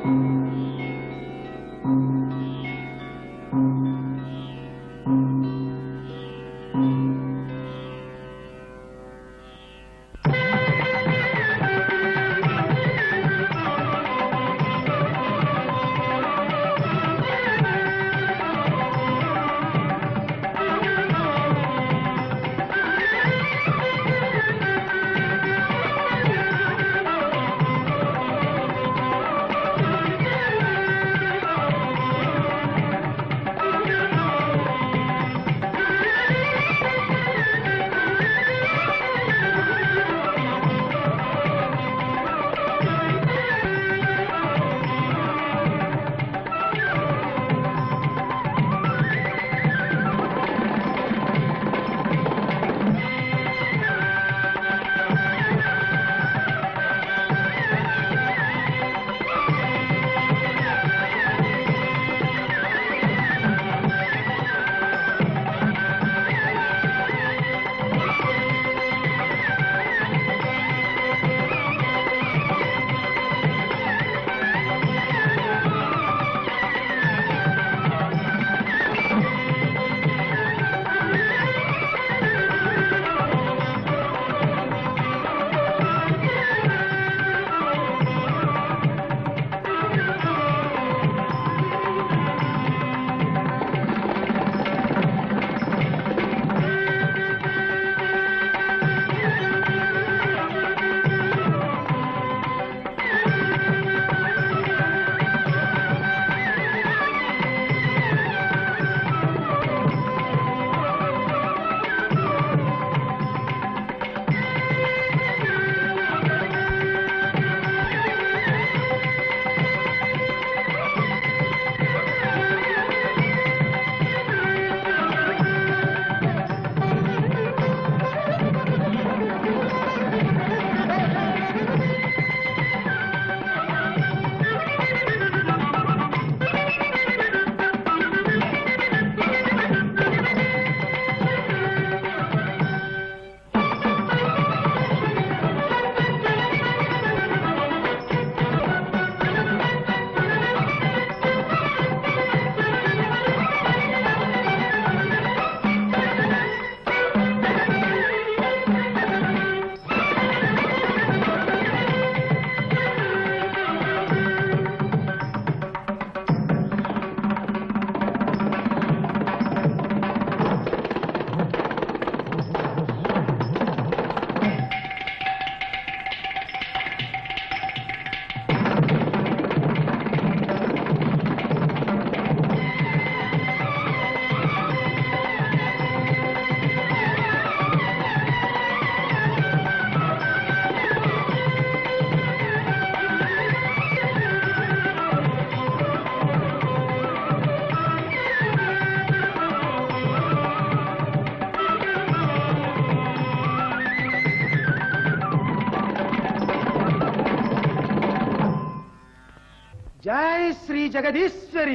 జై శ్రీ జగదీశ్వరి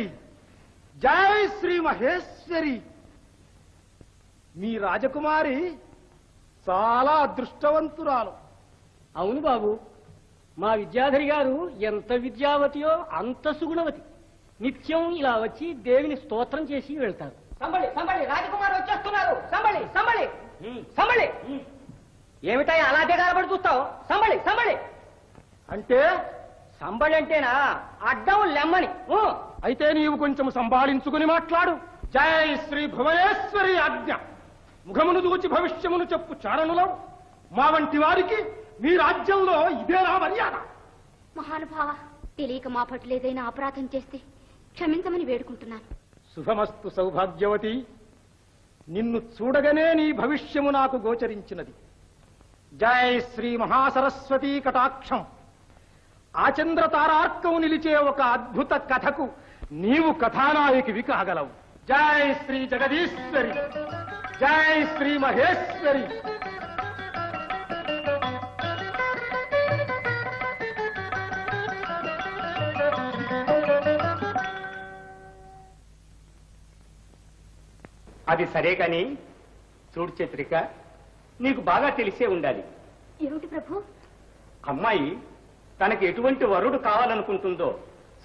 జై శ్రీ మహేశ్వరి మీ రాజకుమారి చాలా అదృష్టవంతురాలు అవును బాబు మా విద్యాధరి గారు ఎంత విద్యావతియో అంత సుగుణవతి నిత్యం ఇలా వచ్చి దేవిని స్తోత్రం చేసి వెళ్తారు సంబళి సంబళి రాజకుమార్ వచ్చేస్తున్నారు సంబళి సంబళి సంబళి ఏమిటాయి అలా దిగారబడి చూస్తావు సంబళి సంబళి అంటే సంబళి అంటేనా అడ్డం లెమ్మని ఊ. అయితే నీవు కొంచెం సంభాళించుకుని మాట్లాడు జై శ్రీ భువనేశ్వరి ఆజ్ఞ ముఖమును దూచి భవిష్యమును చెప్పు చారణులం మా వంటి వారికి మీ రాజ్యంలో ఇదేనా మర్యాద మహానుభావ తెలియక మా పట్ల ఏదైనా అపరాధం చేస్తే క్షమించమని వేడుకుంటున్నాను శుభమస్తు సౌభాగ్యవతి నిన్ను చూడగానే నీ భవిష్యము నాకు గోచరించినది జై శ్రీ మహాసరస్వతీ కటాక్షం ఆచంద్ర తారార్కం నిలిచే ఒక అద్భుత కథకు నీవు కథానాయకివి కాగలవు జై శ్రీ జగదీశ్వరి జై శ్రీ మహేశ్వరి అది సరే కాని చూడు చత్రిక నీకు బాగా తెలిసే ఉండాలి ఏమిటి ప్రభు అమ్మాయి తనకి ఎటువంటి వరుడు కావాలనుకుంటుందో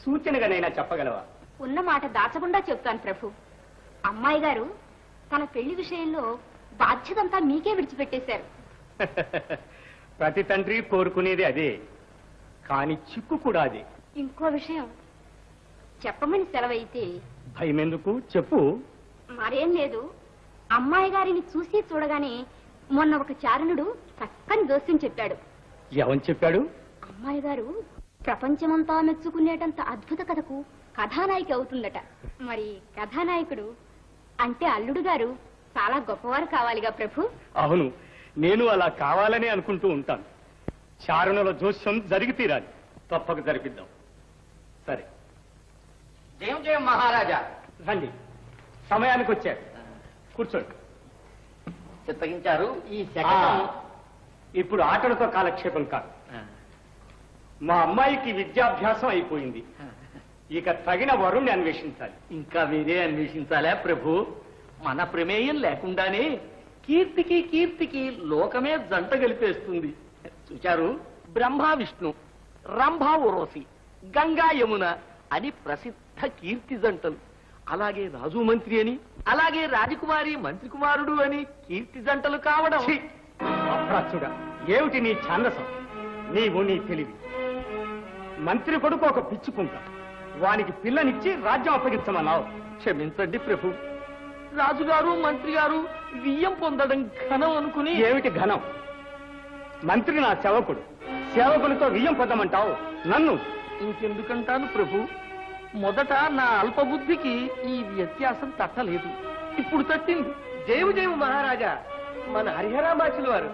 సూచనగానైనా చెప్పగలవా ఉన్న మాట దాచకుండా చెప్తాను ప్రభు అమ్మాయి గారు తన పెళ్లి విషయంలో బాధ్యతంతా మీకే విడిచిపెట్టేశారు ప్రతి తండ్రి కోరుకునేది అదే కాని చిక్కు కూడా అదే ఇంకో విషయం చెప్పమని సెలవైతే భయమెందుకు చెప్పు మరేం లేదు అమ్మాయి గారిని చూసి చూడగానే మొన్న ఒక చారణుడు చక్కని జోస్యం చెప్పాడు ఎవని చెప్పాడు అమ్మాయి గారు ప్రపంచమంతా మెచ్చుకునేటంత అద్భుత కథకు కథానాయిక అవుతుందట మరి కథానాయకుడు అంటే అల్లుడు గారు చాలా గొప్పవారు కావాలిగా ప్రభు అవును నేను అలా కావాలని అనుకుంటూ ఉంటాను చారుణుల జోస్యం జరిగి తీరాలి తప్పక జరిపిద్దాం సరే జయం జయం మహారాజా రండి సమయానికి వచ్చారు కూర్చోండి చిత్తగించారు ఈ ఆ, శకటం ఇప్పుడు ఆటలతో కాలక్షేపం కాదు మా అమ్మాయికి విద్యాభ్యాసం అయిపోయింది ఇక తగిన వరుణ్ణి అన్వేషించాలి ఇంకా వేరే అన్వేషించాలా ప్రభు మన ప్రమేయం లేకుండానే కీర్తికి కీర్తికి లోకమే జంట గలిపేస్తుంది చూచారు బ్రహ్మ విష్ణు రంభ ఉరోసి గంగా యమున అని ప్రసిద్ధ కీర్తి జంటలు అలాగే రాజు మంత్రి అని అలాగే రాజకుమారి మంత్రి కుమారుడు అని కీర్తి జంటలు కావడం ఛీ! అప్రాచ్యుడా ఏమిటి నీ ఛాందసం నీవు నీ తెలివి మంత్రి కొడుకు ఒక పిచ్చుకుంటా వానికి పిల్లనిచ్చి రాజ్యం అప్పగించమన్నావు క్షమించండి ప్రభు రాజుగారు మంత్రి గారు వియ్యం పొందడం ఘనం అనుకుని ఏమిటి ఘనం మంత్రి నా సేవకుడు సేవకులతో వియ్యం పొందమంటావు నన్ను ఇంకెందుకంటాను ప్రభు మొదట నా అల్పబుద్ధికి ఈ వ్యత్యాసం తట్టలేదు ఇప్పుడు తట్టింది జయము జయము మహారాజా మన హరిహరామాచుల వారు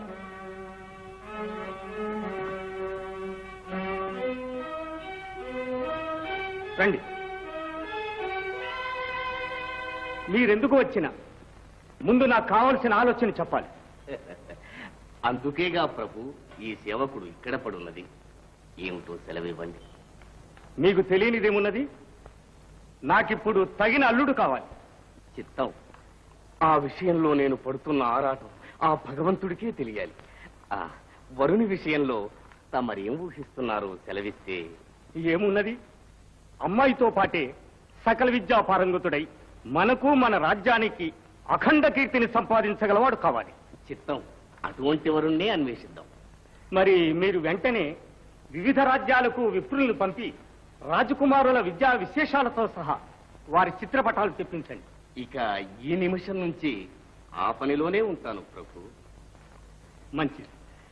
రండి మీరెందుకు వచ్చినా ముందు నాకు కావలసిన ఆలోచన చెప్పాలి అందుకేగా ప్రభు ఈ సేవకుడు ఇక్కడ పడున్నది ఏమిటో సెలవివ్వండి మీకు తెలియనిదేమున్నది నాకిప్పుడు తగిన అల్లుడు కావాలి చిత్తం ఆ విషయంలో నేను పడుతున్న ఆరాటం ఆ భగవంతుడికే తెలియాలి ఆ వరుని విషయంలో తమరేం ఊహిస్తున్నారు సెలవిస్తే ఏమున్నది అమ్మాయితో పాటే సకల విద్యా పారంగతుడై మనకు మన రాజ్యానికి అఖండ కీర్తిని సంపాదించగలవాడు కావాలి చిత్తం అటువంటి వరుణ్ణే అన్వేషిద్దాం మరి మీరు వెంటనే వివిధ రాజ్యాలకు విప్రులను పంపి రాజకుమారుల విద్యా విశేషాలతో సహా వారి చిత్రపటాలు తెప్పించండి ఇక ఈ నిమిషం నుంచి ఆ పనిలోనే ఉంటాను ప్రభు మంచిది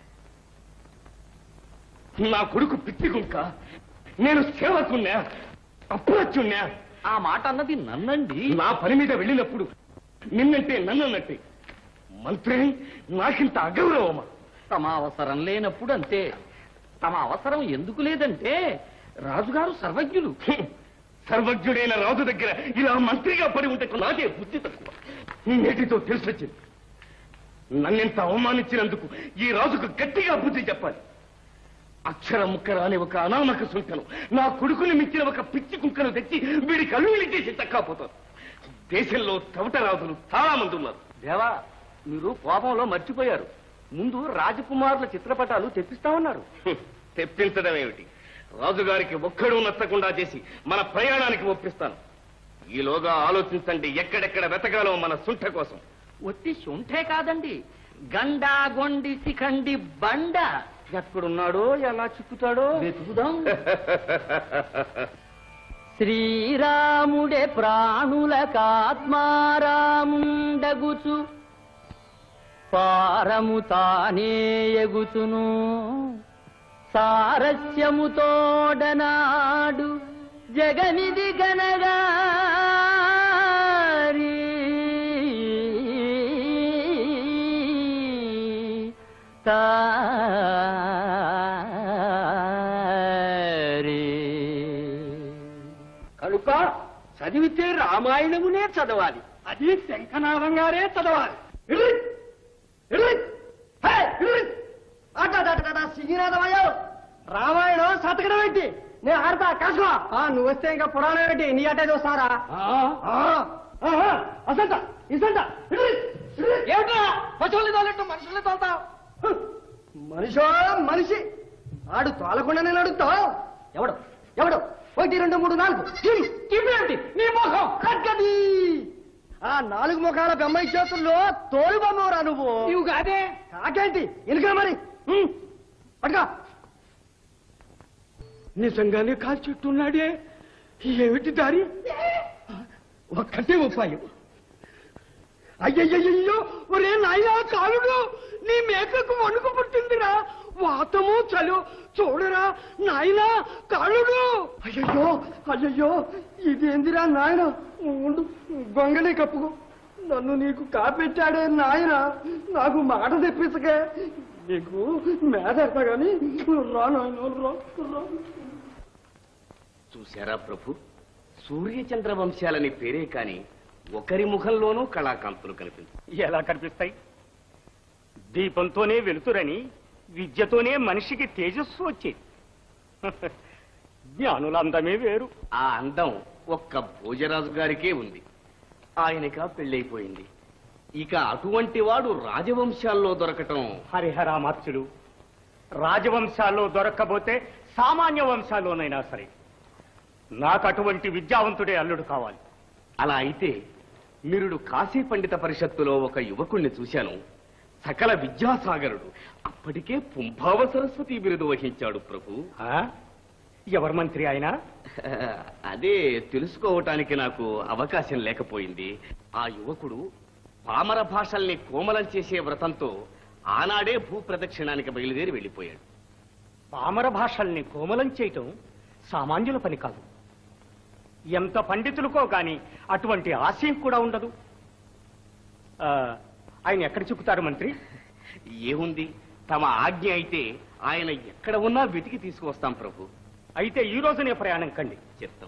నా కొడుకు పిచ్చి కుక్క నేను సేవకున్నా అప్రచున్నా ఆ మాట అన్నది నన్నండి నా పని మీద వెళ్ళినప్పుడు నిన్నంటే నన్నన్నట్టే మంత్రిని నాకింత అగౌరవమా తమ అవసరం లేనప్పుడు అంతే తమ అవసరం ఎందుకు లేదంటే రాజుగారు సర్వజ్ఞులు హ్మ్. సర్వజ్ఞుడైన రాజు దగ్గర ఇలా మంత్రిగా పడి ఉంటే నాకే బుద్ధి తక్కువ నేటితో తెలిసొచ్చింది నన్నెంత అవమానించినందుకు ఈ రాజుకు గట్టిగా బుద్ధి చెప్పాలి అక్షర ముక్కర అనే ఒక అనామక సుంకను నా కొడుకుని మించిన ఒక పిచ్చి కుక్కను తెచ్చి వీడి కళ్ళు చేసి తక్కపోతాను దేశంలో తవట రాజులు చాలా మంది ఉన్నారు దేవా మీరు కోపంలో మర్చిపోయారు ముందు రాజకుమారుల చిత్రపటాలు తెప్పిస్తామన్నారు హ్మ్. తెప్పించడం ఏమిటి రాజుగారికి ఒక్కడూ నచ్చకుండా చేసి మన ప్రయాణానికి ఒప్పిస్తాను ఈలోగా ఆలోచించండి ఎక్కడెక్కడ వెతకాలో మన సుంఠ కోసం ఒత్తి శుంఠే కాదండి గండా గొండి శిఖండి బండ ఎక్కడున్నాడో ఎలా చిక్కుతాడో వెతుకుదాం శ్రీరాముడే ప్రాణులకాత్మారాముండగుచు పారము తానే ఎగుచును సారస్యముతోడనాడు జగనిది గనగారి కనుక చదివితే రామాయణమునే చదవాలి అది శంఖనాథం గారే చదవాలి సింగినాథమయ్యో రామాయణం శతకడం ఏంటి నేను ఆడతా కాసుకో నువ్వు వస్తే ఇంకా పురాణం ఏంటి నీ అట్టే చూస్తారా అసంట ఇసంట ఏమిటా పశువుల్ని తోలట్టు మనుషుల్ని తోలుతావు మనిషో మనిషి ఆడు తోలకుండానే నడుస్తావు ఎవడు ఎవడు ఒకటి రెండు మూడు నాలుగు తిప్పేంటి నీ ముఖం కక్కది ఆ నాలుగు ముఖాల బొమ్మాయి చేతుల్లో తోలు బొమ్మరా నువ్వు నీవు కాదే కాకేంటి ఎందుకు మరి ఉమ్, పట్టుకో నిజంగానే కాల్చెట్టున్నాడే ఏమిటి దారి ఒక్కటే ఉపాయం అయ్యయ్యో ఒరే నాయనా కాలుడు నీ మేకకు వణుకు పుట్టిందిరా వాతము చలు చూడరా నాయనా కాలుడు అయ్యయ్యో అయ్యయ్యో ఇదేందిరా నాయన ఉండు గొంగళి కప్పుకో నన్ను నీకు కాపెట్టాడే నాయన నాకు మాట తెప్పించకే నీకు మేదెడతా గాని రా నాయన రా రా చూశారా ప్రభు సూర్యచంద్ర వంశాలని పేరే కాని ఒకరి ముఖంలోనూ కళాకాంతులు కనిపించు ఎలా కనిపిస్తాయి దీపంతోనే వెలుతురని విద్యతోనే మనిషికి తేజస్సు వచ్చేది జ్ఞానుల అందమే వేరు ఆ అందం ఒక్క భోజరాజు గారికే ఉంది ఆయనక పెళ్ళైపోయింది ఇక అటువంటి వాడు రాజవంశాల్లో దొరకటం హరిహరామాత్యుడు రాజవంశాల్లో దొరక్కపోతే సామాన్య వంశాల్లోనైనా సరే నాకు అటువంటి విద్యావంతుడే అల్లుడు కావాలి అలా అయితే నిరుడు కాశీ పండిత పరిషత్తులో ఒక యువకుణ్ణి చూశాను సకల విద్యాసాగరుడు అప్పటికే పుంభావ సరస్వతి బిరుదు వహించాడు ప్రభు ఆ? ఎవరు మంత్రి ఆయన అదే తెలుసుకోవటానికి నాకు అవకాశం లేకపోయింది ఆ యువకుడు పామర భాషల్ని కోమలం చేసే వ్రతంతో ఆనాడే భూ ప్రదక్షిణానికి బయలుదేరి వెళ్ళిపోయాడు పామర భాషల్ని కోమలం చేయటం సామాన్యుల పని కాదు ఎంత పండితులకో గాని అటువంటి ఆశయం కూడా ఉండదు ఆ, ఆయన ఎక్కడ చిక్కుతారు మంత్రి ఏముంది తమ ఆజ్ఞ అయితే ఆయన ఎక్కడ ఉన్నా వెతికి తీసుకువస్తాం ప్రభు అయితే ఈ రోజునే ప్రయాణం కండి చెప్తాం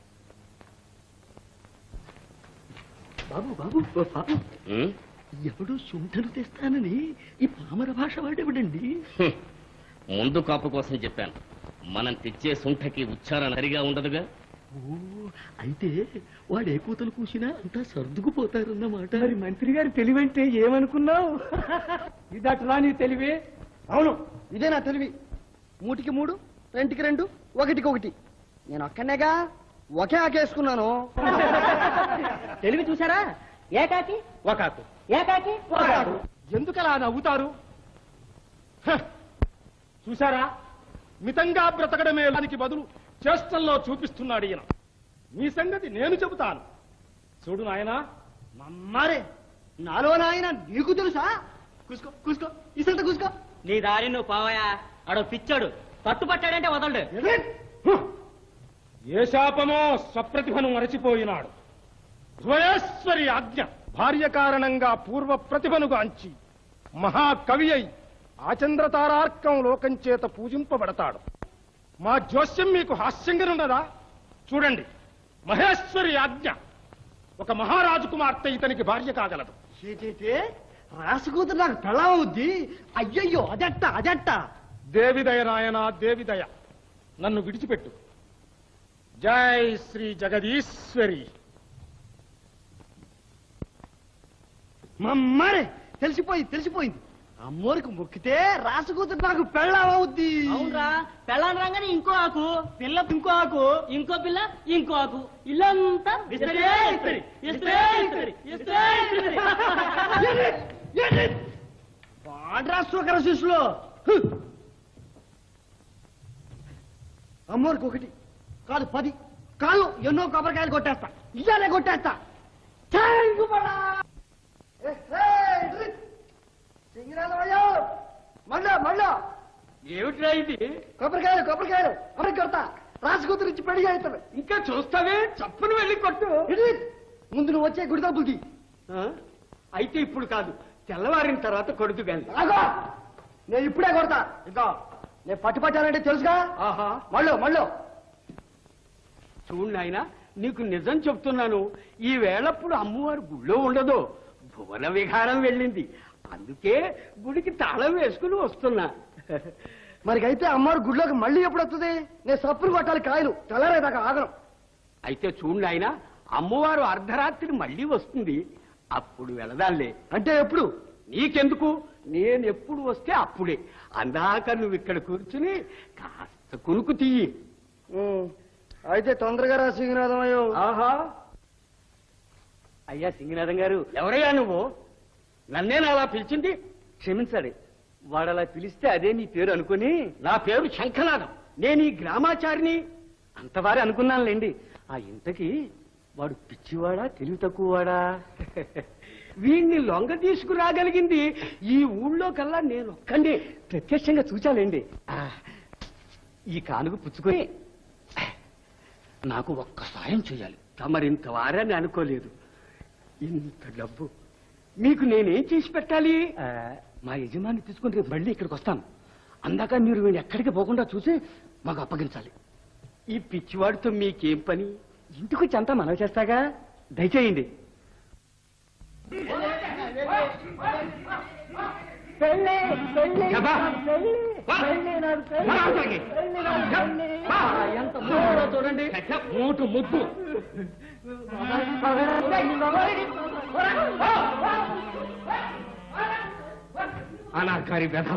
బాబు బాబు బాబు ఉం? ఎవడు శుంఠలు తెస్తానని ఈ పామర భాష వాడేవిడండి హ్మ్. ముందు కాపు కోసం చెప్పాను మనం తెచ్చే సుంఠకి ఉచ్చారణ సరిగా ఉండదుగా ఓ అయితే వాడు ఏ కూతలు కూసినా అంతా సర్దుకుపోతారన్నమాట మరి మంత్రి గారి తెలివంటే ఏమనుకున్నావు ఇదట్లా నీ తెలివి అవును ఇదే నా తెలివి మూటికి మూడు రెండుకి రెండు ఒకటికి ఒకటి నేను ఒక్కనేగా ఒకే ఆకేసుకున్నాను తెలివి చూసారా ఏకాకి ఒకాకు ఏకాకి ఎందుకలా నవ్వుతారు హ! చూసారా మితంగా బ్రతకడమే దానికి బదులు చేష్టల్లో చూపిస్తున్నాడు ఈయన మీ సంగతి నేను చెబుతాను చూడు నాయనా మమ్మారే నాలో నాయన నీకు తెలుసా కూసుకో కూసుకో ఇసంత కూసుకో నీ దారి నువ్వు పోవయా అడో పిచ్చాడు పట్టుపట్టాడంటే వదలడు హ! ఏ శాపమో స్వప్రతిభను మరచిపోయినాడు భువనేశ్వరి ఆజ్ఞ భార్య కారణంగా పూర్వ ప్రతిభను గాంచి మహాకవి అయి ఆచంద్రతారార్కం లోకం చేత పూజింపబడతాడు మా జోస్యం మీకు హాస్యంగానున్నదా చూడండి మహేశ్వరి ఆజ్ఞ ఒక మహారాజు కుమార్తె ఇతనికి భార్య కాగలదు చేచేటే రాసుకూతురు నాకు పెళ్ళవుద్ది అయ్యయ్యో అదట్ట అదట్ట దేవిదయ నాయన దేవిదయ నన్ను విడిచిపెట్టు జై శ్రీ జగదీశ్వరి మమ్మారే తెలిసిపోయింది తెలిసిపోయింది అమ్మోరికి మొక్కితే రాసుకూతురు నాకు పెళ్ళవుద్ది అవునరా పెళ్ళాన్ని రాగానే ఇంకో ఆకు పిల్ల ఇంకో ఆకు ఇంకో పిల్ల ఇంకో ఆకు ఇల్లంతా ఇస్తరే ఇస్తరి, ఇస్తరే ఇస్తరి, ఇస్తరే ఇస్తరి. పాడ్రాస్తోకర శిష్యులు హ్. అమ్మోరికి ఒకటి కాదు పది కాదు ఎన్నో కొబ్బరికాయలు కొట్టేస్తా ఇయ్యాలే కొట్టేస్తా థాంక్యూ బడా. ఏ, ఏ, ఇడ్రి. సింగిరాలు అయ్యో మళ్ళా మళ్ళా ఏమిట్రా ఇది కొబ్బరికాయలు కొబ్బరికాయలు అమ్మకి కొడతా రాసుకూతురు ఇచ్చి పెళ్లి చేస్తాను ఇంకా చూస్తావే చప్పును వెళ్ళి కొట్టు ఇడ్రి. ముందు నువ్వు వచ్చే గుడి తప్పుకి అయితే ఇప్పుడు కాదు తెల్లవారిన తర్వాత కొడుతు గాని ఆగో నేను ఇప్పుడే కొడతా ఇంకా నేను పట్టు పట్టానంటే తెలుసుగా ఆహా మళ్ళీ మళ్ళీ చూడు నాయన నీకు నిజం చెప్తున్నాను ఈ వేళప్పుడు అమ్మవారు గుళ్ళో ఉండదు భువన విహారం వెళ్ళింది అందుకే గుడికి తాళం వేసుకుని వస్తున్నా మరికైతే అమ్మవారు గుడిలోకి మళ్ళీ ఎప్పుడు వస్తుంది నేను సప్పులు కొట్టాలి కాయలు తెల్లారేదాకా ఆగను అయితే చూడు నాయన అమ్మవారు అర్ధరాత్రి మళ్ళీ వస్తుంది అప్పుడు వెళదాలే అంటే ఎప్పుడు నీకెందుకు నేను ఎప్పుడు వస్తే అప్పుడే అందాక నువ్వు ఇక్కడ కూర్చుని కాస్త కునుకు తీయి అయితే తొందరగా రా సింగనాథం అయ్యో ఆహా అయ్యా సింగినాథం గారు ఎవరయ్యా నువ్వు నన్నేనా అలా పిలిచింది క్షమించాలి వాడలా పిలిస్తే అదే నీ పేరు అనుకుని నా పేరు శంఖనాథం నేను ఈ గ్రామాచారిని అంతవారే అనుకున్నానులేండి ఆ ఇంతకి వాడు పిచ్చివాడా తెలివి తక్కువవాడా వీణ్ణి లొంగ తీసుకురాగలిగింది ఈ ఊళ్ళో కల్లా నేను ఒక్కండి ప్రత్యక్షంగా చూచాలేండి ఆ, ఈ కానుక పుచ్చుకొని నాకు ఒక్క సాయం చేయాలి తమరింత వారని అనుకోలేదు ఇంత డబ్బు మీకు నేనేం చేసి పెట్టాలి ఆ, మా యజమాని తీసుకుని రేపు మళ్ళీ ఇక్కడికి వస్తాను అందాక మీరు వీళ్ళు ఎక్కడికి పోకుండా చూసి మాకు అప్పగించాలి ఈ పిచ్చివాడితో మీకేం పని ఇంటికి వచ్చి అంతా మనవి చేస్తాగా దయచేయండి కదా? రా అవతలకి. రా. ఎంత మూడో చూడండి మూటు ముద్దు అనాకారి బెదవ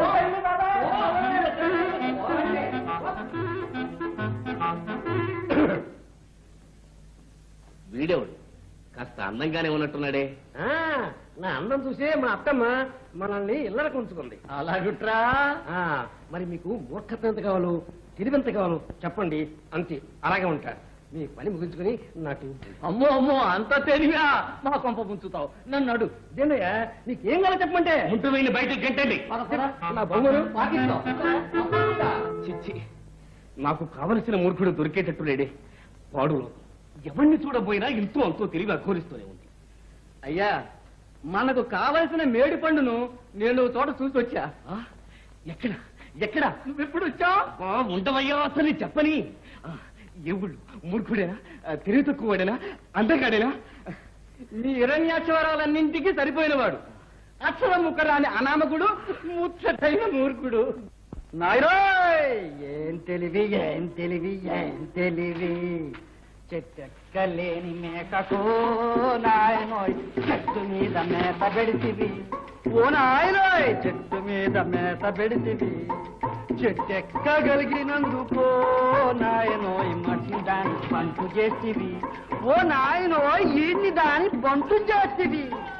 వీడేవాడు కాస్త అందంగానే ఉన్నట్టున్నాడే ఆ, నా అందం చూసే మా అత్తమ్మ మనల్ని ఇళ్ళకి ఉంచుకుంది అలాగుట్రా ఆ, మరి మీకు మూర్ఖత్వం ఎంత కావాలో తెలివి ఎంత కావాలో చెప్పండి అంతే అలాగే ఉంటారు మీ పని ముగించుకుని నాకు అమ్మో అమ్మో అంత తెలివా మా కొంప ముంచుతావు నన్ను అడు ఇదేనయ్యా నీకేం కావాలో చెప్పమంటే ఉంటూ వీడిని బయటకు గంటండి పద, పద, నా బొమ్మను పాకిస్తావు చిచ్చి నాకు కావలసిన మూర్ఖుడు దొరికేటట్టు లేడే పాడులో ఎవరిని చూడబోయినా ఇంతో అంతో తిరిగి అఘోరిస్తూనే ఉంది అయ్యా మనకు కావలసిన మేడి పండును నేను ఓ చోట చూసి వచ్చా ఆ? ఎక్కడ ఎక్కడ నువ్వెప్పుడు వచ్చా ఆ, ఉండవయ్యా అసలు చెప్పని ఆ, ఎవళ్ళు మూర్ఖుడేనా ఆ, తెలివి తక్కువడేనా అందగాడేనా నీ హిరణ్యాక్షరాలన్నింటికి సరిపోయినవాడు అక్షరం ముక్కరాని అనామకుడు ముచ్చటైన మూర్ఖుడు నాయరోయ్ ఏం తెలివి ఏం తెలివి ఏం తెలివి చెట్టెక్కలేని మేకకు నాయనోయ్ చెట్టు మీద మేత పెడితివి ఓ నాయనోయ్ చెట్టు మీద మేత పెడితివి చెట్టెక్కగలిగినందుకో నాయనోయ్ మట్టి దాని పంటు చేతివి ఓ నాయనోయ్ ఈడ్ని దాని బంటు చేతివి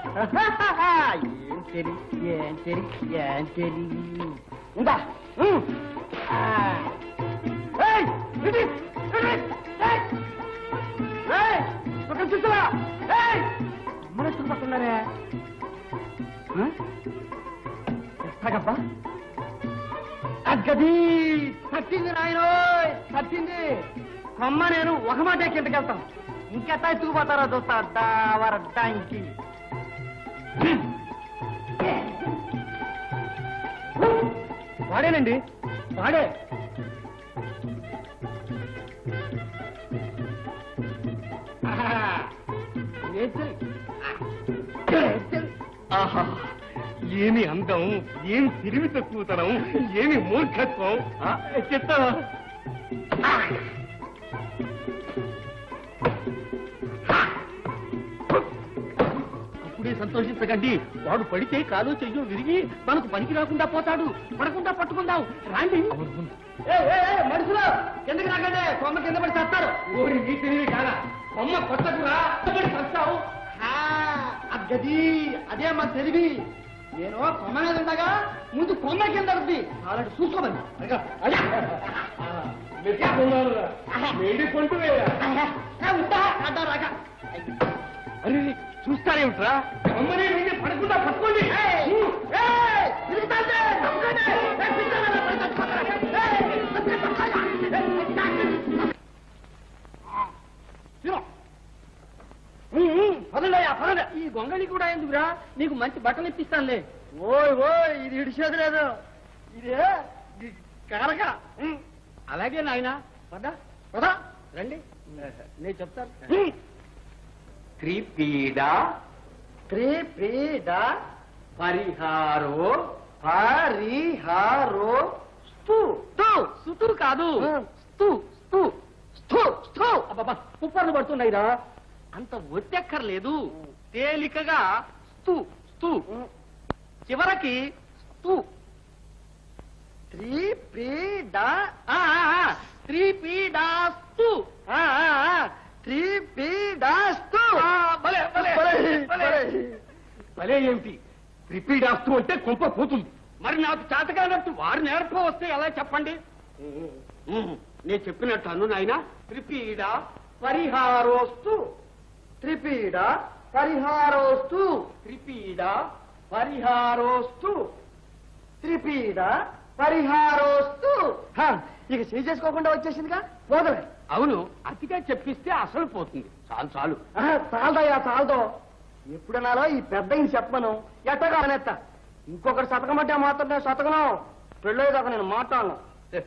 ఏం తెలివి ఏం తెలివి ఏం తెలివి ఉందా ఉమ్. ఆ. ఏయ్, ఇటు, ఇటు, ఏయ్. ఏయ్, పక్కన చూస్తావా? ఏయ్, మన ఎత్తుకు పట్టున్నారే ఆ? ఎట్లాగబ్బా అగ్గది తట్టింది నాయనోయ్ తట్టింది కొమ్మ నేను ఒక మాట కిందకి వెళ్తాను ఇంకెట్టా ఎత్తుకుపోతారో చూస్తా దావర డాంకి వాడేనండి వాడే ఆహా ఏమి అందం ఏమి తిరిగి తక్కువతనం ఏమి మూర్ఖత్వం ఆ, చెప్తా అప్పుడే సంతోషించకండి వాడు పడితే కాలు చెయ్యో విరిగి మనకు పనికి రాకుండా పోతాడు పడకుండా పట్టుకుందాం రాండి మనుషులు కిందకి రాకండి కొమ్మ కింద పడి చేస్తారు ఓరి నీ తెలివి కాదా కొమ్మ కొట్టకురా పడి చస్తావు అగ్గది అదే మా తెలివి నేను కొమ్మ మీద ఉండగా ముందు కొమ్మ కింద ఉంది అలాంటి చూసుకోమని అదిగో, అదే. వేడి కొంటు ఏ, ఉంటా అడ్డా రాక అరే చూస్తారేమిట్రా కొమ్మని వేడి పడకుండా పట్టుకోండి ఏయ్, ఏయ్, తిరుగుతాంటే, తప్పుకోండి. ఏయ్, పిచ్చోళ్ళ, పట్టుకోండి. ఏయ్, పట్టుకోండి. తిను. ఉమ్, ఉమ్, పదండయ్యా, పదండి. ఈ గొంగళి కూడా ఎందుకురా నీకు మంచి బట్టలు ఇప్పిస్తానులే ఓయ్ ఓయ్ ఇది ఇడిచేది లేదు ఇదే ఇది కరక ఉమ్, అలాగే నాయన పద పద రండి నేను చెప్తాను త్రిపీడ త్రిపీడ పరిహారో పరిహారో స్తు స్తు సుతు కాదు ఆ. స్తు స్తు స్థు స్థు అబ్బబ్బా కుప్పర్లు పడుతున్నాయిరా అంత ఒత్తెక్కర్లేదు తేలికగా స్తు స్తు చివరికి స్తు త్రిపీడ ఆ, ఆ, ఆ, త్రిపీడాస్తు భలే ఏమిటి రిపీట్ ఆస్తూ అంటే కుంప పోతుంది మరి నాకు చేతకానట్టు వారు నేర్ప వస్తే ఎలా చెప్పండి ఉహు, నేను చెప్పినట్టు అను నాయన త్రిపీడ పరిహారోస్తు త్రిపీడ పరిహారోస్తు త్రిపీడ పరిహారోస్తు త్రిపీడ పరిహారోస్తు హ, ఇక చేయి చేసుకోకుండా వచ్చేసిందిగా పోదలే అవును అతిగా చెప్పిస్తే అసలు పోతుంది చాలు చాలు చాలదయ్యా చాలదో ఎప్పుడన్నాలో ఈ పెద్ద ఈయన చెప్పను ఎట్టగా అనేత్త ఇంకొకటి శతకమంటే మాత్రం నేను శతకను పెళ్ళేదాకా నేను మాట్లాడను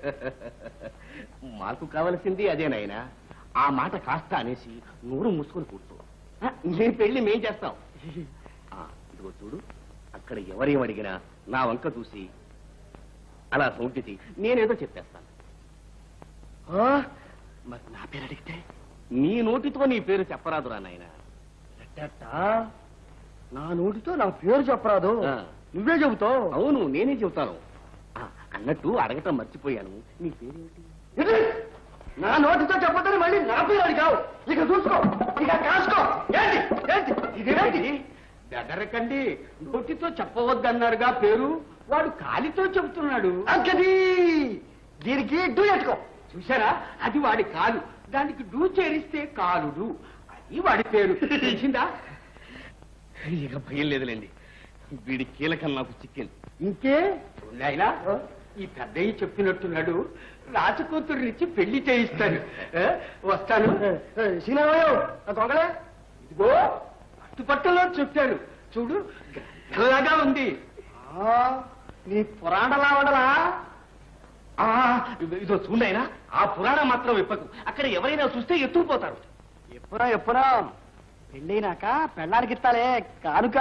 మాకు కావలసింది అదేనాయనా ఆ మాట కాస్త అనేసి నూరు మూసుకొని కూర్చో ఆ, నీ పెళ్లి మేం చేస్తాం ఆ, ఇదిగో చూడు అక్కడ ఎవరేం అడిగినా నా వంక చూసి అలా సౌంటితి నేనేదో చెప్పేస్తాను ఆ, మరి నా పేరు అడిగితే నీ నోటితో నీ పేరు చెప్పరాదురా నాయనా ఎట్టెట్టా? నా నోటితో నా పేరు చెప్పరాదు ఆ. నువ్వే చెబుతావు అవును నేనే చెబుతాను ఆ, అన్నట్టు అడగటం మర్చిపోయాను నీ పేరేమిటి ఇది నా నోటితో చెప్పదని మళ్ళీ నా పేరు అడిగావు ఇక చూసుకో ఇక కాసుకో ఏంటి ఏంటి ఇదేంటి బెదరకండి నోటితో చెప్పవద్దన్నారుగా పేరు వాడు కాలితో చెబుతున్నాడు అంకది దీనికి డూ ఎట్టుకో చూసారా అది వాడి కాలు దానికి డూ చేరిస్తే కాలుడు అది వాడి పేరు తెలిసిందా ఇక భయం లేదులేండి వీడి కీలకం నాకు చిక్కింది ఇంకే నాయనా ఈ పెద్దయ్య చెప్పినట్టున్నాడు రాజకూతురినిచ్చి పెళ్లి చేయిస్తాను ఏ, వస్తాను సీనారాయణ దొంగలే ఇదిగో పట్టుపట్టులో చెప్పారు చూడు గల్లగా ఉంది ఆ, నీ పురాణలా ఉండలా ఆ, ఇదో- ఇదో చూడైనా ఆ పురాణం మాత్రం విప్పకు అక్కడ ఎవరైనా చూస్తే ఎత్తుకుపోతారు ఎప్పుడా ఎప్పుడా పెళ్ళైనాక పెళ్ళానికి ఇస్తాలే కానుక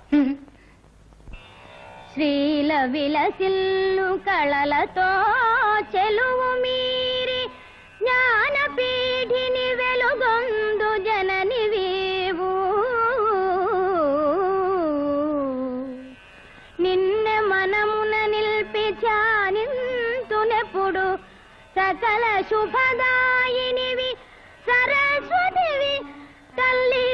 శ్రీల విలసిల్లు కళలతో చెలువు మీరి జ్ఞానపీఠిని వెలుగొందు జనని వీవు నిన్నె మనమున నిల్పి ధ్యానింతునెప్పుడు సకల శుభదాయినివి సరస్వతివి తల్లి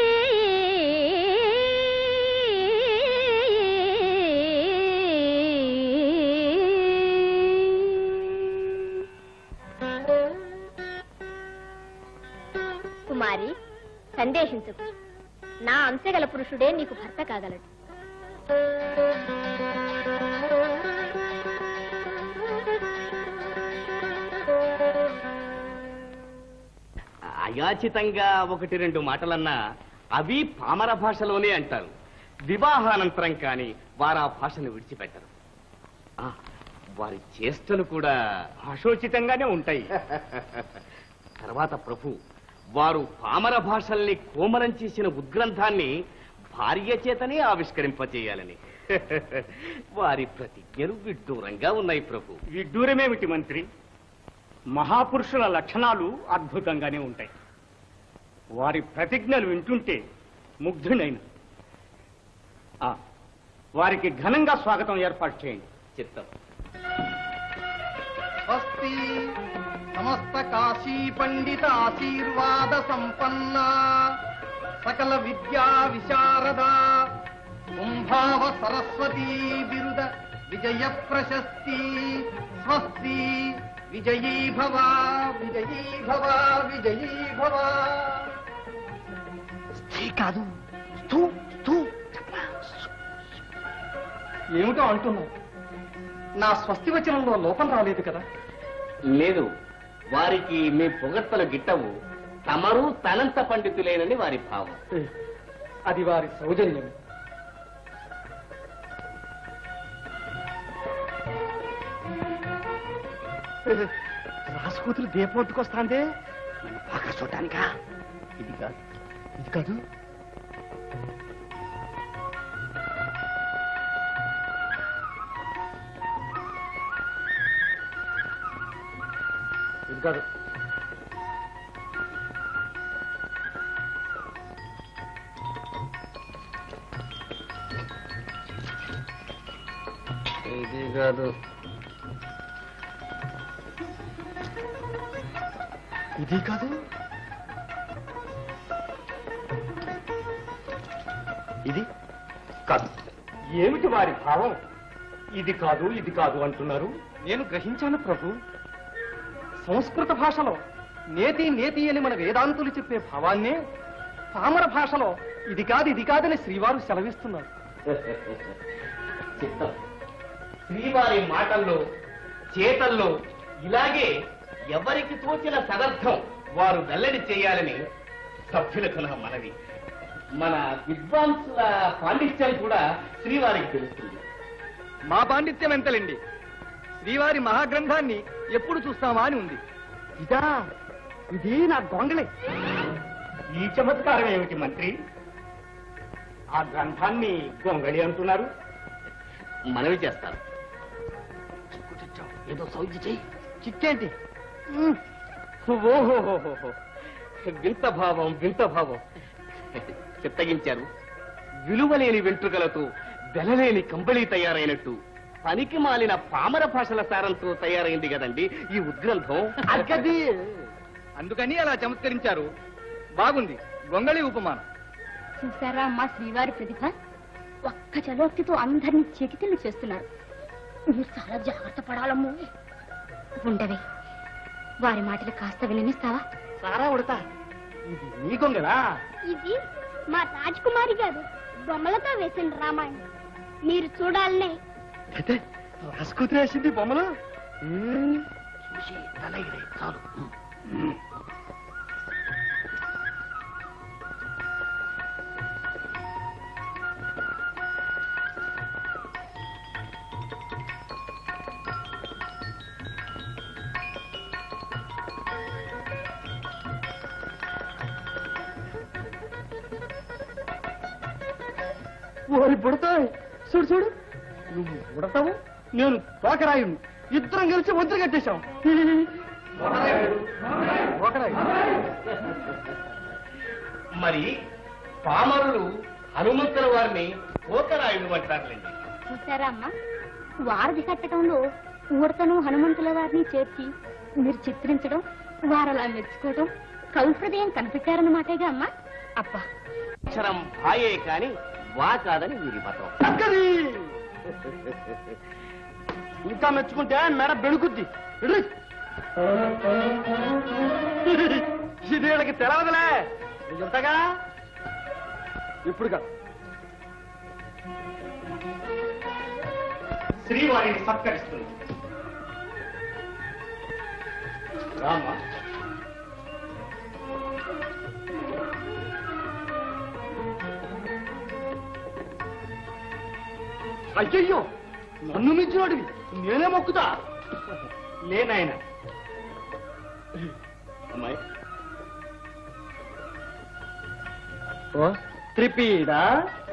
కుమారి సందేశించకు నా అంశగల పురుషుడే నీకు భర్త కాగలడు అయాచితంగా ఒకటి రెండు మాటలన్నా అవి పామర భాషలోనే అంటారు వివాహానంతరం కానీ వారు ఆ భాషను విడిచిపెట్టరు ఆ, వారి చేష్టలు కూడా అశోచితంగానే ఉంటాయి తర్వాత ప్రభు వారు పామర భాషల్ని కోమలం చేసిన ఉద్గ్రంథాన్ని భార్య చేతనే ఆవిష్కరింపచేయాలని వారి ప్రతిజ్ఞలు విడ్డూరంగా ఉన్నాయి ప్రభు విడ్డూరమేమిటి మంత్రి మహాపురుషుల లక్షణాలు అద్భుతంగానే ఉంటాయి వారి ప్రతిజ్ఞలు వింటుంటే ముగ్ధునైన ఆ, వారికి ఘనంగా స్వాగతం ఏర్పాటు చేయండి చిత్తం స్వస్తి సమస్త కాశీ పండిత ఆశీర్వాద సంపన్న సకల విద్యా విశారద కుంభావ సరస్వతీ బిరుద విజయ ప్రశస్తి స్వస్తి విజయీ భవ విజయీ భవ విజయీ భవ స్త్రీ కాదు స్థూ స్థూ ఏమిటో అంటున్నావు నా స్వస్తి వచనంలో లోపం రాలేదు కదా లేదు వారికి మీ పొగడ్తలు గిట్టవు తమరు తనంత పండితులేనని వారి భావం అది వారి సౌజన్యం రాసుకూతురు దీపొట్టుకొస్తాందే నన్ను బాగా చూడటానికా ఇది కాదు ఇది కాదు ఇది కాదు ఇది కాదు ఇది కాదు ఇది కాదు ఏమిటి వారి భావం ఇది కాదు ఇది కాదు అంటున్నారు నేను గ్రహించాను ప్రభు సంస్కృత భాషలో నేతి నేతి అని మన వేదాంతులు చెప్పే భావాన్నే పామర భాషలో ఇది కాదు ఇది కాదని శ్రీవారు సెలవిస్తున్నారు చిత్తం శ్రీవారి మాటల్లో చేతల్లో ఇలాగే ఎవరికి తోచిన సదర్థం వారు వెల్లడి చేయాలని సభ్యులకు నా మనవి మన విద్వాంసుల పాండిత్యం కూడా శ్రీవారికి తెలుస్తుంది మా పాండిత్యం ఎంతలండి శ్రీవారి మహాగ్రంథాన్ని ఎప్పుడు చూస్తామా అని ఉంది ఇదా ఇది నా గొంగళే ఈ చమత్కారం ఏమిటి మంత్రి ఆ గ్రంథాన్ని గొంగళి అంటున్నారు మనవి చేస్తాను ఏదో సౌజ్య చెయ్యి చిక్కేంటి ఓహోహోహోహో. వింత భావం వింత భావం చిత్తగించారు విలువలేని వెంట్రుకలతో వెలలేని కంబళి తయారైనట్టు పనికి మాలిన పామర భాషల సారంతో తయారైంది కదండి ఈ ఉద్గ్రంథం అక్కది అందుకని అలా చమత్కరించారు బాగుంది గొంగళి ఉపమానం చూసారా అమ్మా శ్రీవారి ప్రతిభ ఒక్క చలోక్తితో అందరినీ చెకితిల్లు చేస్తున్నారు మీరు చాలా జాగ్రత్త పడాలమ్మో ఉండవే వారి మాటలు కాస్త విననిస్తావా సారా ఉడతా ఇది నీ గొంగళా ఇది మా రాజకుమారి గారు బొమ్మలతో వేసిన రామాయణం మీరు చూడాలనే అయితే రాసుకుతి రాసింది బొమ్మలు చూసి తల ఎగిరే చాలు ఓరి పుడతాయి చూడు చూడు నువ్వు పుడతావు నేను తోకరాయుడు ఇద్దరం కలిసి వద్దు కట్టేశాం తోకరాయుడు మరి పామరులు హనుమంతుల వారిని పోకరాయుడు అంటారులేండి చూసారా అమ్మా వారధి కట్టడంలో ఊడతను హనుమంతుల వారిని చేర్చి మీరు చిత్రించడం వారు అలా మెచ్చుకోవడం కవి హృదయం కనిపెట్టారన్నమాటేగా అమ్మా అబ్బా అక్షరం భాయే కాని వా కాదని వీరి మతం చక్కది ఇంకా మెచ్చుకుంటే మెడ బెణుకుద్ది ఇడ్రి. ఇది వీళ్ళకి తెలవదులే నేను చెప్తాగా ఇప్పుడుగా శ్రీవారిని సత్కరిస్తుంది రామ అయ్యయ్యో నన్ను మించినోడివి నేనే మొక్కుతా లేనాయన అమ్మాయి త్రిపీడా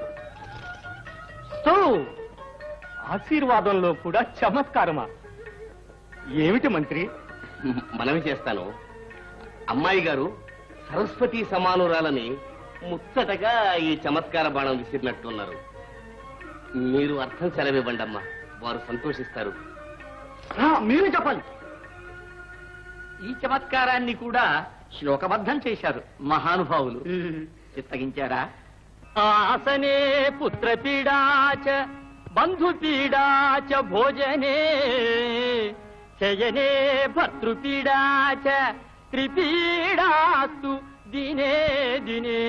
సో ఆశీర్వాదంలో కూడా చమత్కారమా ఏమిటి మంత్రి మనవి చేస్తాను అమ్మాయి గారు సరస్వతి సమానురాలని ముచ్చటగా ఈ చమత్కార బాణం విసిరినట్టున్నారు మీరు అర్థం సెలవివ్వండి అమ్మా వారు సంతోషిస్తారు ఆ, మీరే చెప్పాలి ఈ చమత్కారాన్ని కూడా శ్లోకబద్ధం చేశారు మహానుభావులు చిత్తగించారా ఆసనే పుత్రపీడాచ బంధుపీడాచ భోజనే శయనే భర్తృపీడాచ త్రిపీడాస్తు దినే దినే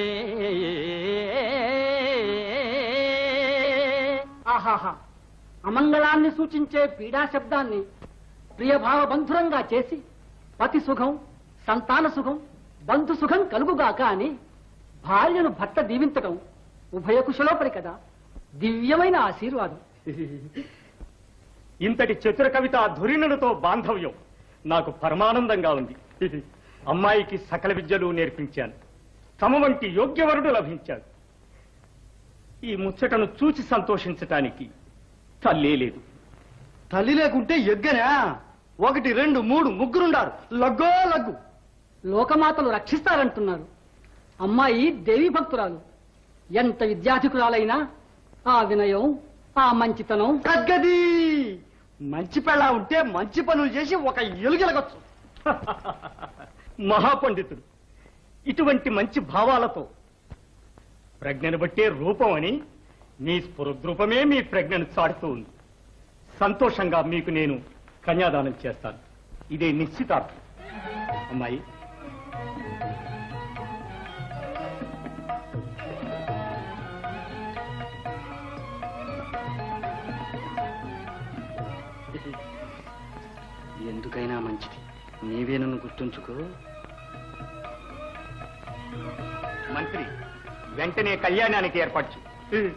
ఆహాహా అమంగళాన్ని సూచించే పీడా శబ్దాన్ని ప్రియభావ బంధురంగా చేసి పతి సుఖం సంతాన సుఖం బంధు సుఖం కలుగుగాక అని భార్యను భర్త దీవించటం ఉభయ కుశలోపరి కదా దివ్యమైన ఆశీర్వాదం ఇంతటి చతుర కవిత ధురిణులతో బాంధవ్యం నాకు పరమానందంగా ఉంది అమ్మాయికి సకల విద్యలు నేర్పించాను తమ వంటి యోగ్యవరుడు లభించాడు ఈ ముచ్చటను చూచి సంతోషించటానికి తల్లే లేదు తల్లి లేకుంటే ఎగ్గనా ఒకటి రెండు మూడు ముగ్గురుండారు లగ్గో లగ్గు లోకమాతలు రక్షిస్తారంటున్నారు అమ్మాయి దేవి భక్తురాలు ఎంత విద్యాధికురాలైనా ఆ వినయం ఆ మంచితనం తగ్గది మంచి పెళ్ళ ఉంటే మంచి పనులు చేసి ఒక ఎలుగెలగొచ్చు మహాపండితుడు ఇటువంటి మంచి భావాలతో ప్రజ్ఞను బట్టే రూపం అని మీ స్ఫురద్రూపమే మీ ప్రజ్ఞను చాటుతూ ఉంది సంతోషంగా మీకు నేను కన్యాదానం చేస్తాను ఇదే నిశ్చితార్థం అమ్మాయి ఎందుకైనా మంచిది నీవే నన్ను గుర్తుంచుకో మంత్రి వెంటనే కళ్యాణానికి ఏర్పాటు చేయి.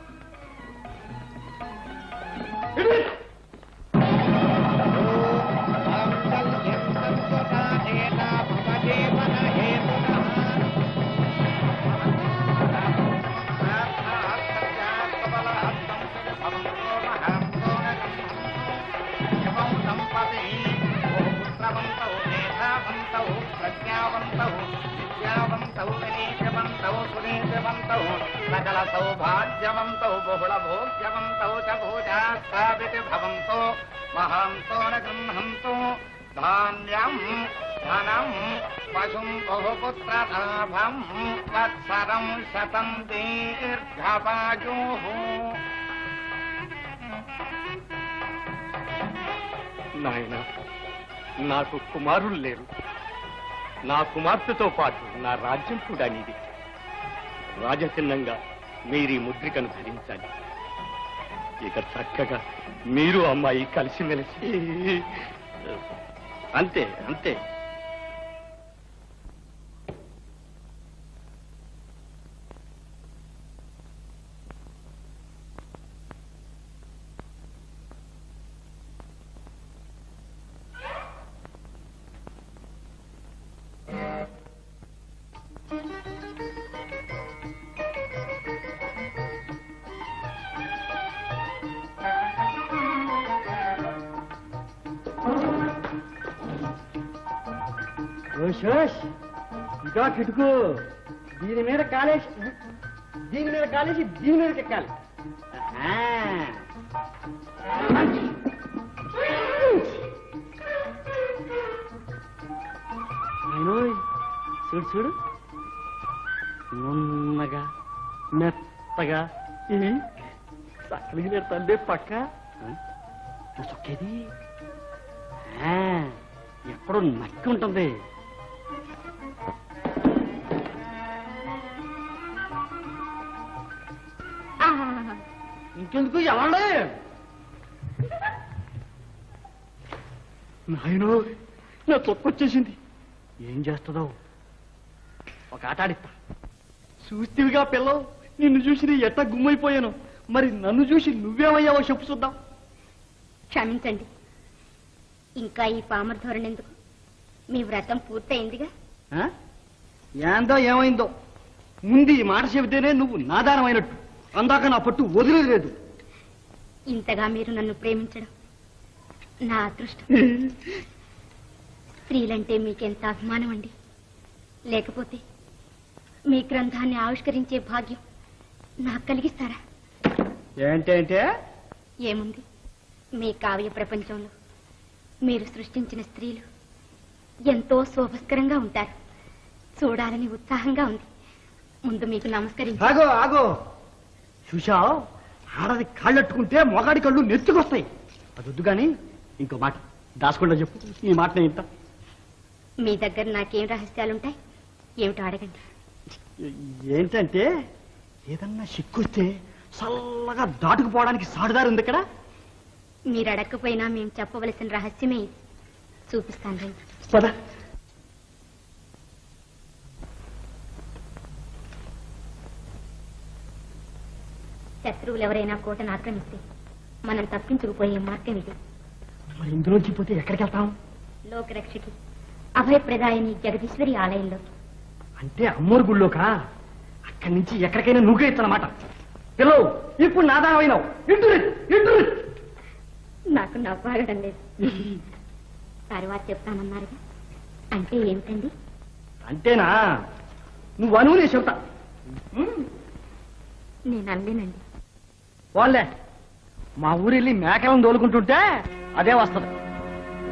సకల సౌభాగ్యవంతౌ బహుళ భోగ్యవంతౌ చ భూజా స్థాపితి భవంతో మహాంతో న గృహంతో ధాన్యం ధనం పశుం బహుపుత్రలాభం వత్సరం శతం దీర్ఘపాయు నాయన నాకు కుమారులు లేరు నా కుమార్తెతో పాటు నా రాజ్యం కూడా నీది రాజచిహ్నంగా మీరు ఈ ముద్రికను ధరించాలి ఇక చక్కగా మీరు అమ్మాయి కలిసిమెలిసి అంతే అంతే ఓషోష్ ఇదో కిటుకు దీని మీద కాలేసి దీని మీద కాలేసి దీని మీద ఎక్కాలి అయినోయ్ చూడు చూడు నున్నగా మెత్తగా ఇది సక్కలిగి నెడతాండే పక్క నా చొక్కేది ఆ, ఎక్కడో నక్కి ఉంటుంది ఇంకెందుకు ఎలాండే నాయనో నా తొక్కొచ్చేసింది ఏం చేస్తుందో ఒక ఆట ఆడిస్తా చూస్తేవిగా పిల్లవు నిన్ను చూసి నీ ఎట్ట గుమ్మైపోయాను మరి నన్ను చూసి నువ్వేమయ్యావో చెప్పు చూద్దాం క్షమించండి ఇంకా ఈ పామర ధోరణి ఎందుకు మీ వ్రతం పూర్తయిందిగా ఆ? ఏందో ఏమైందో ముందు ఈ మాట చెబితేనే నువ్వు నాదానమైనట్టు అందాక నా పట్టు వదిలేదు ఇంతగా మీరు నన్ను ప్రేమించడం నా అదృష్టం స్త్రీలంటే మీకెంత అభిమానం అండి లేకపోతే మీ గ్రంథాన్ని ఆవిష్కరించే భాగ్యం నాకు కలిగిస్తారా ఏంటంటే ఏముంది మీ కావ్య ప్రపంచంలో మీరు సృష్టించిన స్త్రీలు ఎంతో శోభస్కరంగా ఉంటారు చూడాలని ఉత్సాహంగా ఉంది ముందు మీకు నమస్కరించి ఆగో ఆగో చూశావు ఆడది కాళ్ళట్టుకుంటే మొగాడి కళ్ళు నెత్తుకొస్తాయి అది వద్దు కానీ ఇంకో మాట దాచకుండా చెప్పు ఈ మాట నేను ఇంత మీ దగ్గర నాకేం రహస్యాలుంటాయి ఏమిటో అడగండి ఏంటంటే ఏదన్నా సిక్కొస్తే చల్లగా దాటుకుపోవడానికి సాటుదారు ఉంది ఇక్కడ మీరు అడగకపోయినా మేము చెప్పవలసిన రహస్యమే ఇది చూపిస్తాను రండి పద శత్రువులు ఎవరైనా కోటను ఆక్రమిస్తే మనం తప్పించుకుపోయే మార్గం ఇది మరి ఇందులోంచి పోతే ఎక్కడికి వెళ్తాం లోకరక్షకి అభయప్రదాయని జగదీశ్వరి ఆలయంలో అంటే అమ్మోరు గుళ్ళోకా అక్కడి నుంచి ఎక్కడికైనా నువ్వే ఇచ్చనమాట పిల్లవు ఇప్పుడు నాదానమైనావు ఇంటు ఇంటు నాకు నవ్వాగడం లేదు తర్వాత చెప్తానన్నారుగా అంటే ఏమిటండి అంతేనా నువ్వు అను నేను చెబుతా నేను అనలేనండి వాళ్ళే మా ఊరు వెళ్ళి మేకలను తోలుకుంటుంటే అదే వస్తుంది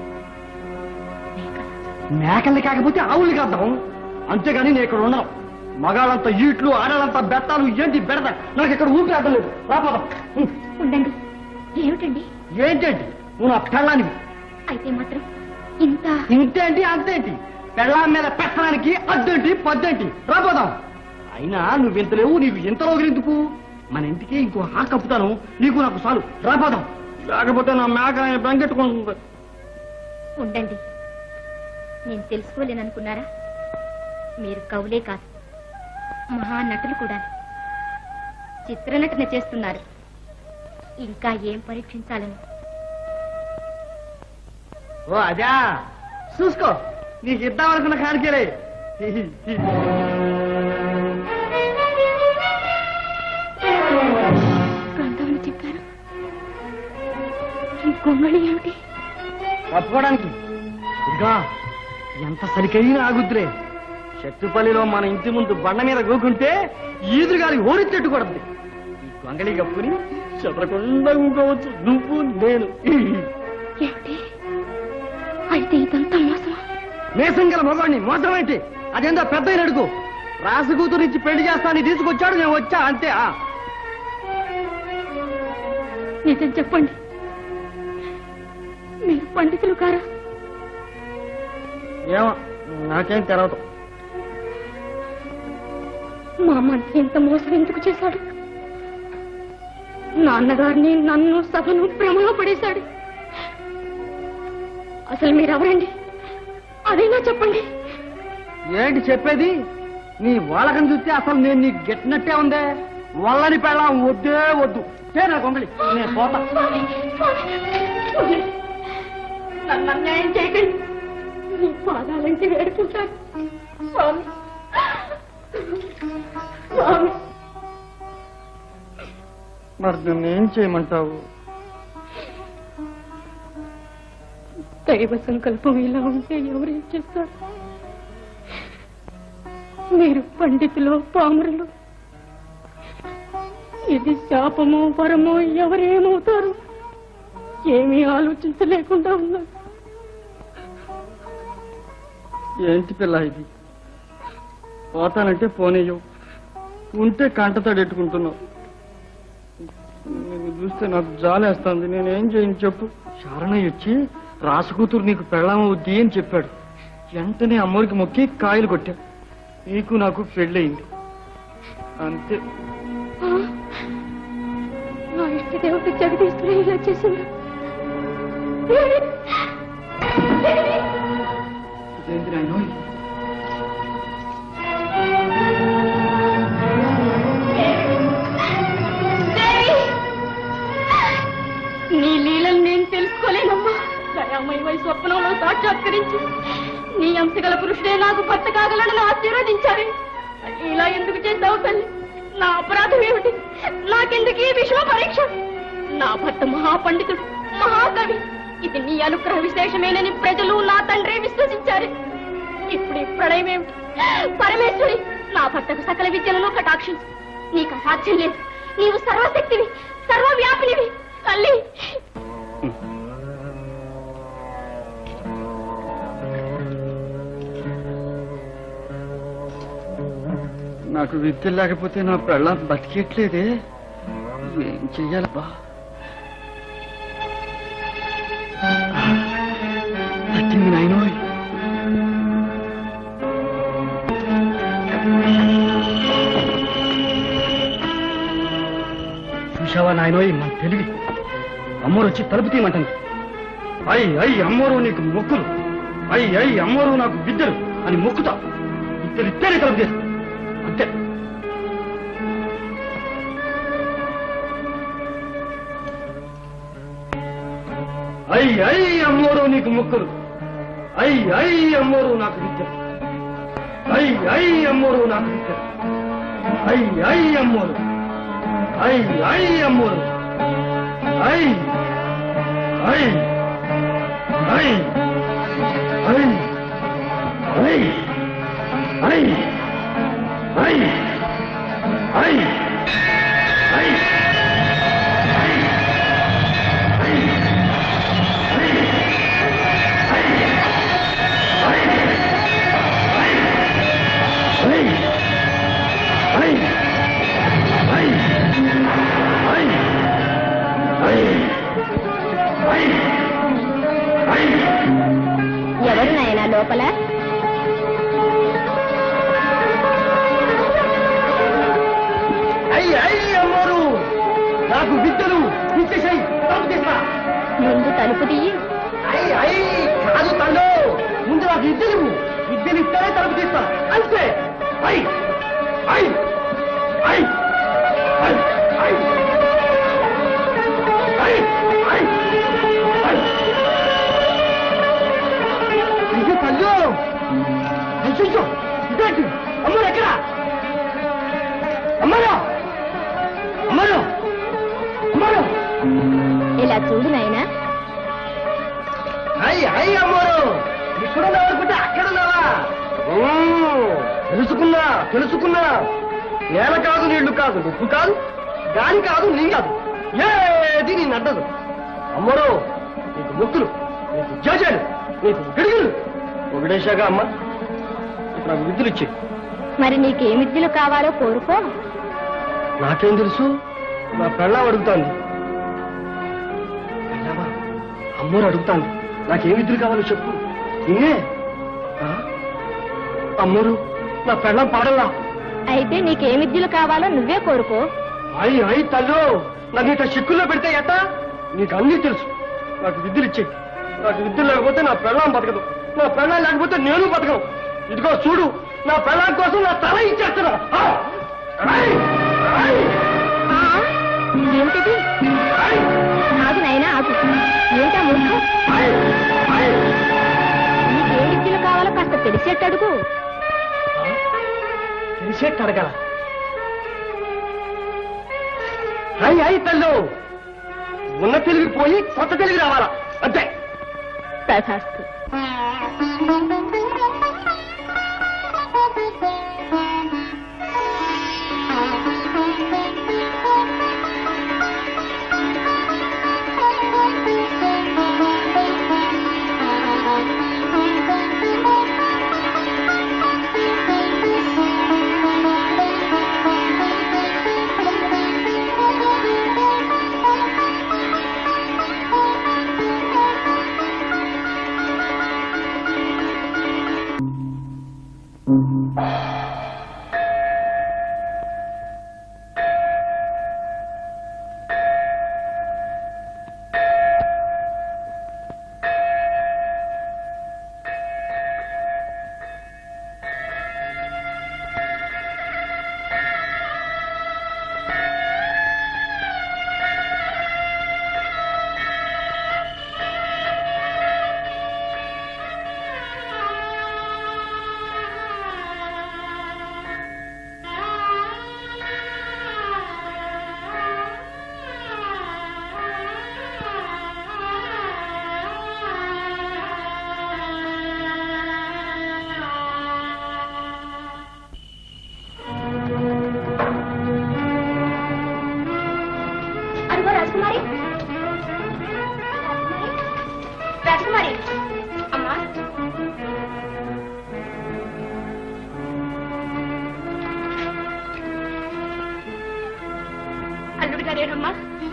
మేకల్ని కాకపోతే ఆవుల్ని కాద్దాం అంతేగాని నేను ఇక్కడ ఉండను మగాళ్ళంతా ఈట్లు ఆడాలంతా బెత్తాలు ఏంటి బెడద నాకు ఇక్కడ ఊపి అడ్డం లేదు రాపోదాం ఉం. ఉండండి ఏమిటండి ఏంటండి నువ్వు నా పెళ్ళానివి అయితే మాత్రం ఇంత ఇంతేంటి అంతేంటి పెళ్ళాం మీద పెట్టడానికి అద్దేంటి పద్దేంటి రాపోదాం అయినా నువ్వు ఇంత లేవు నీకు ఇంతలో ఎందుకు మన ఇంటికి ఇంకో ఆ కప్పుతాను నీకు నాకు చాలు రాపోదాం లేకపోతే నా మేక బెంగెట్టుకుంటుంది ఉండండి నేను తెలుసుకోలేననుకున్నారా మీరు కవులే కాదు మహానటులు కూడా చిత్రనటన చేస్తున్నారు ఇంకా ఏం పరీక్షించాలని ఓ అదా చూసుకో నీకు ఇద్దామనుకున్న కానికేలే గంధమని చెప్పారు ఈ గొంగళి ఏమిటి తప్పుకోవడానికి ఇదిగా ఎంత సరికైన ఆగుద్దులే శక్తిపల్లిలో మన ఇంటి ముందు బండ మీద గూకుంటే ఈదురుగాలి ఓరిచెట్టు కొడద్ది ఈ కొంగళి కప్పుని చెదరకుండా ఊకోవచ్చు నువ్వు నేను ఏమిటి అయితే ఇదంతా మోసమా మేసం గల మగవాడిని మోసం ఏంటి అదేందో పెద్ద అడుగు రాసు కూతురు నుంచి పెళ్లి చేస్తానని తీసుకొచ్చాడు నేను వచ్చా అంతే ఆ. నిజం చెప్పండి మీరు పండితులు కారా ఏమో నాకేం తెలవదు మా మంత్రి ఎంత మోసం ఎందుకు చేశాడు నాన్నగారిని నన్ను సభను భ్రమలో పడేశాడు అసలు మీరెవరండి అదైనా చెప్పండి ఏంటి చెప్పేది నీ వాళ్ళకం చూస్తే అసలు నేను నీకు గెట్టినట్టే ఉందే వాళ్ళని పెళ్ళాం వద్దే వద్దు చే నా కొంగలి నేను పోతా స్వామి, స్వామి, వదిలేయ్. నన్ను అన్యాయం చేయకండి నీ పాదాలంటే వేడుకుంటాను స్వామి స్వామి మరి నన్ను ఏం చేయమంటావు దైవ సంకల్పం ఇలా ఉంటే ఎవరేం చేస్తారు మీరు పండితులు పామరులు ఇది శాపమో వరమో ఎవరేమవుతారు ఏమీ ఆలోచించలేకుండా ఉన్నారు ఏంటి పిల్ల ఇది పోతానంటే పోనీయవు ఉంటే కంటతడెట్టుకుంటున్నావు నేను చూస్తే నాకు జాలేస్తుంది నేనేం చేయను చెప్పు శారణయ్య వచ్చి రాసకూతురు నీకు పెళ్ళామవుద్ది అని చెప్పాడు వెంటనే అమ్మోరికి మొక్కి కాయలు కొట్టా నీకు నాకు పెళ్ళయింది అంతే ఆ? నా ఇష్టదేవత జగదీశ్వరి ఇలా చేసింది ఇదేంటి నాయనోయ్? నీ లీలను నేను తెలుసుకోలేనమ్మా దయామయ స్వప్నంలో సాక్షాత్కరించి నీ అంశగల పురుషుడే నాకు భర్త కాగలనని ఆశీర్వదించాలి ఇలా ఎందుకు చేశావు తల్లి నా అపరాధం ఏమిటి నాకెందుకు ఈ విషమ పరీక్ష నా భర్త మహాపండితుడు మహాకవి ఇది నీ అనుగ్రహ విశేషమేనని ప్రజలు నా తండ్రి విశ్వసించారు ఇప్పుడు ఈ ప్రళయం ఏమిటి పరమేశ్వరి నా భర్తకు సకల విద్యలను కటాక్షించు నీకు అసాధ్యం లేదు నీవు సర్వశక్తివి సర్వవ్యాపినివి తల్లి నాకు విద్య లేకపోతే నా పెళ్ళం బతికేట్లేదే ఏం చెయ్యాలబ్బా పట్టింది నాయనోయ్ చూశావా నాయనోయ్ మన తెలివి అమ్మోరు వచ్చి తలుపు తీయమంటుంది అయ్ అయ్ అమ్మోరు నీకు మొక్కులు అయ్ అయ్ అమ్మోరు నాకు బిడ్డలు అని మొక్కుతా ఇద్దరు ఇద్దరే తలుపు తీస్తా అంతే అయ్ అయ్ అమ్మోరు నీకు మొక్కులు అయ్ అయ్ అమ్మోరు నాకు విద్యలు అయ్ అయ్ అమ్మోరు నాకు విద్యలు అయ్ అయ్ అమ్మోరు అయ్ అయ్ అమ్మోరు అయ్ అయ్ అయ్ అయ్ అయ్ అయ్ అయ్ అయ్ అయ్ అయ్ లోపల అయ్యి అయ్యి అమ్మోరు నాకు విద్యలు ఇచ్చేసాయి తలుపు తీస్తా ముందు తలుపు తీయి అయ్యి అయ్యి కాదు తండ్రి ముందు నాకు విద్యలు విద్యలు ఇస్తేనే తలుపు తీస్తా అంతే అయ్యి అయ్యి అయ్యి అయ్యి అయ్యి అయ్యి అయ్యి అయ్యో తల్లు అయ్యో ఇదేంటి అమ్మోరు ఎక్కడ అమ్మలో అమ్మలో అమ్మలో ఇలా చూడు నాయనా అయ్యి అయ్యి అమ్మోరు ఇక్కడున్నావు అనుకుంటే అక్కడున్నావా తెలుసుకున్నా తెలుసుకున్నా నేల కాదు నీళ్లు కాదు ఉప్పు కాదు గాలి కాదు నీ కాదు ఏది నీ నడ్డదు అమ్మోరు నీకు ముక్కులు నీకు జేజాలు నీకు గిడుగులు ఒకటేశాగా అమ్మ ఇప్పుడు నాకు విద్యులు ఇచ్చి మరి నీకేం విద్యలు కావాలో కోరుకో నాకేం తెలుసు నా పెళ్ళం అడుగుతాంది పెళ్ళామా? అమ్మోరు అడుగుతాంది నాకేం విద్యులు కావాలో చెప్పు నిన్నే ఆ? అమ్మోరు నా పెళ్ళం పాడల్లా అయితే నీకేం విద్యలు కావాలో నువ్వే కోరుకో అయ్యి అయ్యి తల్లు నన్ను ఇట్లా చిక్కుల్లో పెడితే ఎట్ట నీకు అన్నీ తెలుసు నాకు విద్యులు ఇచ్చేయి నాకు విద్యులు లేకపోతే నా పెళ్ళం బతకదు నా పెళ్ళం లేకపోతే నేను బతకను ఇదిగో చూడు నా పెళ్ళం కోసం నా తల ఇచ్చేస్తున్నా ఆ! అయ్! అయ్! ఆ, ఏమిటిది అయ్! ఆగు నాయనా ఆగు ఏమిటా మూర్ఖం అయ్! అయ్! నీకేం విద్యలు కావాలో కాస్త తెలిసేట్టు అడుగు తెలిసేట్టు అడగల అయ్యి అయ్యి తల్లు ఉన్న తెలివి పోయి కొత్త తెలివి రావాలా అంతే తథాస్తు అదిగో రాజకుమారి రాజకుమారి అమ్మా అల్లుడు గారేనమ్మా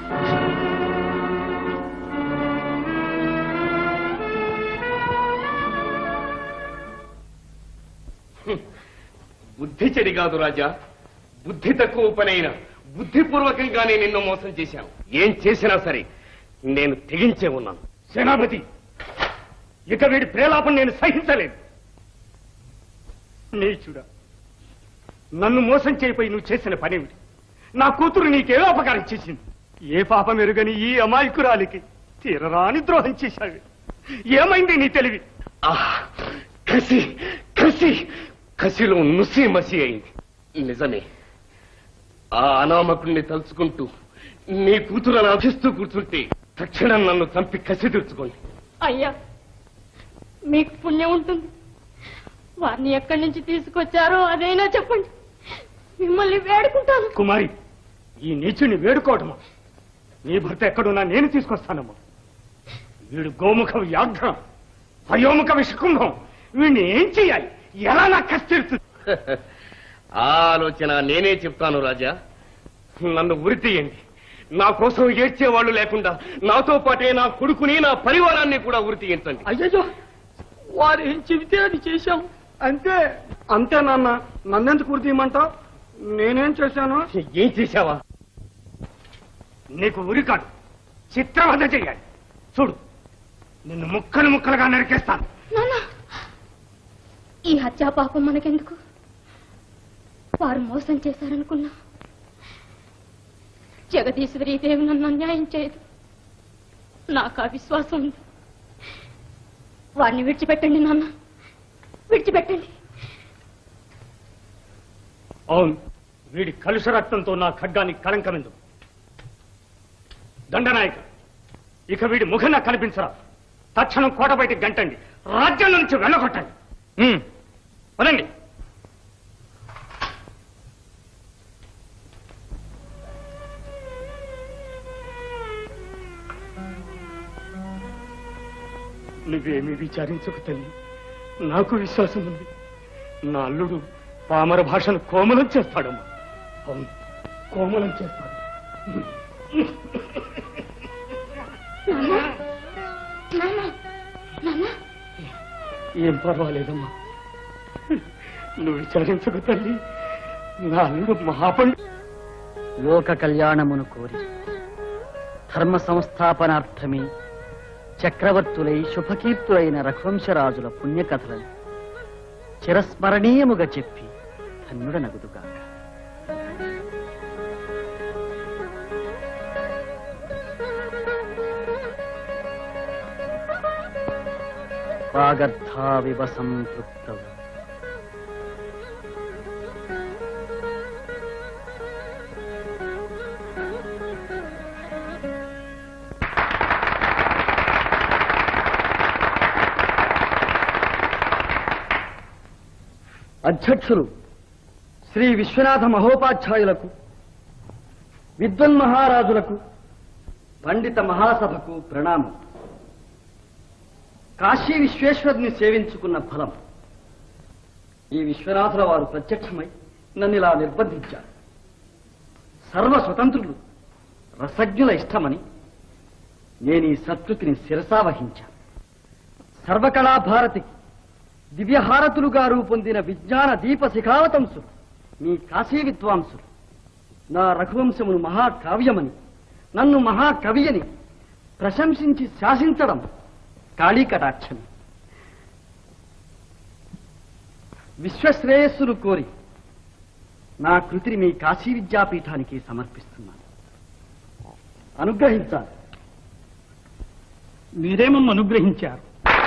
బుద్ధి చెడి కాదు రాజా బుద్ధి తక్కువ పనైన బుద్ధిపూర్వకంగానే నిన్ను మోసం చేశాను ఏం చేసినా సరే నేను తెగించే ఉన్నాను సేనాపతి ఇక వీడి ప్రేలాపం నేను సహించలేదు నీచుడా నన్ను మోసం చేయిపోయి నువ్వు చేసిన పనేమిటి నా కూతురు నీకే అపకారం చేసింది ఏ పాపం ఎరుగని ఈ అమాయకురాలికి తీరరాని ద్రోహం చేశావి ఏమైంది నీ తెలివి ఆహ్! కసి కసి కసిలో నుసి మసి అయింది నిజమే ఆ అనామకుణ్ణి తలుచుకుంటూ నీ కూతురు అభిస్తూ కూర్చుంటే తక్షణం నన్ను చంపి కసి తీర్చుకోండి అయ్యా మీకు పుణ్యం ఉంటుంది వారిని ఎక్కడి నుంచి తీసుకొచ్చారో అదైనా చెప్పండి మిమ్మల్ని వేడుకుంటాను కుమారి ఈ నీచుని వేడుకోవటమా నీ భర్త ఎక్కడున్నా నేను తీసుకొస్తానమ్మా వీడు గోముఖ వ్యాఘ్రం పయోముఖ విషకుంభం వీడిని ఏం చెయ్యాలి ఎలా నాకు కష్టం ఆ ఆలోచన నేనే చెప్తాను రాజా నన్ను ఉరి తీయండి నా కోసం ఏడ్చేవాళ్ళు లేకుండా నాతో పాటే నా కొడుకుని నా పరివారాన్ని కూడా ఉరి తీయించండి అయ్యో వారు ఏం చెబితే అది చేశాం అంతే అంతే నాన్న నన్నెందుకు గురి తీయమంటావు నేనేం చేశాను ఏం చేశావా నీకు ఉరి కాదు చిత్రవద చెయ్యాలి చూడు నిన్ను ముక్కలు ముక్కలుగా నరికేస్తాను నాన్న ఈ హత్యా పాపం మనకెందుకు వారు మోసం చేశారనుకున్నా జగదీశ్వరి దేవి నన్ను అన్యాయం చేయదు నాకు ఆ విశ్వాసం ఉంది వారిని విడిచిపెట్టండి నాన్న విడిచిపెట్టండి అవును వీడి కలుష రక్తంతో నా ఖడ్గానికి కళంకమెందు దండనాయక ఇక వీడి ముఖం నాకు కనిపించరా తక్షణం కోట బయటికి గంటండి రాజ్యం నుంచి వెళ్ళగొట్టండి ఉమ్, పదండి నువ్వేమీ విచారించకు తల్లి నాకు విశ్వాసం ఉంది నా అల్లుడు పామర భాషను కోమలం చేస్తాడమ్మా అవును కోమలం చేస్తాడు నాన్న నాన్న ఏం పర్వాలేదమ్మా నువ్వు విచారించకు తల్లి నా అల్లుడు మహాపండు లోక కళ్యాణమును కోరి ధర్మ సంస్థాపనార్థమే చక్రవర్తులై శుభకీర్తులైన రఘువంశరాజుల పుణ్యకథలను చిరస్మరణీయముగా చెప్పి ధన్యుడనగుదుగాక వాగర్థావివ సంతృప్తౌ అధ్యక్షులు శ్రీ విశ్వనాథ మహోపాధ్యాయులకు విద్వన్ మహారాజులకు పండిత మహాసభకు ప్రణామం కాశీ విశ్వేశ్వరుని సేవించుకున్న ఫలం ఈ విశ్వనాథుల వారు ప్రత్యక్షమై నన్ను ఇలా నిర్బంధించారు సర్వ స్వతంత్రులు రసజ్ఞుల ఇష్టమని నేను ఈ సత్కృతిని శిరసావహించాను సర్వకళా భారతికి దివ్యహారతులుగా రూపొందిన విజ్ఞాన దీప శిఖావతంసులు మీ కాశీ విద్వాంసులు నా రఘువంశమును మహాకావ్యమని నన్ను మహాకవి అని ప్రశంసించి శాసించడం కాళీకటాక్షం విశ్వశ్రేయస్సును కోరి నా కృతిని మీ కాశీ విద్యాపీఠానికి సమర్పిస్తున్నాను అనుగ్రహించాలి మీరేమన్నా అనుగ్రహించారు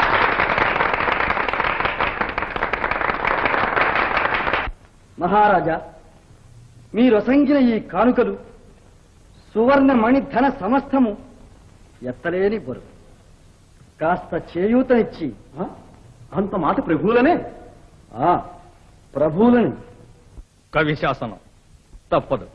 మహారాజా మీరొసంగిన ఈ కానుకలు సువర్ణ మణి ధన సమస్తము ఎత్తలేని బరువు కాస్త చేయూతనిచ్చి ఆ? అంత మాట ప్రభువులనే ఆ ప్రభువులని కవి శాసనం తప్పదు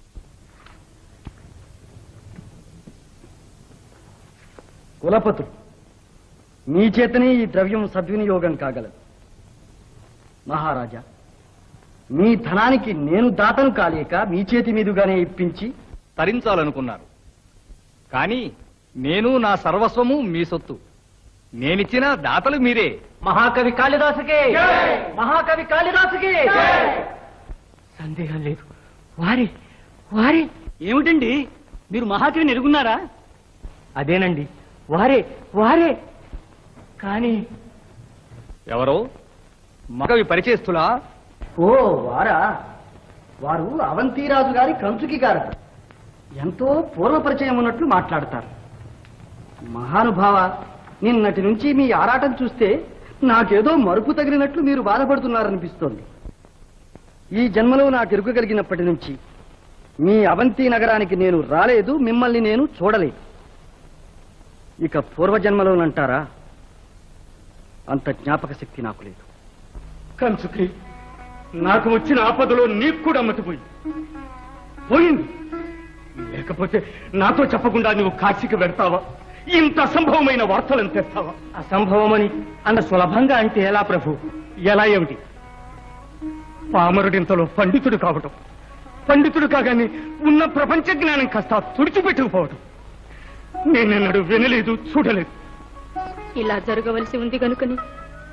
కులపతు మీ చేతనే ఈ ద్రవ్యం సద్వినియోగం కాగలదు మహారాజా మీ ధనానికి నేను దాతను కాలేక మీ చేతి మీదుగానే ఇప్పించి తరించాలనుకున్నారు కానీ నేను నా సర్వస్వము మీ సొత్తు నేనిచ్చిన దాతలు మీరే మహాకవి కాళిదాసుకే మహాకవి కాళిదాసుకే సందేహం లేదు వారి వారి ఏమిటండి మీరు మహాకవిని ఎరుగున్నారా అదేనండి వారే వారే కానీ ఎవరో మగవి పరిచయస్తులా ఓ వారా వారు అవంతిరాజు గారి కంచుకి గారట ఎంతో పూర్వ పరిచయం ఉన్నట్లు మాట్లాడతారు మహానుభావ నిన్నటి నుంచి మీ ఆరాటం చూస్తే నాకేదో మరుపు తగిలినట్లు మీరు బాధపడుతున్నారనిపిస్తోంది ఈ జన్మలో నాకు ఎరుక కలిగినప్పటి నుంచి మీ అవంతి నగరానికి నేను రాలేదు మిమ్మల్ని నేను చూడలేదు ఇక పూర్వజన్మలోనంటారా అంత జ్ఞాపక శక్తి నాకు లేదు కంచుకి నాకు వచ్చిన ఆపదలో నీకు కూడా మతిపోయింది పోయింది లేకపోతే నాతో చెప్పకుండా నువ్వు కాశీకి వెళ్తావా ఇంత అసంభవమైన వార్తలను తెస్తావా అసంభవమని అంత సులభంగా అంటే ఎలా ప్రభు ఎలా ఏమిటి పామరుడింతలో పండితుడు కావటం పండితుడు కాగానే ఉన్న ప్రపంచ జ్ఞానం కాస్త తుడిచిపెట్టుకుపోవటం నేనెన్నడూ వినలేదు చూడలేదు ఇలా జరగవలసి ఉంది కనుకని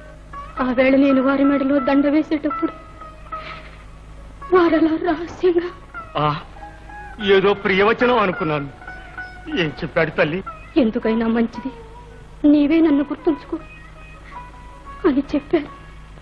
ఆ వేళ నేను వారి మెడలో దండ వేసేటప్పుడు వారలా రహస్యంగా ఆ ఏదో ప్రియవచనం అనుకున్నాను ఏం చెప్పాడు తల్లి ఎందుకైనా మంచిది నీవే నన్ను గుర్తుంచుకో అని చెప్పారు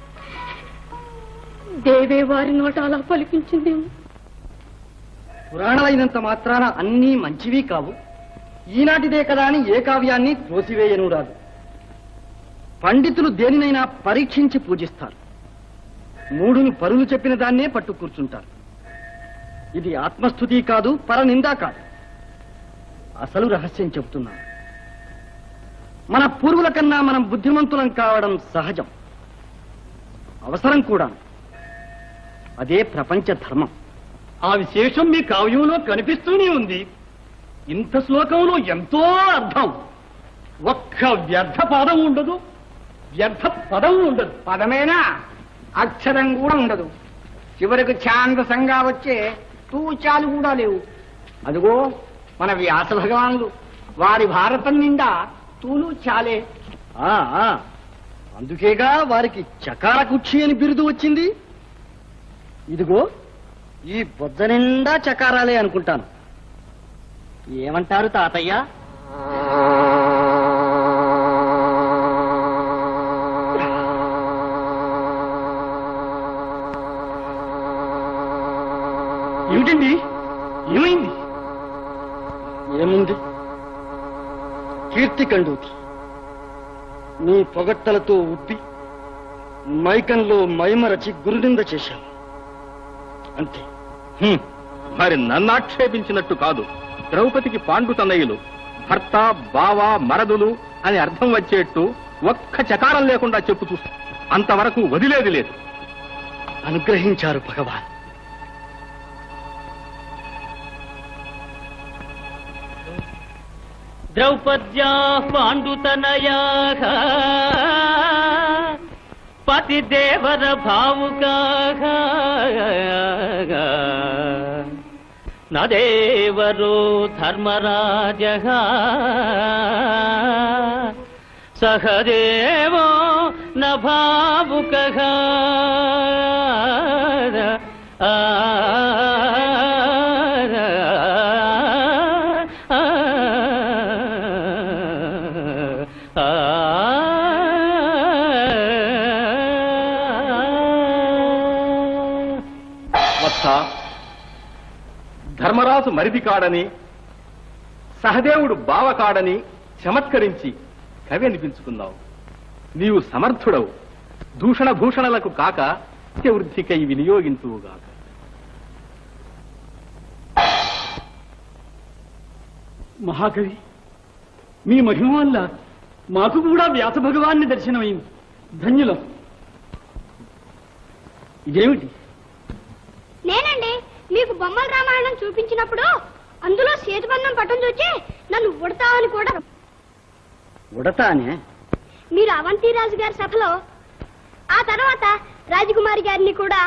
దేవే వారి నోట అలా పలికించిందేమో పురాణాలైనంత మాత్రాన అన్నీ మంచివి కావు ఈనాటిదే కదా అని ఏ కావ్యాన్ని త్రోసివేయను రాదు పండితులు దేనినైనా పరీక్షించి పూజిస్తారు మూడును పరులు చెప్పిన దాన్నే పట్టు కూర్చుంటారు ఇది ఆత్మస్థుతి కాదు పరనిందా కాదు అసలు రహస్యం చెబుతున్నాను మన పూర్వుల కన్నా మనం బుద్ధిమంతులం కావడం సహజం అవసరం కూడా అదే ప్రపంచ ధర్మం ఆ విశేషం మీ కావ్యంలో కనిపిస్తూనే ఉంది ఇంత శ్లోకంలో ఎంతో అర్థం ఒక్క వ్యర్థ పదం ఉండదు వ్యర్థ పదం ఉండదు పదమేనా అక్షరం కూడా ఉండదు చివరికి ఛాందసంగా వచ్చే తూచాలు కూడా లేవు అదిగో మన వ్యాస భగవానులు వారి భారతం నిండా తూలు చాలే ఆ ఆ, అందుకేగా వారికి చకార కుక్షి అని బిరుదు వచ్చింది ఇదిగో ఈ బొజ్జ నిండా చకారాలే అనుకుంటాను ఏమంటారు తాతయ్య ఏమిటండి ఏమైంది ఏముంది కీర్తి కండూతి నీ పొగట్టలతో ఉబ్బి మైకంలో మైమరచి గురునింద చేశాను అంతే హ్మ్. మరి నన్ను ఆక్షేపించినట్టు కాదు ద్రౌపదికి పాండు తనయులు భర్త బావ మరదులు అని అర్థం వచ్చేట్టు ఒక్క చకారం లేకుండా చెప్పు చూస్తా అంతవరకు వదిలేది లేదు అనుగ్రహించారు భగవాన్ ద్రౌపద్యా పాండుతనయా పతిదేవర భావుకా నదేవరో ధర్మరాజ సహదేవో న భావుక వత్స ధర్మరాజు మరిది కాడని సహదేవుడు బావ కాడని చమత్కరించి కవి అనిపించుకున్నావు నీవు సమర్థుడవు దూషణ భూషణలకు కాక వృద్ధికై వినియోగించువుగాక మహాకవి మీ మహిమ వల్ల మాకు కూడా వ్యాస భగవాన్ని దర్శనమైంది ధన్యులం ఇదేమిటి నేనండి మీకు బొమ్మల రామాయణం చూపించినప్పుడు అందులో సేతుబంధం పట్టం చూచి నన్ను ఉడతావని కూడా ఉడతానే మీరు అవంతిరాజు గారి సభలో ఆ తర్వాత రాజకుమారి గారిని కూడా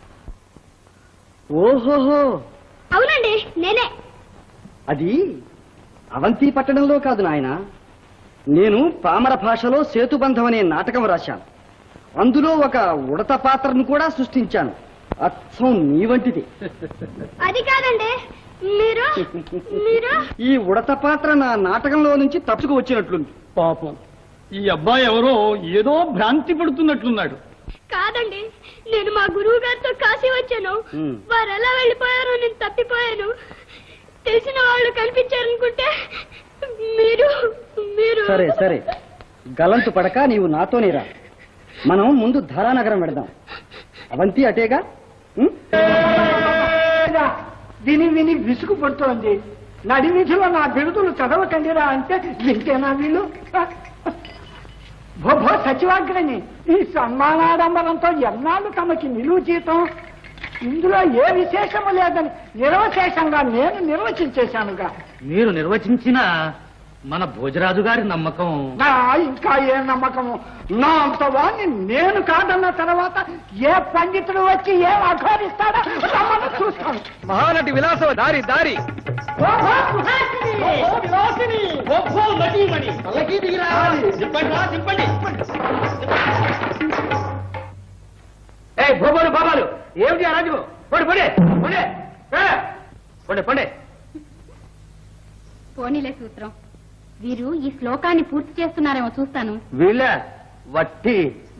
ఓహోహో అవునండి నేనే అది అవంతి పట్టణంలో కాదు నాయన నేను పామర భాషలో సేతుబంధం అనే నాటకం రాశాను అందులో ఒక ఉడత పాత్రను కూడా సృష్టించాను అచ్చం నీ వంటిది అది కాదండి మీరు మీరు ఈ ఉడత పాత్ర నా నాటకంలో నుంచి తప్పుకు వచ్చినట్లుంది పాపం ఈ అబ్బాయి ఎవరో ఏదో భ్రాంతి పడుతున్నట్లున్నాడు కాదండి నేను మా గురువు గారితో కాశీ వచ్చాను హ్మ్. వారు ఎలా వెళ్ళిపోయారో నేను తప్పిపోయాను తెలిసిన వాళ్ళు కనిపించారనుకుంటే మీరు మీరు సరే సరే గలంతు పడక నీవు నాతోనే రా మనం ముందు ధారానగరం వెడదాం అవంతి అటేగా ఉం? విని విని విసుగు పడుతోంది నడి వీధిలో నా బిరుదులు చదవకండిరా అంటే వింటేనా వీళ్ళు భో సచివాగ్రని ఈ సన్మానాడంబరంతో ఎన్నాళ్ళు తమకి నిలువు జీతం ఇందులో ఏ విశేషము లేదని నిర్వశేషంగా నేను నిర్వచించేశానుగా మీరు నిర్వచించిన మన భోజరాజు గారి నమ్మకం నా ఇంకా ఏ నమ్మకము నా అంత వాణ్ణి నేను కాదన్న తర్వాత ఏ పండితుడు వచ్చి ఏం ఆహ్వానిస్తాడో రమ్మని చూస్తాను మహానటి విలాస దారి దారి ఓహో, సుహాసిని! ఓహో, విలాసిని! ఓహో, నటీమణి! పల్లకీ దిగిరా! తిప్పండి రా, తిప్పండి భూగోలు బాబాలు ఏమిటి అరాజు పొడి పొడి పొడి పొడి పొడి పోనీలే సూత్రం వీరు ఈ శ్లోకాన్ని పూర్తి చేస్తున్నారేమో చూస్తాను వీళ్ళ వట్టి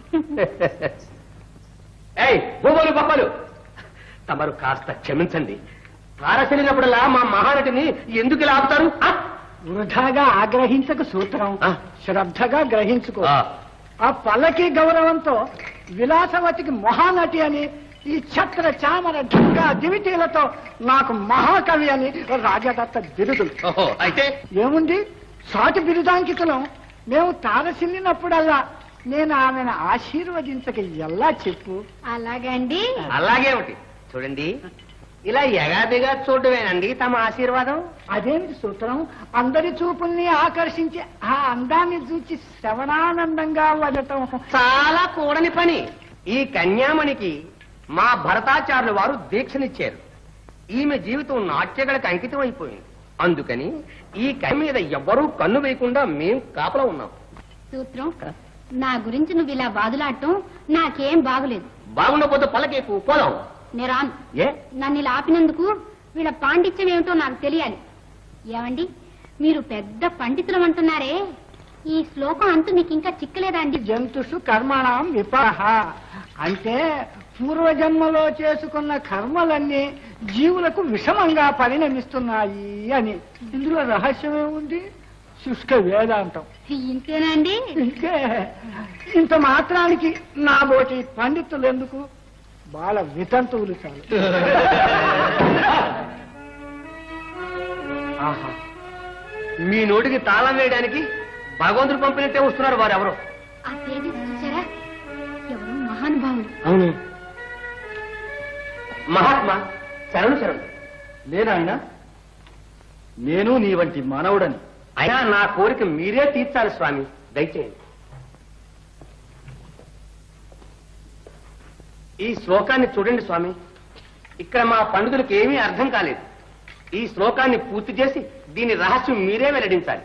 ఏయ్ భూగోలు బాబాలు తమరు కాస్త క్షమించండి తారసెలినప్పుడల్లా మా మహానటిని ఎందుకు ఇలా ఆపుతారు ఆ? వృధాగా ఆగ్రహించక సూత్రం ఆ. శ్రద్ధగా గ్రహించుకో ఆ. ఆ పల్లకి గౌరవంతో విలాసవతికి మహానటి అని ఈ ఛత్ర చామర ఢంకా దివిటీలతో నాకు మహాకవి అని రాజదత్త బిరుదులు ఓహో అయితే ఏముంది సాటి బిరుదాంకితులం మేము తారసిల్లినప్పుడల్లా నేను ఆమెను ఆశీర్వదించక ఎలా చెప్పు అలాగండి అలాగే ఒకటి చూడండి ఇలా ఎగాదిగా చూడమేనండి తమ ఆశీర్వాదం అదేమిటి సూత్రం అందరి చూపుల్ని ఆకర్షించి ఆ అందాన్ని చూచి శ్రవణానందంగా వదటం చాలా కూడని పని ఈ కన్యామణికి మా భరతాచార్యుల వారు దీక్షనిచ్చారు ఈమె జీవితం నాట్యగలకు అంకితం అయిపోయింది అందుకని ఈ కన్య మీద ఎవ్వరూ కన్ను వేయకుండా మేం కాపలా ఉన్నాం సూత్రం నా గురించి నువ్వు ఇలా బాదులాడటం నాకేం బాగులేదు బాగుండకపోతే పల్లకేకు పోదాం నేను రాను ఏ నన్ను ఇలా ఆపినందుకు వీళ్ళ పాండిత్యం ఏమిటో నాకు తెలియాలి ఏమండి మీరు పెద్ద పండితులం అంటున్నారే ఈ శ్లోకం అంటూ మీకు ఇంకా చిక్కలేదా అండి జంతుషు కర్మణం విపాహ అంటే పూర్వజన్మలో చేసుకున్న కర్మలన్నీ జీవులకు విషమంగా పరిణమిస్తున్నాయి అని ఇందులో రహస్యమే ఉంది శుష్క వేదాంతం ఇంతేనా అండి ఇంకే ఇంత మాత్రానికి నా బోటి పండితులు ఎందుకు బాల వితంతువులు చాలు ఆహా మీ నోటికి తాళం వేయడానికి భగవంతుడు పంపినట్టే వస్తున్నారు వారు ఎవరో ఆ తేదీ చూసారా ఎవరు మహానుభావులు అవును మహాత్మా శరణు శరణు లేనాయన నేను నీ వంటి మానవుడని అయినా నా కోరిక మీరే తీర్చాలి స్వామి దయచేయండి ఈ శ్లోకాన్ని చూడండి స్వామి ఇక్కడ మా పండితులకు ఏమీ అర్థం కాలేదు ఈ శ్లోకాన్ని పూర్తి చేసి దీని రహస్యం మీరే వెల్లడించాలి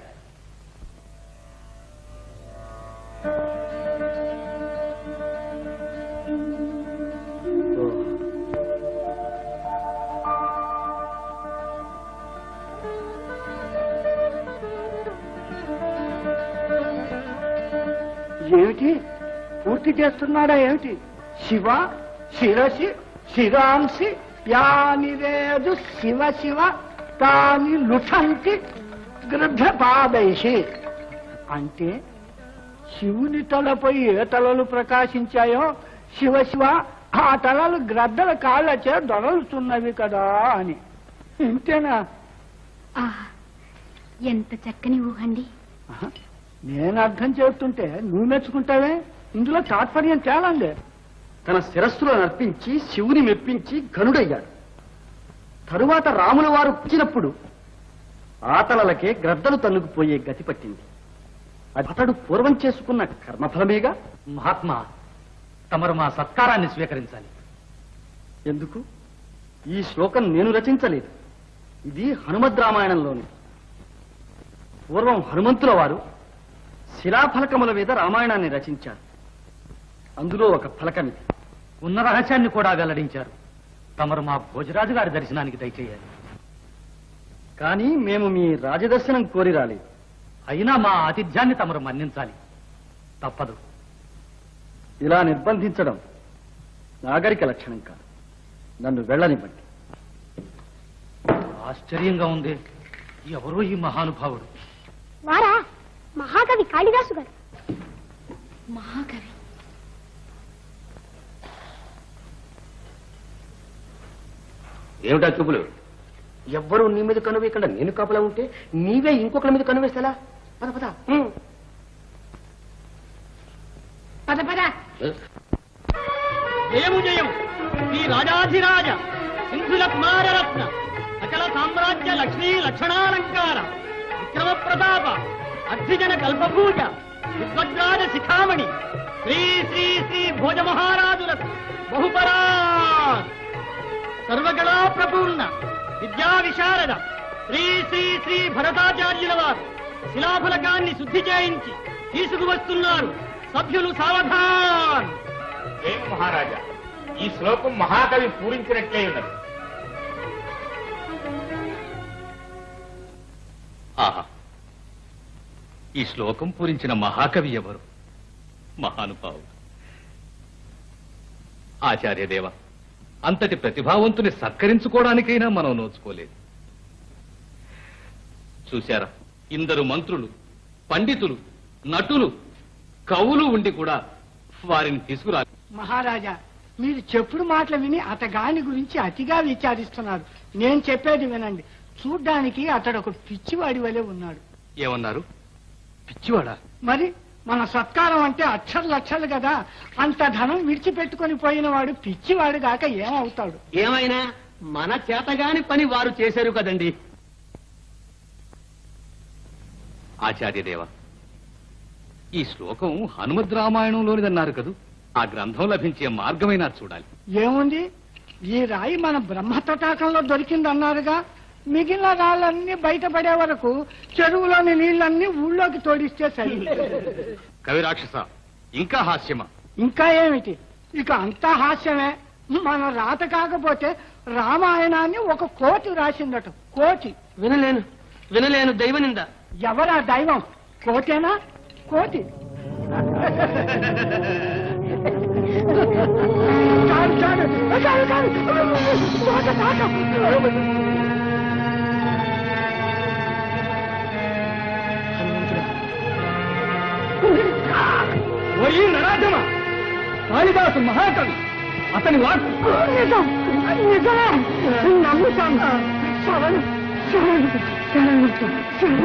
ఏమిటి పూర్తి చేస్తున్నాడా ఏమిటి శివ శిరసి శిరాంసి యానిరేదు శివ శివ తాని లుఠంతి గృద్ధ పాదైషి అంటే శివుని తలపై ఏ తలలు ప్రకాశించాయో శివ శివ ఆ తలలు గ్రద్దల కాళ్ళచే దొరలుతున్నవి కదా అని ఇంతేనా ఆహా ఎంత చక్కని ఊహండి ఆహా, నేను అర్థం చేస్తుంటే నువ్వు మెచ్చుకుంటావే ఇందులో తాత్పర్యం తేలందే తన శిరస్సులో నర్పించి శివుని మెప్పించి ఘనుడయ్యాడు తరువాత రాముల వారు పుచ్చినప్పుడు ఆతలలకే గ్రద్దలు తన్నుకుపోయే గతి పట్టింది అది అతడు పూర్వం చేసుకున్న కర్మఫలమేగా మహాత్మా తమరు మా సత్కారాన్ని స్వీకరించాలి ఎందుకు ఈ శ్లోకం నేను రచించలేదు ఇది హనుమద్ రామాయణంలోని పూర్వం హనుమంతుల వారు శిలాఫలకముల మీద రామాయణాన్ని రచించారు అందులో ఒక ఫలకమిది ఉన్న రహస్యాన్ని కూడా వెల్లడించారు తమరు మా భోజరాజు గారి దర్శనానికి దయచేయాలి కానీ మేము మీ రాజదర్శనం కోరి రాలేదు అయినా మా ఆతిథ్యాన్ని తమరు మన్నించాలి తప్పదు ఇలా నిర్బంధించడం నాగరిక లక్షణం కాదు నన్ను వెళ్ళనివ్వండి ఆశ్చర్యంగా ఉంది ఎవరో ఈ మహానుభావుడు వారా మహాకవి కాళిదాసు గారు మహాకవి ఏమిటా చూపులు ఎవ్వరూ నీ మీద కనువేయకుండా నేను కాపలా ఉంటే నీవే ఇంకొకరి మీద కనువేస్తేలా పద పద ఉమ్. పద పద జయము జయం శ్రీ రాజాధిరాజ సింధుల కుమారరత్న సకల సామ్రాజ్య లక్ష్మీ లక్షణాలంకార విక్రమ ప్రతాప అర్ధిజన కల్పభూజ విద్వద్రాజ శిఖామణి శ్రీ శ్రీ శ్రీ భోజ మహారాజులకు బహుపరా సర్వగళా ప్రపూర్ణ విద్యా విశారద శ్రీ శ్రీ శ్రీ భరతాచార్యుల వారు శిలాఫలకాన్ని శుద్ధి చేయించి తీసుకువస్తున్నారు సభ్యులు సావధాన్ ఏ మహారాజా ఈ శ్లోకం మహాకవి పూరించినట్లే ఉన్నది ఆహా ఈ శ్లోకం పూరించిన మహాకవి ఎవరు మహానుభావుడు ఆచార్యదేవ అంతటి ప్రతిభావంతుని సత్కరించుకోవడానికైనా మనం నోచుకోలేదు చూశారా ఇందరు మంత్రులు పండితులు నటులు కవులు ఉండి కూడా వారిని తీసుకురా మహారాజా మీరు చెప్పుడు మాటలు విని అతగాని గురించి అతిగా విచారిస్తున్నారు నేను చెప్పేది వినండి చూడ్డానికి అతడు ఒక పిచ్చివాడి వలె ఉన్నాడు ఏమన్నారు పిచ్చివాడా మరి మన సత్కారం అంటే అక్షర లక్షలు కదా అంత ధనం విడిచిపెట్టుకొని పోయిన వాడు పిచ్చివాడు గాక ఏమవుతాడు ఏమైనా మన చేతగాని పని వారు చేశారు కదండి ఆచార్యదేవ ఈ శ్లోకం హనుమద్ రామాయణంలోనిదన్నారు కదూ ఆ గ్రంథం లభించే మార్గమైనా చూడాలి ఏముంది ఈ రాయి మన బ్రహ్మ తటాకంలో దొరికిందన్నారుగా మిగిలిన రాళ్ళన్నీ బయటపడే వరకు చెరువులోని నీళ్ళన్నీ ఊళ్ళోకి తోడిస్తే సరి కవి రాక్షస ఇంకా హాస్యమా ఇంకా ఏమిటి ఇక అంతా హాస్యమే మన రాత కాకపోతే రామాయణాన్ని ఒక కోటి రాసిందట కోటి వినలేను వినలేను దైవనింద ఎవరా దైవం కోటేనా కోటి చాలు చాలు చాలు చాలు తోట తోట ఓయి నరాధమ కాళిదాసు మహాకవి అతని వాక్ నిజం నిజమే నమ్ముతాను శరణు శరణు శరణు శరణు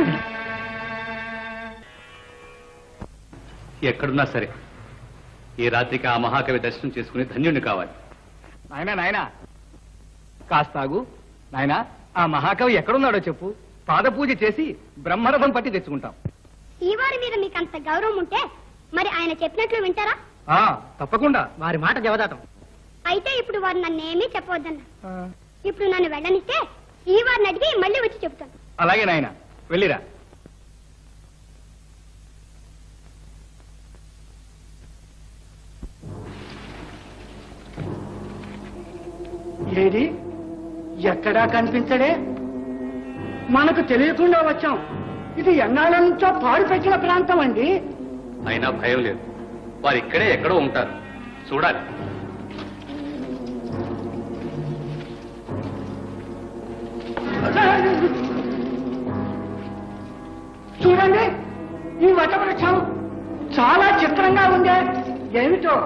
ఎక్కడున్నా సరే ఈ రాత్రికి ఆ మహాకవి దర్శనం చేసుకుని ధన్యుణ్ణి కావాలి నాయనా నాయనా కాస్తాగు నాయనా ఆ మహాకవి ఎక్కడున్నాడో చెప్పు పాదపూజ చేసి బ్రహ్మరథం పట్టి తెచ్చుకుంటాం శ్రీవారి మీద మీకు అంత గౌరవం ఉంటే మరి ఆయన చెప్పినట్లు వింటారా ఆ తప్పకుండా వారి మాట జవదాటం అయితే ఇప్పుడు వారు నన్ను ఏమీ చెప్పవద్దన్న ఇప్పుడు నన్ను వెళ్ళనిస్తే శ్రీవారిని అడిగి మళ్ళీ వచ్చి చెబుతాను అలాగే నాయనా వెళ్ళిరా ఏది ఎక్కడా కనిపించడే మనకు తెలియకుండా వచ్చాం ఇది ఎన్నాళ్ళ నుంచో పాడు పెట్టిన ప్రాంతం అండి అయినా భయం లేదు వారు ఇక్కడే ఎక్కడో ఉంటారు చూడాలి చూడండి ఈ వటవృక్షం చాలా చిత్రంగా ఉందే ఏమిటో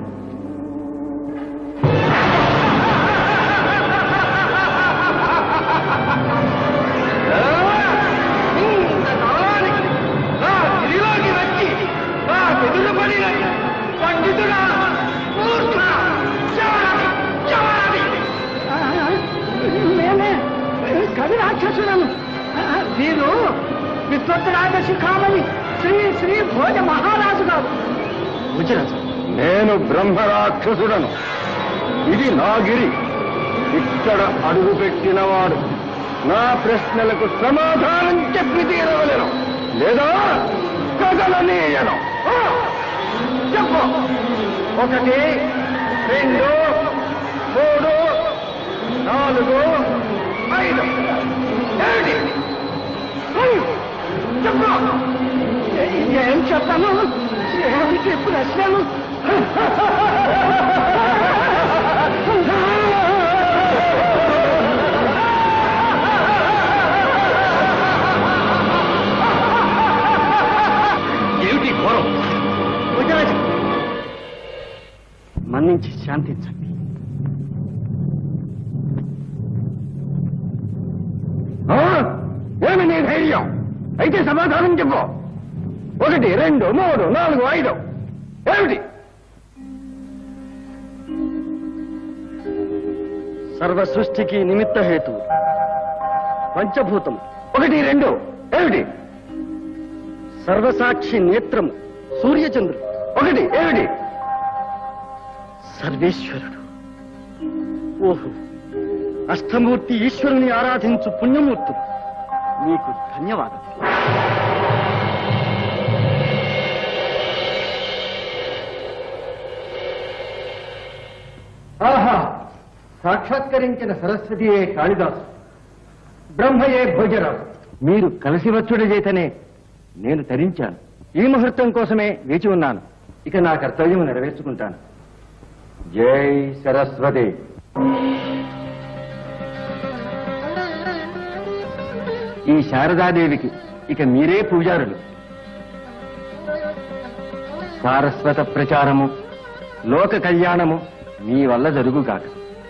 మేమే కవి రాక్షసులను వీరు విద్వత్రాజ శిఖామణి శ్రీ శ్రీ భోజ మహారాజు గారు నేను బ్రహ్మరాక్షసుడను ఇది నా గిరి ఇక్కడ అడుగు పెట్టినవాడు నా ప్రశ్నలకు సమాధానం చెప్పి తీరవలను లేదా కదలనీయను ఆ! చెప్పు ఒకటి రెండు మూడు నాలుగు ఐదు ఏమిటి ఐదు. చెప్పు ఏం చెప్పను ఏమిటి ప్రశ్నలు ఏమిటి ఘోరం మన్నించి శాంతించండి ఆ? ఏమి నీ ధైర్యం అయితే సమాధానం చెప్పు ఒకటి రెండు మూడు నాలుగు ఐదు ఏమిటి సర్వ సృష్టికి నిమిత్త హేతు పంచభూతం ఒకటి రెండు ఏమిటి సర్వసాక్షి నేత్రము సూర్యచంద్రుడు ఒకటి ఏమిటి సర్వేశ్వరుడు ఓహో అష్టమూర్తి ఈశ్వరుని ఆరాధించు పుణ్యమూర్తులు మీకు ధన్యవాదాలు ఆహా సాక్షాత్కరించిన సరస్వతియే కాళిదాసు బ్రహ్మయే భోజరాజు మీరు కలిసి వచ్చుడు చేతనే నేను తరించాను ఈ ముహూర్తం కోసమే వేచి ఉన్నాను ఇక నా కర్తవ్యం నెరవేర్చుకుంటాను జై సరస్వతి ఈ శారదాదేవికి ఇక మీరే పూజారులు సారస్వత ప్రచారము లోక కళ్యాణము మీ వల్ల జరుగుగాక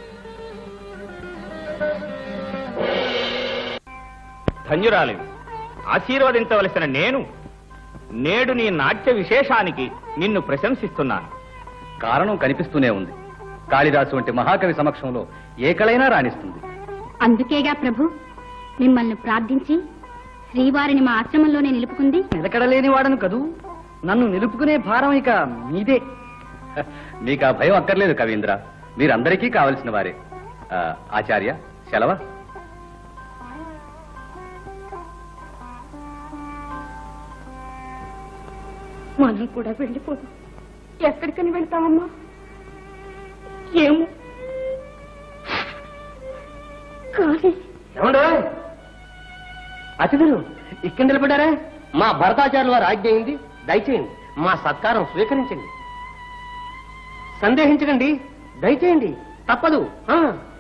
ధన్యురాలి ఆశీర్వదించవలసిన నేను నేడు నీ నాట్య విశేషానికి నిన్ను ప్రశంసిస్తున్నాను కారణం కనిపిస్తూనే ఉంది కాళిదాసు వంటి మహాకవి సమక్షంలో ఏ కళైనా రాణిస్తుంది అందుకేగా ప్రభు మిమ్మల్ని ప్రార్థించి శ్రీవారిని మా ఆశ్రమంలోనే నిలుపుకుంది నిలకడలేని వాడను కదూ నన్ను నిలుపుకునే భారం ఇక మీదే మీకు ఆ భయం అక్కర్లేదు కవీంద్ర మీరందరికీ కావలసిన వారే ఆ, ఆచార్య సెలవా మనం కూడా వెళ్ళిపోదాం ఎక్కడికని వెళ్తామమ్మా ఏమో కానీ ఏమండో అతిథులు ఇక్కడ నిలబడ్డారా మా భరతాచార్యుల వారి ఆజ్ఞ అయింది దయచేయండి మా సత్కారం స్వీకరించండి సందేహించకండి దయచేయండి తప్పదు ఆ.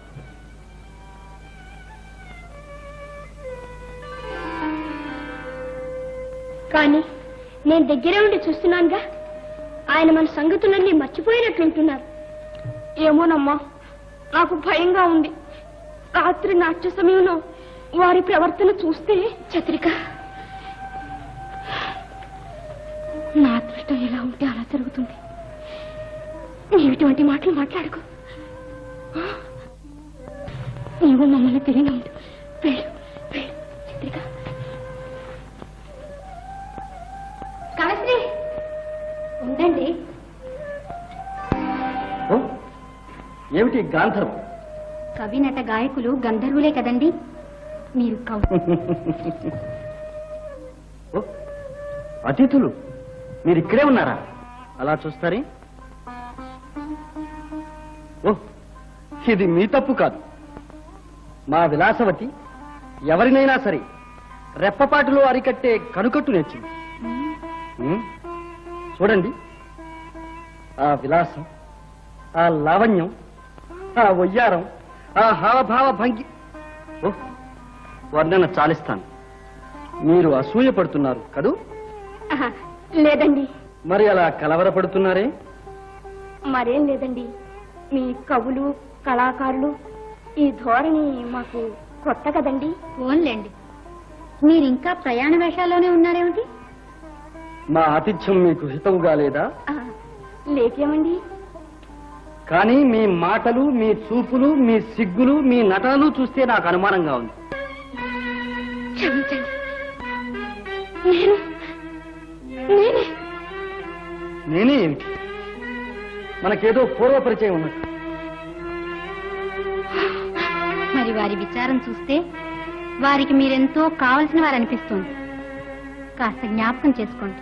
కానీ నేను దగ్గరే ఉండి చూస్తున్నానుగా ఆయన మన సంగతులన్నీ మర్చిపోయినట్లుంటున్నారు ఏమోనమ్మా నాకు భయంగా ఉంది రాత్రి నాట్య సమయంలో వారి ప్రవర్తన చూస్తే చత్రిక నా అదృష్టం ఎలా ఉంటే అలా జరుగుతుంది నీవిటువంటి మాటలు మాట్లాడుకో నీవు మమ్మల్ని తిరిగి ఉండు వెళ్ళు వెళ్ళు చిత్రిక కలశ్రీ ఉండండి ఓ, ఏమిటి గాంధర్వం కవి నట గాయకులు గంధర్వులే కదండి మీరు కవు ఓ, అతిథులు మీరు ఇక్కడే ఉన్నారా అలా చూస్తారే ఓ ఇది మీ తప్పు కాదు మా విలాసవతి ఎవరినైనా సరే రెప్పపాటులో అరికట్టే కనుకట్టు నేర్చింది ఉమ్, చూడండి ఆ విలాసం ఆ లావణ్యం ఆ వయ్యారం ఆ హావభావ భంగి ఓ వర్ణన చాలిస్తాను మీరు అసూయ పడుతున్నారు కదూ ఆహా, లేదండి మరి అలా కలవరపడుతున్నారే మరేం లేదండి మీ కవులు కళాకారులు ఈ ధోరణి మాకు కొత్త కదండి ఫోన్లేండి మీరింకా ప్రయాణ వేషాల్లోనే ఉన్నారేమిటి మా ఆతిథ్యం మీకు హితవుగా లేదా ఆ, లేకేమండి కానీ మీ మాటలు మీ చూపులు మీ సిగ్గులు మీ నటనలు చూస్తే నాకు అనుమానంగా ఉంది క్షమించండి నేను నేనే నేనే ఏమిటి మనకేదో పూర్వ పరిచయం ఉన్నట్టు మరి వారి విచారం చూస్తే వారికి మీరెంతో కావలసిన వారు అనిపిస్తుంది కాస్త జ్ఞాపకం చేసుకోండి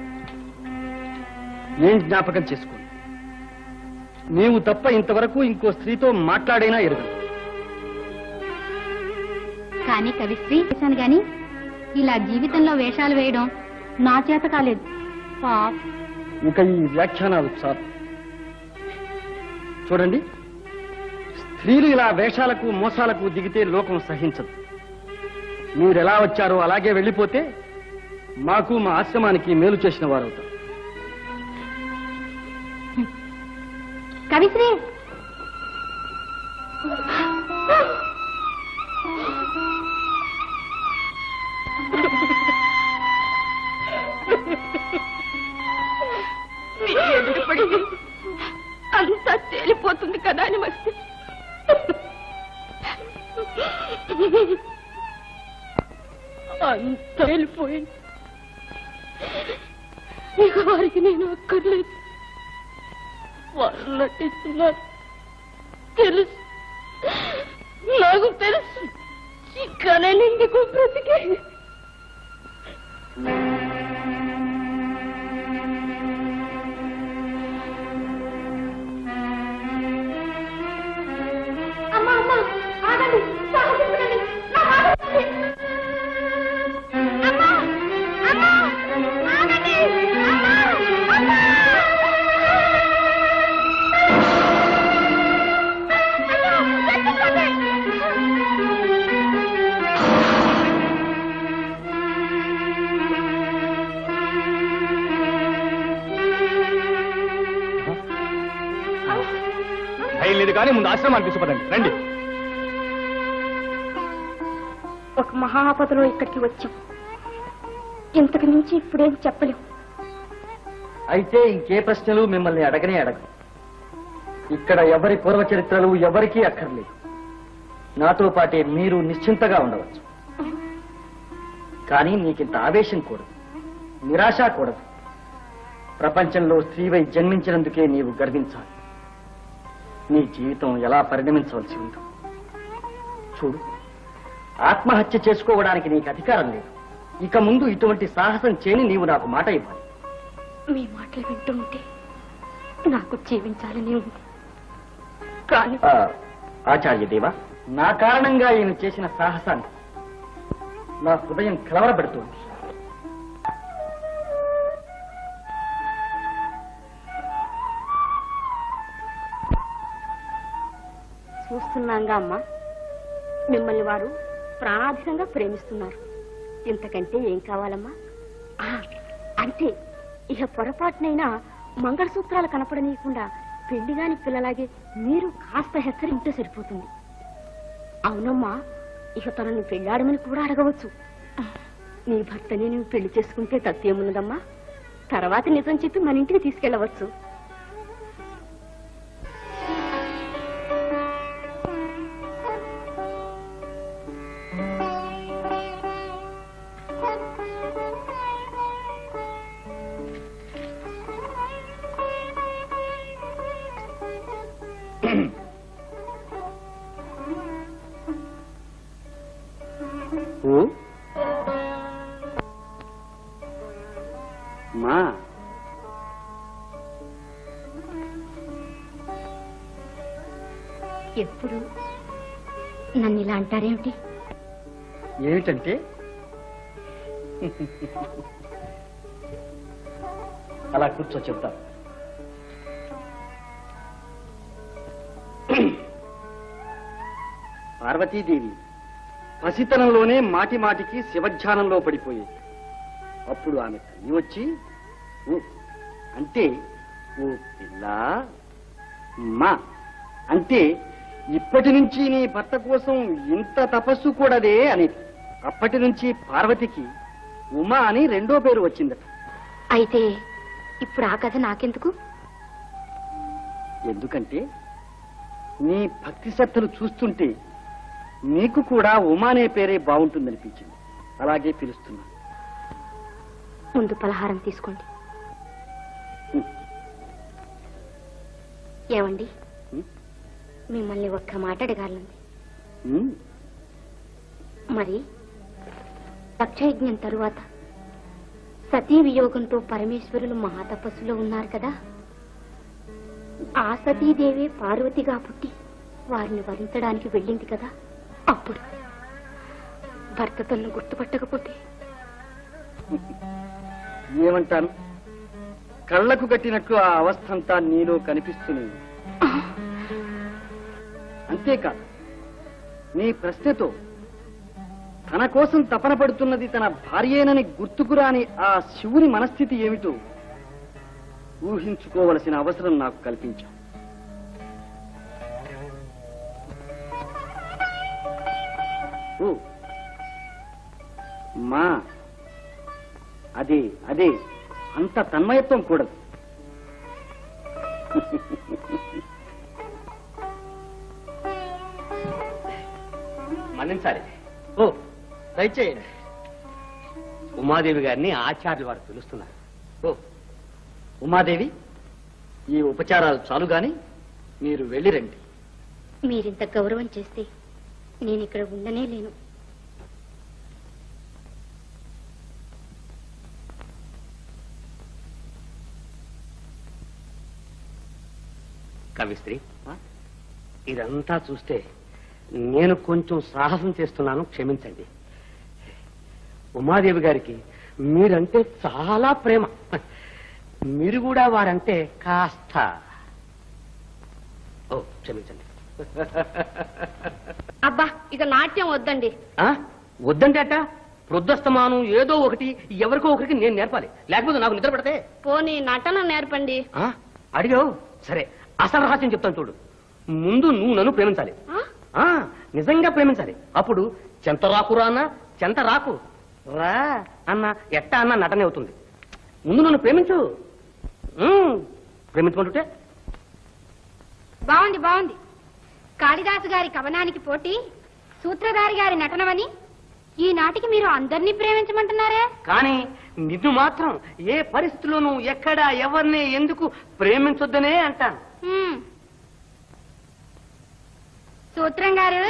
నేను జ్ఞాపకం చేసుకోండి నీవు తప్ప ఇంతవరకు ఇంకో స్త్రీతో మాట్లాడైనా ఎరుగను కానీ కవిశ్రీ చేశాను గాని ఇలా జీవితంలో వేషాలు వేయడం నా చేత కాలేదు పాప ఇక ఈ వ్యాఖ్యానాలు చాలు చూడండి స్త్రీలు ఇలా వేషాలకు మోసాలకు దిగితే లోకం సహించదు మీరు ఎలా వచ్చారో అలాగే వెళ్ళిపోతే మాకు మా ఆశ్రమానికి మేలు చేసిన వారవుతారు కవిశ్రీ నీ ఎదురుపడి అంతా తేలిపోతుంది కదా అని వస్తే అంతా తేలిపోయింది ఇక వారికి నేను అక్కర్లేదు వారు నటిస్తున్నారు తెలుసు నాకు తెలుసు ఇంకా నేను ఇందుకు బ్రతికే లేదు కానీ ముందు ఆశ్రమానికి తీసుకుపదండి రండి ఒక మహాపదలో ఇక్కడికి వచ్చాం ఇంతకు మించి ఇప్పుడేం చెప్పలేం అయితే ఇంకే ప్రశ్నలు మిమ్మల్ని అడగనే అడగ ఇక్కడ ఎవరి పూర్వ చరిత్రలు ఎవరికీ అక్కర్లేదు నాతో పాటే మీరు నిశ్చింతగా ఉండవచ్చు కానీ నీకింత ఆవేశం కూడదు నిరాశ కూడదు ప్రపంచంలో స్త్రీవై జన్మించినందుకే నీవు గర్వించాలి నీ జీవితం ఎలా పరిణమించవలసి ఉందో చూడు ఆత్మహత్య చేసుకోవడానికి నీకు అధికారం లేదు ఇక ముందు ఇటువంటి సాహసం చేయని నీవు నాకు మాట ఇవ్వాలి మీ మాటలు వింటూ ఉంటే నాకు జీవించాలని ఉంది కానీ ఆ, ఆచార్య దేవా నా కారణంగా ఈయన చేసిన సాహసాన్ని నా హృదయం కలవరపెడుతోంది చూస్తున్నాంగా అమ్మా మిమ్మల్ని వారు ప్రాణాధికంగా ప్రేమిస్తున్నారు ఇంతకంటే ఏం కావాలమ్మా ఆ, అంతే ఇక పొరపాటునైనా మంగళసూత్రాలు కనపడనీయకుండా పెళ్లిగాని పిల్లలాగే మీరు కాస్త హెచ్చరింటే సరిపోతుంది అవునమ్మా ఇక తనని పెళ్ళాడమని కూడా అడగవచ్చు నీ భర్తని నువ్వు పెళ్లి చేసుకుంటే తప్పేమున్నదమ్మా తర్వాత నిజం చెప్పి మన ఇంటికి తీసుకెళ్లవచ్చు ఓ మా ఎప్పుడు నన్ను ఇలా అంటారేమిటి ఏమిటంటే అలా కూర్చో చెప్తా పార్వతీదేవి పసితనంలోనే మాటి మాటికి శివధ్యానంలో పడిపోయేది అప్పుడు ఆమె తల్లి వచ్చి "ఓ, అంటే ఓ పిల్ల మా అంటే ఇప్పటి నుంచి నీ భర్త కోసం ఇంత తపస్సు కూడదే అనేది అప్పటి నుంచి పార్వతికి ఉమా అని రెండో పేరు వచ్చిందట అయితే ఇప్పుడు ఆ కథ నాకెందుకు ఎందుకంటే నీ భక్తి శ్రద్ధలు చూస్తుంటే నీకు కూడా ఉమా అనే పేరే బాగుంటుందనిపించింది అలాగే పిలుస్తున్నా ముందు పలహారం తీసుకోండి ఏమండి ఉం? మిమ్మల్ని ఒక్క మాట అడగాలంది ఉమ్, మరి దక్షయజ్ఞం తరువాత సతీ వియోగంతో పరమేశ్వరులు మహాతపస్సులో ఉన్నారు కదా ఆ సతీదేవే పార్వతిగా పుట్టి వారిని వరించడానికి వెళ్ళింది కదా అప్పుడు భర్త తనను గుర్తుపట్టకపోతే ఏమంటాను కళ్ళకు కట్టినట్లు ఆ అవస్థ అంతా నీలో కనిపిస్తూనే ఉంది. అంతేకాదు నీ ప్రశ్నతో తన కోసం తపన పడుతున్నది తన భార్యేనని గుర్తుకురాని ఆ శివుని మనస్థితి ఏమిటో ఊహించుకోవలసిన అవసరం నాకు కల్పించావు ఓ మా అదే అదే అంత తన్మయత్వం కూడదు మన్నించాలి ఓ దయచేయండి ఉమాదేవి గారిని ఆచార్యులు వారు పిలుస్తున్నారు ఓ ఉమాదేవి ఈ ఉపచారాలు చాలు గాని మీరు వెళ్ళిరండి మీరింత గౌరవం చేస్తే నేను ఇక్కడ ఉండనే లేను కవిశ్రీ ఇదంతా చూస్తే నేను కొంచెం సాహసం చేస్తున్నాను క్షమించండి ఉమాదేవి గారికి మీరంటే చాలా ప్రేమ మీరు కూడా వారంటే కాస్త ఓ క్షమించండి అబ్బా ఇక నాట్యం వద్దండి ఆ? వద్దంటే అట్ట ప్రొద్దస్తమానం ఏదో ఒకటి ఎవరికో ఒకరికి నేను నేర్పాలి లేకపోతే నాకు నిద్ర పడితే పోనీ నటన నేర్పండి ఆ? అడిగావు సరే అసలు రహస్యం చెప్తాను చూడు ముందు నువ్వు నన్ను ప్రేమించాలి ఆ నిజంగా ప్రేమించాలి అప్పుడు చెంత రాకురా అన్న చెంత రాకు రా అన్న ఎట్ట అన్న నటనే అవుతుంది ముందు నన్ను ప్రేమించు ఉమ్, ప్రేమించుకుంటుంటే బాగుంది బాగుంది కాళిదాసు గారి కవనానికి పోటీ సూత్రధారి గారి నటనమని ఈనాటికి మీరు అందరినీ ప్రేమించమంటున్నారే కానీ నిన్ను మాత్రం ఏ పరిస్థితిలోనూ ఎక్కడ ఎవరిని ఎందుకు ప్రేమించొద్దనే అంటాను హ్మ్. సూత్రం గారు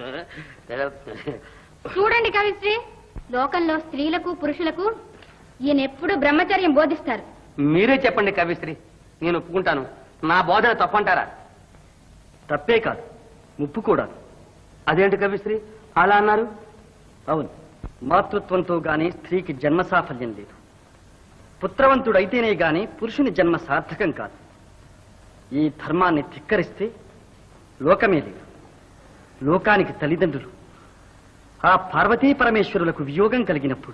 చూడండి కవిశ్రీ లోకంలో స్త్రీలకు పురుషులకు ఈయన ఎప్పుడు బ్రహ్మచర్యం బోధిస్తారు మీరే చెప్పండి కవిశ్రీ నేను ఒప్పుకుంటాను నా బోధన తప్పంటారా తప్పే కాదు ముప్పు కూడా అదేంటి కవిశ్రీ అలా అన్నారు అవును మాతృత్వంతో గాని స్త్రీకి జన్మ సాఫల్యం లేదు పుత్రవంతుడైతేనే గాని పురుషుని జన్మ సార్థకం కాదు ఈ ధర్మాన్ని ధిక్కరిస్తే లోకమే లేదు లోకానికి తల్లిదండ్రులు ఆ పార్వతీ పరమేశ్వరులకు వియోగం కలిగినప్పుడు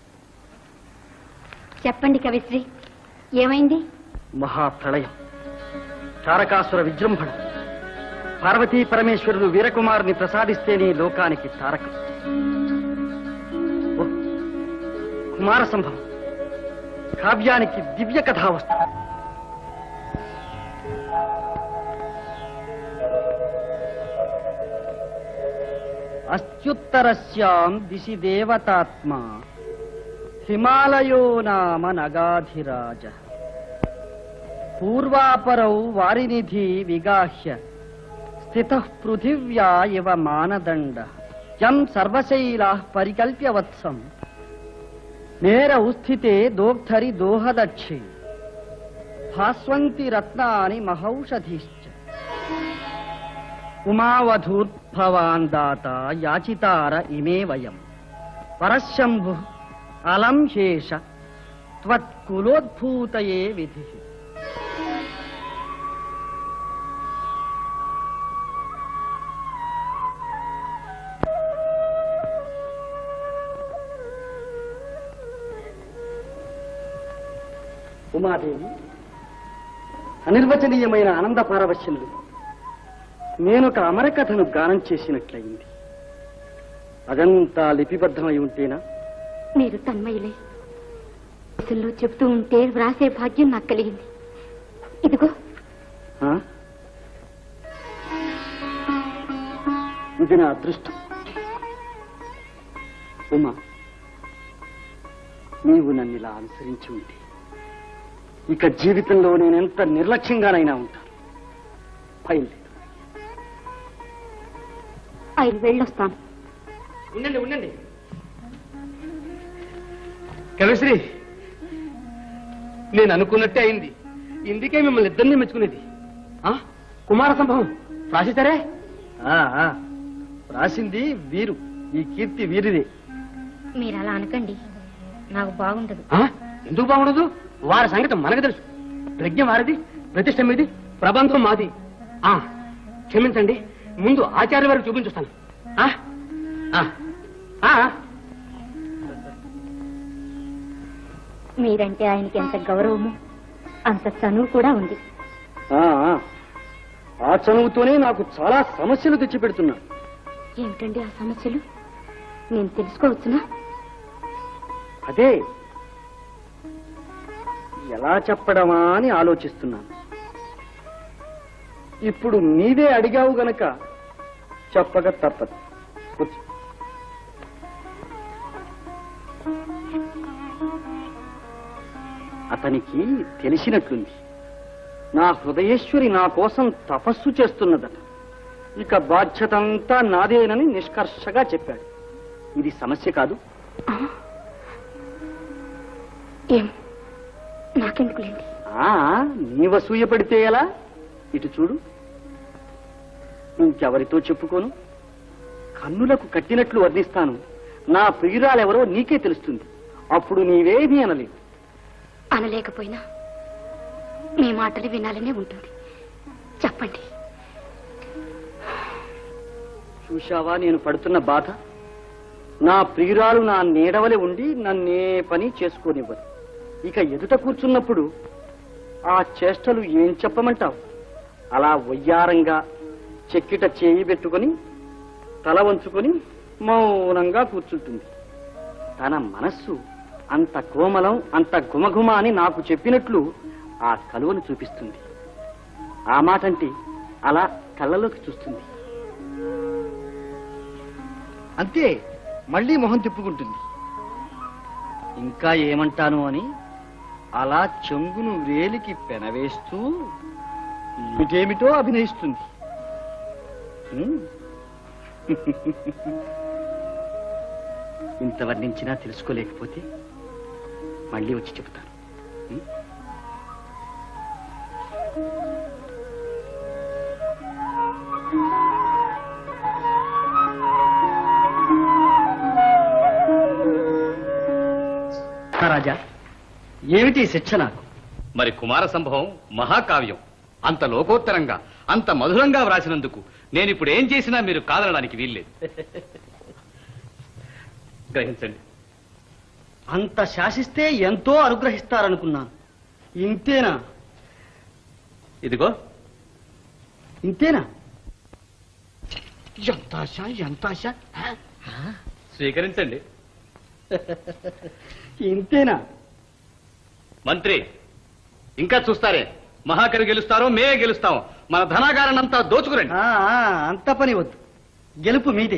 చెప్పండి కవిశ్రీ ఏమైంది మహాప్రళయం తారకాసుర విజృంభణ పార్వతీ పరమేశ్వరుడు వీరకుమారుని ప్రసాదిస్తేనే లోకానికి తారకం ఓ, కుమార సంభవం కావ్యానికి దివ్య కథా వస్తు అత్యుత్తరస్యాం దిశి దేవతాత్మ హిమాలయో నామ నగాధిరాజ పూర్వాపరౌ వారినిధి విగాహ్య స్థిత పృథివ్యా ఇవ మానదండ యం సర్వశైలా పరికల్ప్య వత్సం నేరౌ స్థితే దోగ్ధరి దోహదక్షి భాస్వంతి రత్నాని మహౌషధిశ్చ ఉమావధూద్భవాన్ దాత యాచితార ఇమే వయం పరశంభు అలం శేష త్వత్కులోద్భూతయే విధి ఉమాదేవి అనిర్వచనీయమైన ఆనంద పారవశ్యంలో నేనొక అమరకథను గానం చేసినట్లయింది అదంతా లిపిబద్ధమై ఉంటేనా మీరు తన్మయులే అసలు చెప్తూ ఉంటే వ్రాసే భాగ్యం నాకు కలిగింది ఇదిగో ఆ? ఇది నా అదృష్టం ఉమా నీవు నన్ను ఇలా అనుసరించి ఉంటే ఇక జీవితంలో నేనెంత నిర్లక్ష్యంగానైనా ఉంటాను బయలుదేరు ఆయన వెళ్ళొస్తాను ఉండండి ఉండండి కవిశ్రీ నేను అనుకున్నట్టే అయింది ఇందుకే మిమ్మల్ని ఇద్దరిని మెచ్చుకునేది ఆ? కుమార సంభవం రాసేశారే ఆ, ఆ. రాసింది వీరు ఈ కీర్తి వీరిదే మీరు అలా అనకండి నాకు బాగుండదు ఆ? ఎందుకు బాగుండదు వారి సంగతి మనకు తెలుసు ప్రజ్ఞ వారిది ప్రతిష్ట మీది ప్రబంధం మాది ఆ క్షమించండి ముందు ఆచార్య వారికి చూపించుస్తాను ఆ? ఆ. ఆ. మీరంటే ఆయనకి ఎంత గౌరవము అంత చనువు కూడా ఉంది ఆ, ఆ. ఆ చనువుతోనే నాకు చాలా సమస్యలు తెచ్చిపెడుతున్నా ఏమిటండి ఆ సమస్యలు నేను తెలుసుకోవచ్చునా అదే ఎలా చెప్పడమా అని ఆలోచిస్తున్నాను ఇప్పుడు నీవే అడిగావు గనక చెప్పక తప్పదు కూర్చో. అతనికి తెలిసినట్లుంది నా హృదయేశ్వరి నా కోసం తపస్సు చేస్తున్నదట ఇక బాధ్యత అంతా నాదేనని నిష్కర్షగా చెప్పాడు ఇది సమస్య కాదు ఏం నాకెందుకులేండి ఆ నీ వసూయ పడితే ఎలా ఇటు చూడు ఇంకెవరితో చెప్పుకోను కన్నులకు కట్టినట్లు వర్ణిస్తాను నా ప్రియురాలెవరో నీకే తెలుస్తుంది అప్పుడు నీవేమీ అనలేవు అనలేకపోయినా మీ మాటలు వినాలనే ఉంటుంది చెప్పండి చూశావా నేను పడుతున్న బాధ నా ప్రియురాలు నా నీడవలే ఉండి నన్నే పని చేసుకోనివ్వదు ఇక ఎదుట కూర్చున్నప్పుడు ఆ చేష్టలు ఏం చెప్పమంటావు అలా వయ్యారంగా చెక్కిట చేయి పెట్టుకొని తల వంచుకొని మౌనంగా కూర్చుంటుంది తన మనస్సు అంత కోమలం అంత గుమగుమ అని నాకు చెప్పినట్లు ఆ కలువను చూపిస్తుంది ఆ మాటంటే అలా కళ్ళలోకి చూస్తుంది అంతే మళ్ళీ మొహం తిప్పుకుంటుంది ఇంకా ఏమంటాను అని అలా చెంగును వేలికి పెనవేస్తూ ఇటేమిటో అభినయిస్తుంది హ్మ్. ఇంత వర్ణించినా తెలుసుకోలేకపోతే మళ్ళీ వచ్చి చెబుతాను హ్మ్? రాజా ఏమిటి ఈ శిక్ష నాకు మరి కుమార సంభవం మహాకావ్యం అంత లోకోత్తరంగా అంత మధురంగా వ్రాసినందుకు నేను ఇప్పుడు ఏం చేసినా మీరు కాదనడానికి వీల్లేదు గ్రహించండి అంత శాసిస్తే ఎంతో అనుగ్రహిస్తారనుకున్నాను ఇంతేనా ఇదిగో ఇంతేనా ఎంత ఆశ ఎంత ఆశ స్వీకరించండి ఇంతేనా మంత్రి ఇంకా చూస్తారే మహాకవి గెలుస్తారో మే గెలుస్తాం మన ధనాగారాన్నంతా దోచుకురండి ఆ, ఆ, అంత పని వద్దు గెలుపు మీదే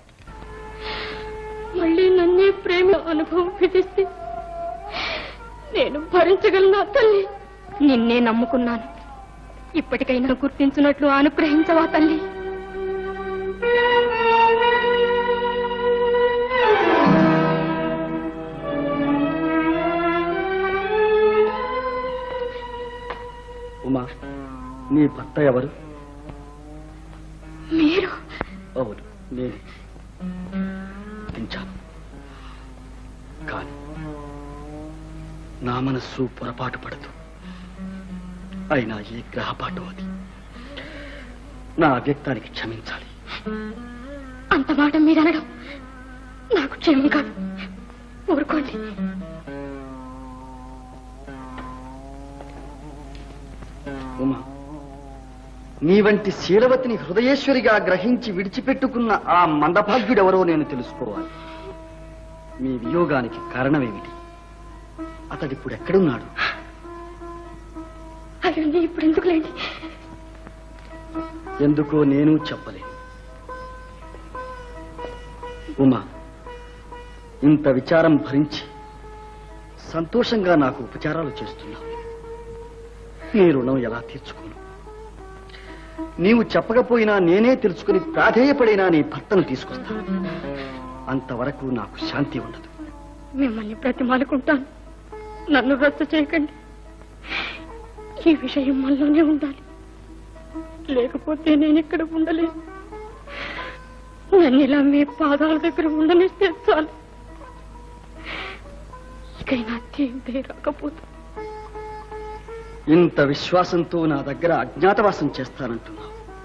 మళ్ళీ నన్నే ప్రేమ అనుభవం విధిస్తే నేను భరించగలను తల్లి నిన్నే నమ్ముకున్నాను ఇప్పటికైనా గుర్తించినట్లు అనుగ్రహించవా తల్లి ఉమా నీ భర్త ఎవరు మీరు అవును నేను పించాను కానీ నా మనస్సు పొరపాటు పడదు అయినా ఏ గ్రహపాటు అది నా వ్యక్తానికి క్షమించాలి అంత మాట మీరనడం నాకు క్షేమం కాదు ఊరుకోండి ఉమా నీ వంటి శీలవతిని హృదయేశ్వరిగా గ్రహించి విడిచిపెట్టుకున్న ఆ మందభాగ్యుడెవరో నేను తెలుసుకోవాలి మీ వియోగానికి కారణమేమిటి అతడిప్పుడు ఎక్కడున్నాడు అవన్నీ ఇప్పుడు ఎందుకు లేండి ఎందుకో నేను చెప్పలేను ఉమా ఇంత విచారం భరించి సంతోషంగా నాకు ఉపచారాలు చేస్తున్నావు నీ రుణం ఎలా తీర్చుకోను నీవు చెప్పకపోయినా నేనే తెలుసుకుని ప్రాధేయపడినా నీ భర్తను తీసుకొస్తాను అంతవరకు నాకు శాంతి ఉండదు మిమ్మల్ని ప్రతిమాలుకుంటాను నన్ను రద్దు చేయకండి ఈ విషయం మనలోనే ఉండాలి లేకపోతే నేను ఇక్కడ ఉండలేను నన్ను ఇలా మీ పాదాల దగ్గర ఉండనిస్తే చాలు ఇకైనా తీర్థే రాకపోతే ఇంత విశ్వాసంతో నా దగ్గర అజ్ఞాతవాసం చేస్తానంటున్నావు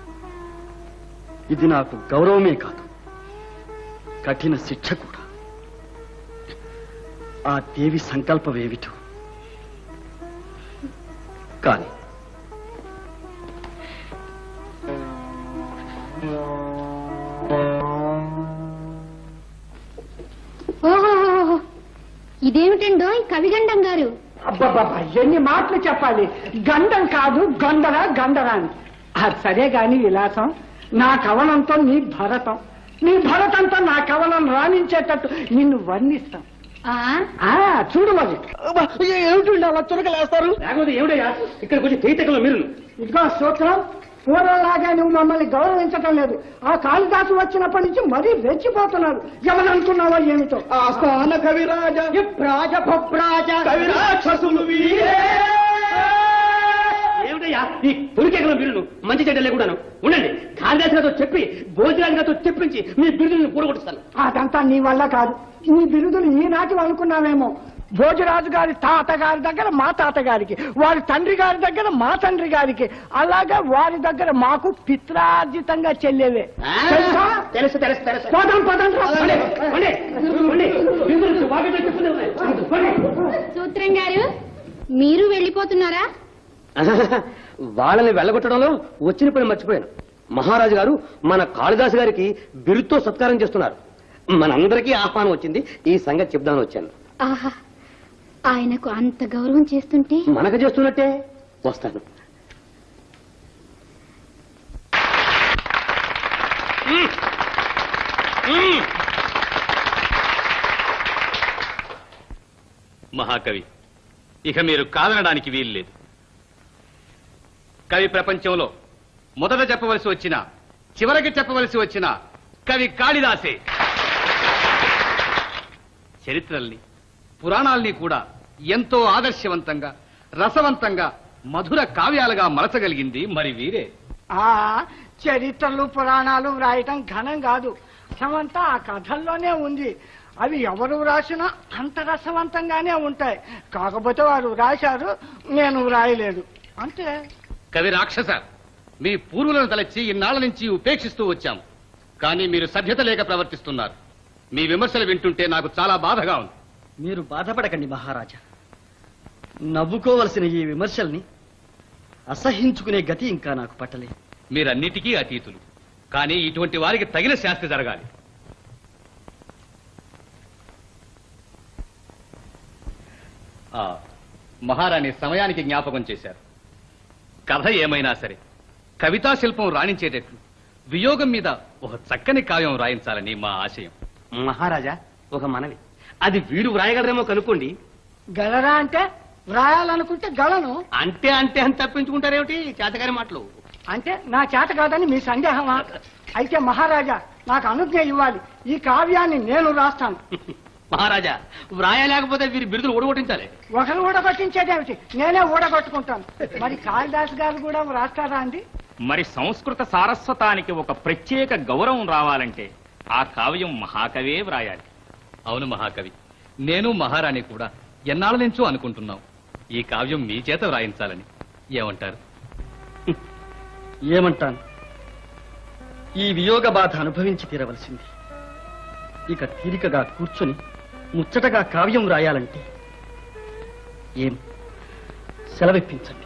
ఇది నాకు గౌరవమే కాదు కఠిన శిక్ష కూడా ఆ దేవి సంకల్పమేమిటో కానీ ఓహో ఇదేమిటండో ఈ కవిగండం గారు అబ్బబ్బబ్బా ఎన్ని మాటలు చెప్పాలి గండం కాదు గండర గండర అని అది సరే గాని విలాసం నా కవనంతో నీ భరతం నీ భరతంతో నా కవనం రాణించేటట్టు నిన్ను వర్ణిస్తాం ఆ చూడు మరి ఏమిటి అలా చురకలేస్తారు లేకపోతే ఏమిటయ్యా ఇక్కడ కొంచెం తేటకలో మీరు ఇదిగో సూత్రం పూర్వంలాగా నువ్వు మమ్మల్ని గౌరవించటం లేదు ఆ కాళిదాసు వచ్చినప్పటి నుంచి మరీ రెచ్చిపోతున్నారు ఎవరనుకున్నావో ఏమిటో ఆస్థాన కవిరాజ రాజభ్రాజ కవిరాక్షసులు ఏమిటయ్యా ఈ పురికేకలో మీరు మంచి చెడ్డ లేకుండాను ఉండండి కాళిదాసులతో చెప్పి భోజరాజులతో చెప్పించి మీ బిరుదులను కూడగొట్టుస్తాను అదంతా నీ వల్ల కాదు ఈ బిరుదులు ఈనాటి అనుకున్నావేమో భోజరాజు గారి తాతగారి దగ్గర మా తాతగారికి వారి తండ్రి గారి దగ్గర మా తండ్రి గారికి అలాగే వారి దగ్గర మాకు పిత్రార్జితంగా చెల్లేవే తెలుసా? తెలుసు తెలుసు తెలుసు పదం పదం రా. ఉండే, ఉండే, ఉండే. బిరుదులు వాటితో చెప్పుకునే ఉన్నాయి. ఉండే. సూత్రం గారు మీరు వెళ్ళిపోతున్నారా వాళ్ళని వెళ్ళగొట్టడంలో వచ్చిన పని మర్చిపోయాను మహారాజు గారు మన కాళిదాసు గారికి బిరుతో సత్కారం చేస్తున్నారు మనందరికీ ఆహ్వానం వచ్చింది ఈ సంగతి చెప్దామని వచ్చాను ఆహా ఆయనకు అంత గౌరవం చేస్తుంటే మనకు చేస్తున్నట్టే వస్తాను మహాకవి ఇక మీరు కాదనడానికి వీల్లేదు కవి ప్రపంచంలో మొదట చెప్పవలసి వచ్చిన చివరికి చెప్పవలసి వచ్చిన కవి కాళిదాసే చరిత్రల్ని పురాణాల్ని కూడా ఎంతో ఆదర్శవంతంగా రసవంతంగా మధుర కావ్యాలుగా మలచగలిగింది మరి వీరే ఆ చరిత్రలు పురాణాలు వ్రాయటం ఘనం కాదు రసమంతా ఆ కథల్లోనే ఉంది అవి ఎవరు వ్రాసినా అంత రసవంతంగానే ఉంటాయి కాకపోతే వారు వ్రాశారు నేను వ్రాయలేదు అంతే కవి రాక్షస మీ పూర్వులను తలచి ఇన్నాళ్ల నుంచి ఉపేక్షిస్తూ వచ్చాం కానీ మీరు సభ్యత లేక ప్రవర్తిస్తున్నారు మీ విమర్శలు వింటుంటే నాకు చాలా బాధగా ఉంది మీరు బాధపడకండి మహారాజా నవ్వుకోవలసిన ఈ విమర్శల్ని అసహించుకునే గతి ఇంకా నాకు పట్టలేదు మీరన్నిటికీ అతీతులు కానీ ఇటువంటి వారికి తగిన శాస్తి జరగాలి ఆ, మహారాణి సమయానికి జ్ఞాపకం చేశారు కథ ఏమైనా సరే కవితా శిల్పం రాణించేటట్లు వియోగం మీద ఒక చక్కని కావ్యం రాయించాలని మా ఆశయం మహారాజా ఒక మనవి అది వీరు వ్రాయగలరేమో కనుక్కోండి గలరా అంటే వ్రాయాలనుకుంటే గలను అంటే అంటే అని తప్పించుకుంటారేమిటి చేతగారి మాటలు అంటే నా చేత కాదని మీ సందేహమా అయితే మహారాజా నాకు అనుజ్ఞ ఇవ్వాలి ఈ కావ్యాన్ని నేను రాస్తాను మహారాజా వ్రాయలేకపోతే వీరి బిరుదులు ఓడగొట్టించాలి ఒకరు ఊడగొట్టించేదేమిటి నేనే ఊడగొట్టుకుంటాను మరి కాళిదాస్ గారు కూడా రాస్తారా అండి మరి సంస్కృత సారస్వతానికి ఒక ప్రత్యేక గౌరవం రావాలంటే ఆ కావ్యం మహాకవే వ్రాయాలి అవును మహాకవి నేను మహారాణి కూడా ఎన్నాళ్ళ నుంచో అనుకుంటున్నాం ఈ కావ్యం మీ చేత వ్రాయించాలని ఏమంటారు ఏమంటాను ఈ వియోగ బాధ అనుభవించి తీరవలసింది ఇక తీరికగా కూర్చొని ముచ్చటగా కావ్యం రాయాలంటే ఏం సెలవిప్పించండి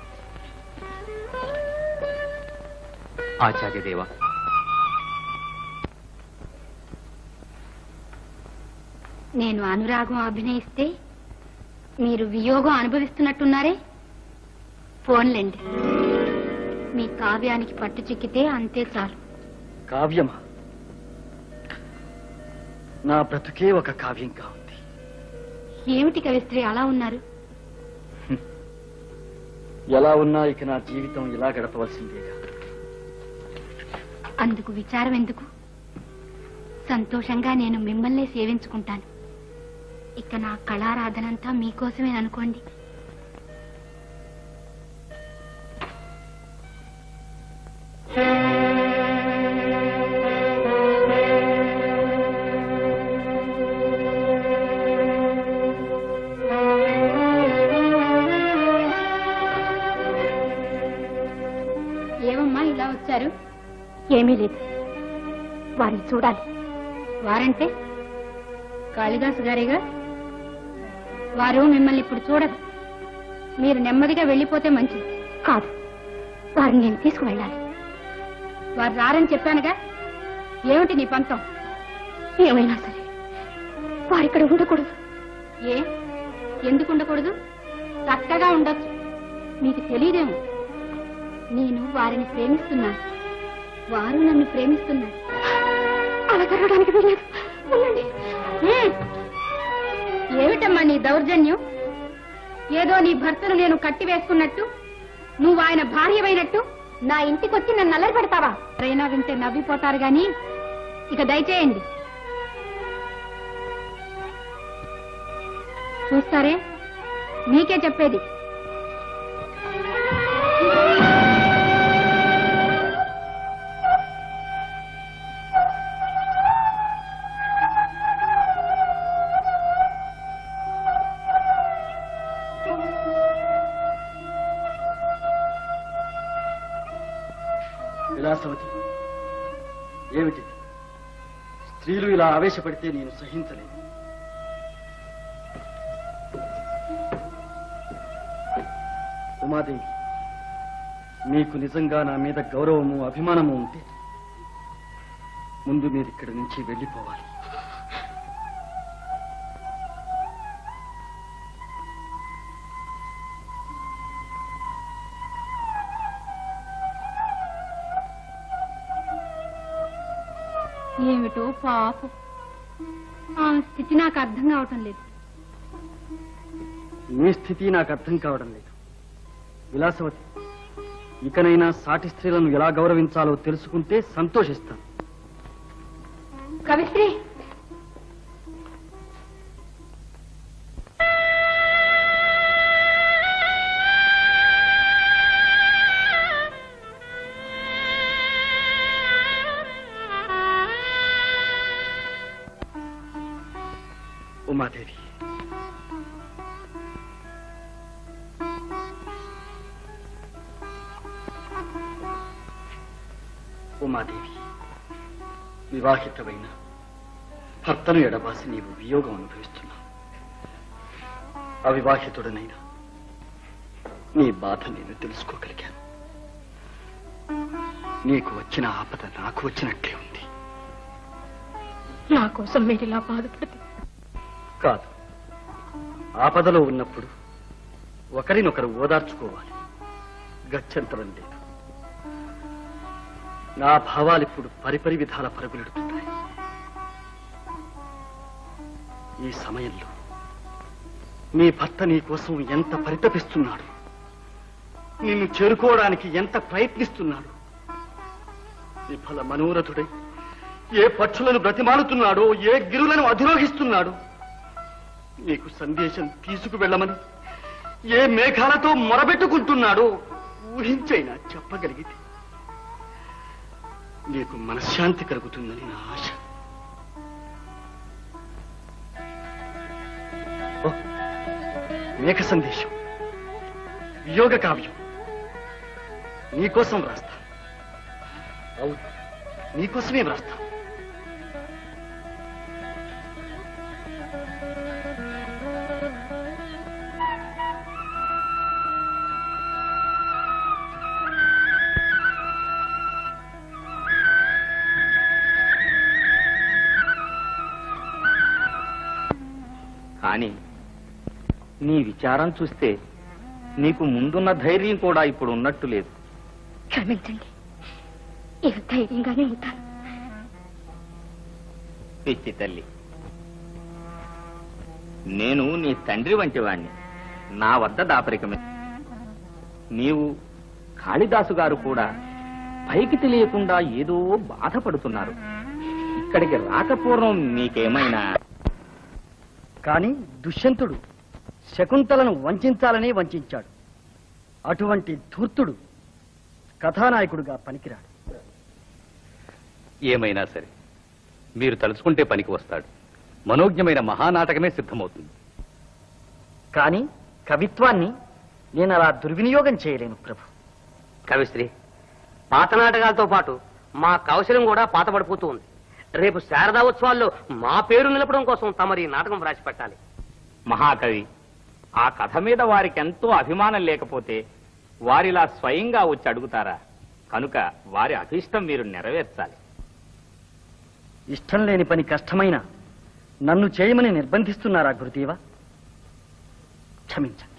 ఆచార్యదేవ నేను అనురాగం అభినయిస్తే మీరు వియోగం అనుభవిస్తున్నట్టున్నారే ఫోన్లేండి మీ కావ్యానికి పట్టు చిక్కితే అంతే చాలు కావ్యమా నా బ్రతుకే ఒక కావ్యం కా ఉంది ఏమిటి కవిస్త్రీ అలా ఉన్నారు ఎలా ఉన్నా ఇక నా జీవితం ఇలా గడపవలసిందేగా అందుకు విచారం ఎందుకు సంతోషంగా నేను మిమ్మల్నే సేవించుకుంటాను ఇక నా కళారాధనంతా మీకోసమే అనుకోండి ఏమమ్మా ఇలా వచ్చారు ఏమీ లేదు వారిని చూడాలి వారంటే కాళిదాసు గారేగా వారు మిమ్మల్ని ఇప్పుడు చూడరు మీరు నెమ్మదిగా వెళ్ళిపోతే మంచిది కాదు వారిని నేను తీసుకువెళ్ళాలి వారు రారని చెప్పానుగా ఏమిటి నీ పంతం ఏమైనా సరే వారు ఇక్కడ ఉండకూడదు ఏ ఎందుకు ఉండకూడదు చక్కగా ఉండొచ్చు మీకు తెలియదేమో నేను వారిని ప్రేమిస్తున్నాను వారు నన్ను ప్రేమిస్తున్నారు అలా జరగడానికి వీల్లేదు ఉండండి హ్మ్. ఏమిటమ్మా నీ దౌర్జన్యం ఏదో నీ భర్తను నేను కట్టి వేసుకున్నట్టు నువ్వు ఆయన భార్యవైనట్టు నా ఇంటికొచ్చి నన్ను నల్లరి పెడతావా ఎవరైనా వింటే నవ్విపోతారు గాని ఇక దయచేయండి చూస్తారే మీకే చెప్పేది విలాసవతి ఏమిటి స్త్రీలు ఇలా ఆవేశపడితే నేను సహించలేను ఉమాదేవి మీకు నిజంగా నా మీద గౌరవము అభిమానము ఉంటే ముందు మీరు ఇక్కడి నుంచి వెళ్ళిపోవాలి ఏమిటో పాపం ఆ స్థితి నాకు అర్థం కావటం లేదు మీ స్థితి నాకు అర్థం కావడం లేదు విలాసవతి ఇకనైనా సాటి స్త్రీలను ఎలా గౌరవించాలో తెలుసుకుంటే సంతోషిస్తాను కవిశ్రీ ఉమాదేవి ఉమాదేవి వివాహితమైన భర్తను ఎడబాసి నీవు వియోగం అనుభవిస్తున్నావు అవివాహితుడనైనా నీ బాధ నేను తెలుసుకోగలిగాను నీకు వచ్చిన ఆపద నాకు వచ్చినట్లే ఉంది నా కోసం మీరు ఇలా బాధపడితే కాదు ఆపదలో ఉన్నప్పుడు ఒకరినొకరు ఓదార్చుకోవాలి గత్యంతరం లేదు నా భావాలు ఇప్పుడు పరిపరి విధాల పరుగులెడుతున్నాయి ఈ సమయంలో నీ భర్త నీ కోసం ఎంత పరితపిస్తున్నాడు నిన్ను చేరుకోవడానికి ఎంత ప్రయత్నిస్తున్నాడు విఫల మనోరథుడై ఏ పక్షులను బ్రతిమాలుతున్నాడో ఏ గిరులను అధిరోహిస్తున్నాడు నీకు సందేశం తీసుకువెళ్ళమని ఏ మేఘాలతో మొరబెట్టుకుంటున్నాడో ఊహించైనా చెప్పగలిగితే నీకు మనశ్శాంతి కలుగుతుందని నా ఆశ ఓ, మేఘ సందేశం వియోగ కావ్యం నీకోసం వ్రాస్తా అవును నీకోసమే వ్రాస్తా కానీ నీ విచారం చూస్తే నీకు ముందున్న ధైర్యం కూడా ఇప్పుడు ఉన్నట్టు లేదు క్షమించండి ఇక ధైర్యంగానే ఉంటాను పిచ్చి తల్లి నేను నీ తండ్రి వంటి వాణ్ణి నా వద్ద దాపరికమే నీవు కాళిదాసు గారు కూడా పైకి తెలియకుండా ఏదో బాధపడుతున్నారు ఇక్కడికి రాకపూర్వం నీకేమైనా కానీ దుష్యంతుడు శకుంతలను వంచాలని వంచాడు అటువంటి ధూర్తుడు కథానాయకుడుగా పనికిరాడు ఏమైనా సరే మీరు తలుచుకుంటే పనికి వస్తాడు మనోజ్ఞమైన మహానాటకమే సిద్ధమవుతుంది కానీ కవిత్వాన్ని నేను అలా దుర్వినియోగం చేయలేను ప్రభు కవిశ్రీ పాత నాటకాలతో పాటు మా కౌశలం కూడా పాతపడిపోతూ ఉంది రేపు శారదా ఉత్సవాల్లో మా పేరు నిలపడం కోసం తమరి నాటకం రాసి పెట్టాలి మహాకవి ఆ కథ మీద వారికి ఎంతో అభిమానం లేకపోతే వారిలా స్వయంగా వచ్చి అడుగుతారా కనుక వారి అభిష్టం మీరు నెరవేర్చాలి ఇష్టం లేని పని కష్టమైన నన్ను చేయమని నిర్బంధిస్తున్నారా గురుదేవా క్షమించండి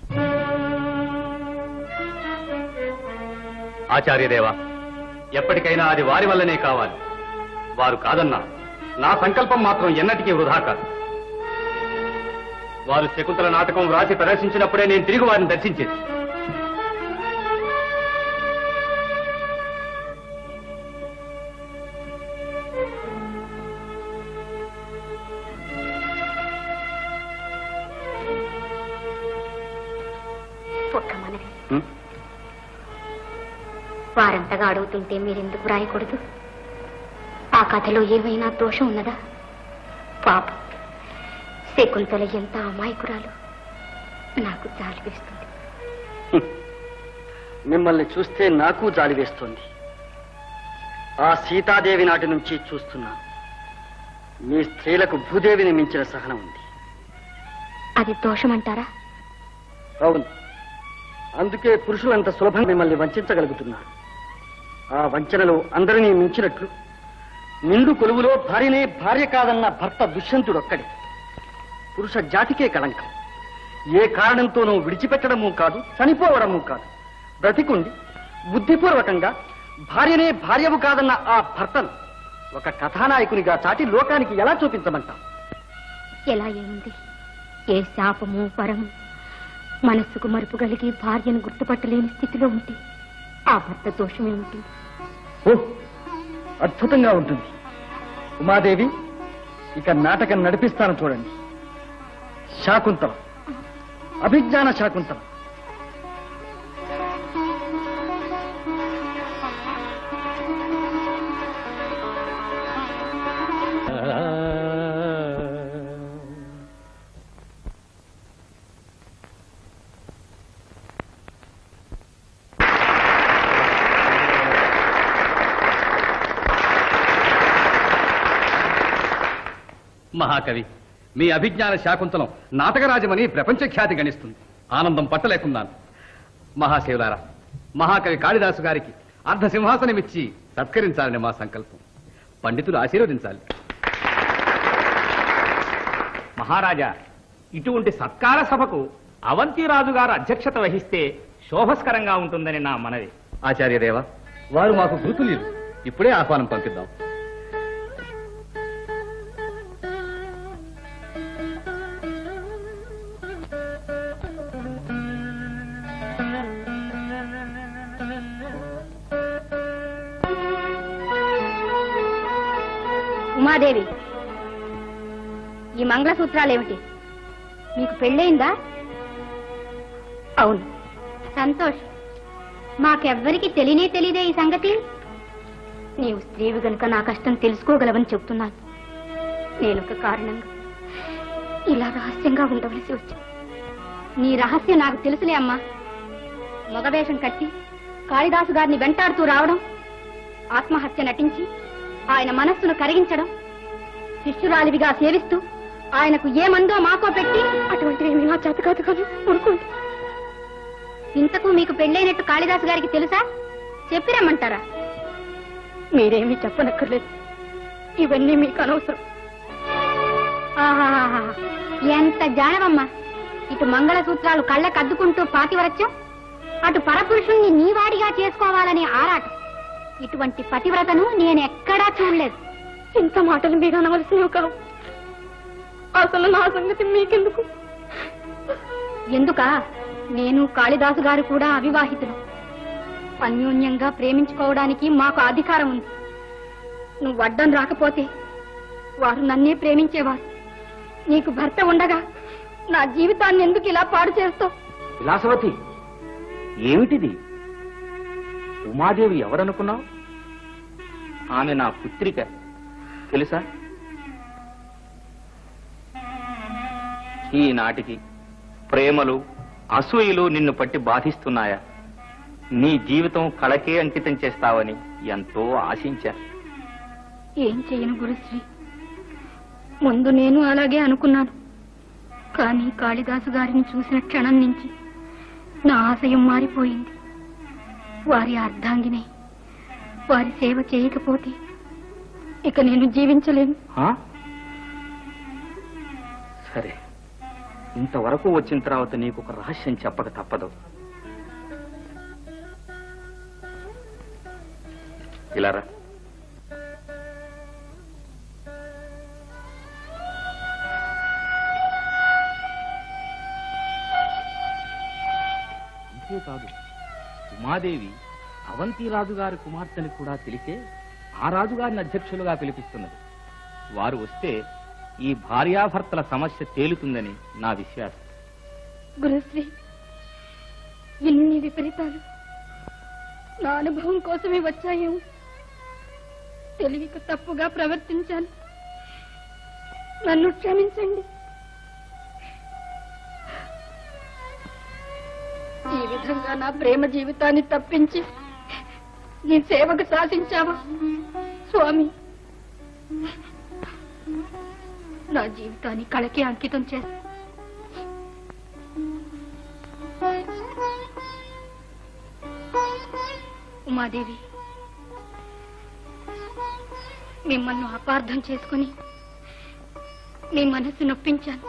ఆచార్యదేవా ఎప్పటికైనా అది వారి వల్లనే కావాలి వారు కాదన్నా నా సంకల్పం మాత్రం ఎన్నటికీ వృధా కాదు వారు శకుంతల నాటకం వ్రాసి ప్రదర్శించినప్పుడే నేను తిరిగి వారిని దర్శించేది ఒక్క మనవి వారంతగా అడుగుతుంటే మీరెందుకు రాయకూడదు ఆ కథలో ఏమైనా దోషం ఉన్నదా పాప శకుంతల ఎంత అమాయకురాలు నాకు జాలి వేస్తుంది మిమ్మల్ని చూస్తే నాకు జాలి వేస్తోంది ఆ సీతాదేవి నాటి నుంచి చూస్తున్నాను మీ స్త్రీలకు భూదేవిని మించిన సహనం ఉంది అది దోషం అంటారా అవును అందుకే పురుషులు అంత సులభంగా మిమ్మల్ని వంచగలుగుతున్నారు ఆ వంచనలో అందరినీ మించినట్లు నిండు కొలువులో భార్యనే భార్య కాదన్న భర్త దుష్యంతుడొక్కడే పురుష జాతికే కళంకం ఏ కారణంతోనూ విడిచిపెట్టడము కాదు చనిపోవడము కాదు బ్రతికుండి బుద్ధిపూర్వకంగా భార్యనే భార్యవు కాదన్న ఆ భర్తను ఒక కథానాయకునిగా చాటి లోకానికి ఎలా చూపించమంటాం ఎలా ఏముంది ఏ శాపము పరము మనస్సుకు మరుపు కలిగి భార్యను గుర్తుపట్టలేని స్థితిలో ఉంటే ఆ భర్త దోషమే ఉంటుంది ఓ అద్భుతంగా ఉంటుంది ఉమాదేవి ఇక నాటకం నడిపిస్తాను చూడండి శాకుంతలం అభిజ్ఞాన శాకుంతలం మహాకవి మీ అభిజ్ఞాన శాకుంతలం నాటకరాజమని ప్రపంచ ఖ్యాతి గణిస్తుంది ఆనందం పట్టలేకున్నాను మహాశివులారా మహాకవి కాళిదాసు గారికి అర్ధ సింహాసనమిచ్చి సత్కరించాలని మా సంకల్పం పండితులు ఆశీర్వదించాలి మహారాజా ఇటువంటి సత్కార సభకు అవంతిరాజు గారు అధ్యక్షత వహిస్తే శోభస్కరంగా ఉంటుందని నా మనవి ఆచార్యదేవ వారు మాకు గుర్తులేదు ఇప్పుడే ఆహ్వానం పంపిద్దాం ఉమాదేవి ఈ మంగళసూత్రాలు ఏమిటి మీకు పెళ్ళయిందా అవును సంతోష్ మాకెవ్వరికి తెలియనే తెలియదే ఈ సంగతి నీవు స్త్రీవి గనుక నా కష్టం తెలుసుకోగలవని చెప్తున్నాను నేను ఒక కారణంగా ఇలా రహస్యంగా ఉండవలసి వచ్చింది నీ రహస్యం నాకు తెలుసులే అమ్మా మగవేషం కట్టి కాళిదాసు గారిని వెంటాడుతూ రావడం ఆత్మహత్య నటించి ఆయన మనస్సును కరిగించడం శిష్యురాలివిగా సేవిస్తూ ఆయనకు ఏ మందో మాకో పెట్టి అటువంటివి నా చేత కాదు కాదు ఊరుకోండి ఇంతకు మీకు పెళ్ళైనట్టు కాళిదాసు గారికి తెలుసా చెప్పిరమ్మంటారా మీరేమీ చెప్పనక్కర్లేదు ఇవన్నీ మీకు అనవసరం ఆహాహాహా. ఎంత జానవమ్మా ఇటు మంగళసూత్రాలు కళ్ళకు అద్దుకుంటూ పాతివరత్యం అటు పరపురుషుణ్ణి నీవాడిగా చేసుకోవాలని ఆరాటం ఇటువంటి పతివ్రతను నేను ఎక్కడా చూడలేదు ఇంత మాటలు మీరు అనవలసినవి కావు అసలు నా సంగతి మీకెందుకు ఎందుకా నేను కాళిదాసు గారు కూడా అవివాహితులు అన్యోన్యంగా ప్రేమించుకోవడానికి మాకు అధికారం ఉంది నువ్వు అడ్డం రాకపోతే వారు నన్నే ప్రేమించేవారు నీకు భర్త ఉండగా నా జీవితాన్ని ఎందుకు ఇలా పాడు చేస్తావు విలాసవతి ఏమిటిది ఉమాదేవి ఎవరనుకున్నావు ఆమె నా పుత్రిక తెలుసా ఈనాటికి ప్రేమలు అసూయలు నిన్ను పట్టి బాధిస్తున్నాయా నీ జీవితం కళకే అంకితం చేస్తావని ఎంతో ఆశించా ఏం చెయ్యను గురుశ్రీ ముందు నేను అలాగే అనుకున్నాను కానీ కాళిదాసు గారిని చూసిన క్షణం నుంచి నా ఆశయం మారిపోయింది వారి అర్ధాంగినే వారి సేవ చేయకపోతే ఇక నేను జీవించలేను ఆ? సరే ఇంతవరకు వచ్చిన తర్వాత నీకు ఒక రహస్యం చెప్పక తప్పదు ఇలా రా అంతేకాదు ఉమాదేవి అవంతి రాజుగారి కుమార్తెని కూడా తెలిసే ఆ రాజుగారిని అధ్యక్షులుగా పిలిపిస్తున్నది వారు వస్తే ఈ భార్యాభర్తల సమస్య తేలుతుందని నా విశ్వాసం గురుశ్రీ ఇన్ని విపరీతాలు నా అనుభవం కోసమే వచ్చాయేమో తెలివికి తప్పుగా ప్రవర్తించాను నన్ను క్షమించండి ఈ విధంగా నా ప్రేమ జీవితాన్ని తప్పించి నీ సేవకు సాధించావా స్వామి నా జీవితాన్ని కళకి అంకితం చేస్తా ఉమాదేవి మిమ్మల్ని అపార్థం చేసుకుని మీ మనసు నొప్పించాను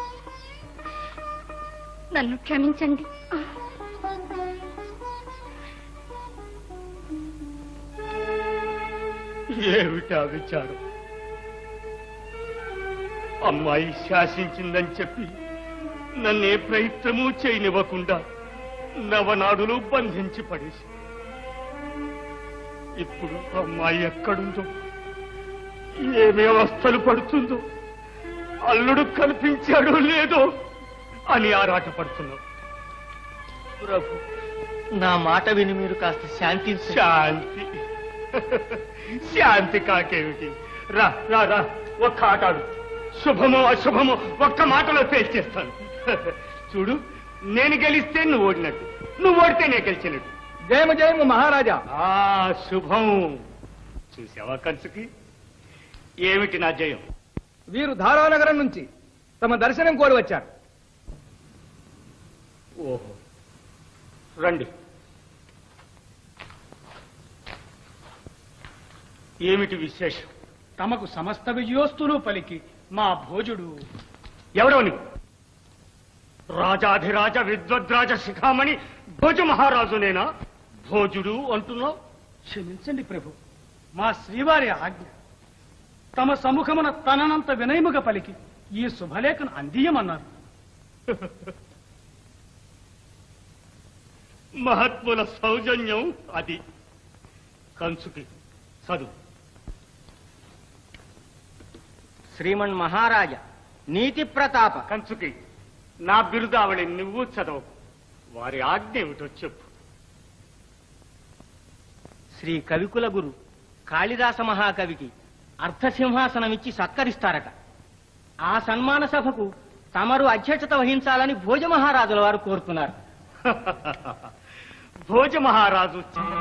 నన్ను క్షమించండి ఏమిటా విచారం అమ్మాయి శాసించిందని చెప్పి నన్నే ప్రయత్నము చేయనివ్వకుండా నవనాడులు బంధించి పడేసి ఇప్పుడు అమ్మాయి ఎక్కడుందో ఏమి అవస్థలు పడుతుందో అల్లుడు కనిపించాడో లేదో అని ఆరాటపడుతున్నావు ప్రభు నా మాట విని మీరు కాస్త శాంతి శాంతి శాంతి కాకేమిటి రా రా రా ఒక్క ఆటాడు శుభమో అశుభమో ఒక్క మాటలో తేల్చేస్తాను చూడు నేను గెలిస్తే నువ్వు ఓడినట్టు నువ్వు ఓడితే నేను గెలిచినట్టు జయము జయము మహారాజా ఆ శుభం చూసావా కంచుకి ఏమిటి నా జయం వీరు ధారానగరం నుంచి తమ దర్శనం కోరి వచ్చారు ఓహో రండి ఏమిటి విశేషం తమకు సమస్త విజయోస్తులు పలికి మా భోజుడు ఎవడో నువ్వు రాజాధిరాజ విద్వద్రాజ శిఖామణి భోజ మహారాజునేనా భోజుడు అంటున్నావు క్షమించండి ప్రభు మా శ్రీవారి ఆజ్ఞ తమ సముఖమున తననంత వినయముగా పలికి ఈ శుభలేఖను అందియమన్నారు మహాత్ముల సౌజన్యం అది కంచుకి చదువు శ్రీమన్ మహారాజ నీతి ప్రతాప కంచుకి నా బిరుదావళి నువ్వు చదవు వారి ఆజ్ఞ ఏమిటో చెప్పు శ్రీ కవికుల గురు కాళిదాస మహాకవికి అర్థసింహాసనమిచ్చి సత్కరిస్తారట ఆ సన్మాన సభకు తమరు అధ్యక్షత వహించాలని భోజ మహారాజుల వారు కోరుతున్నారు భోజ మహారాజు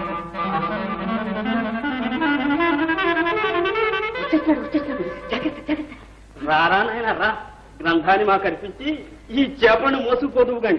వచ్చేస్తున్నాడు వచ్చేస్తున్నాడు జాగ్రత్త జాగ్రత్త రారా నాయన రా గ్రంథాన్ని మాకు కనిపించి ఈ చేపను మోసుకుపోదువు గాని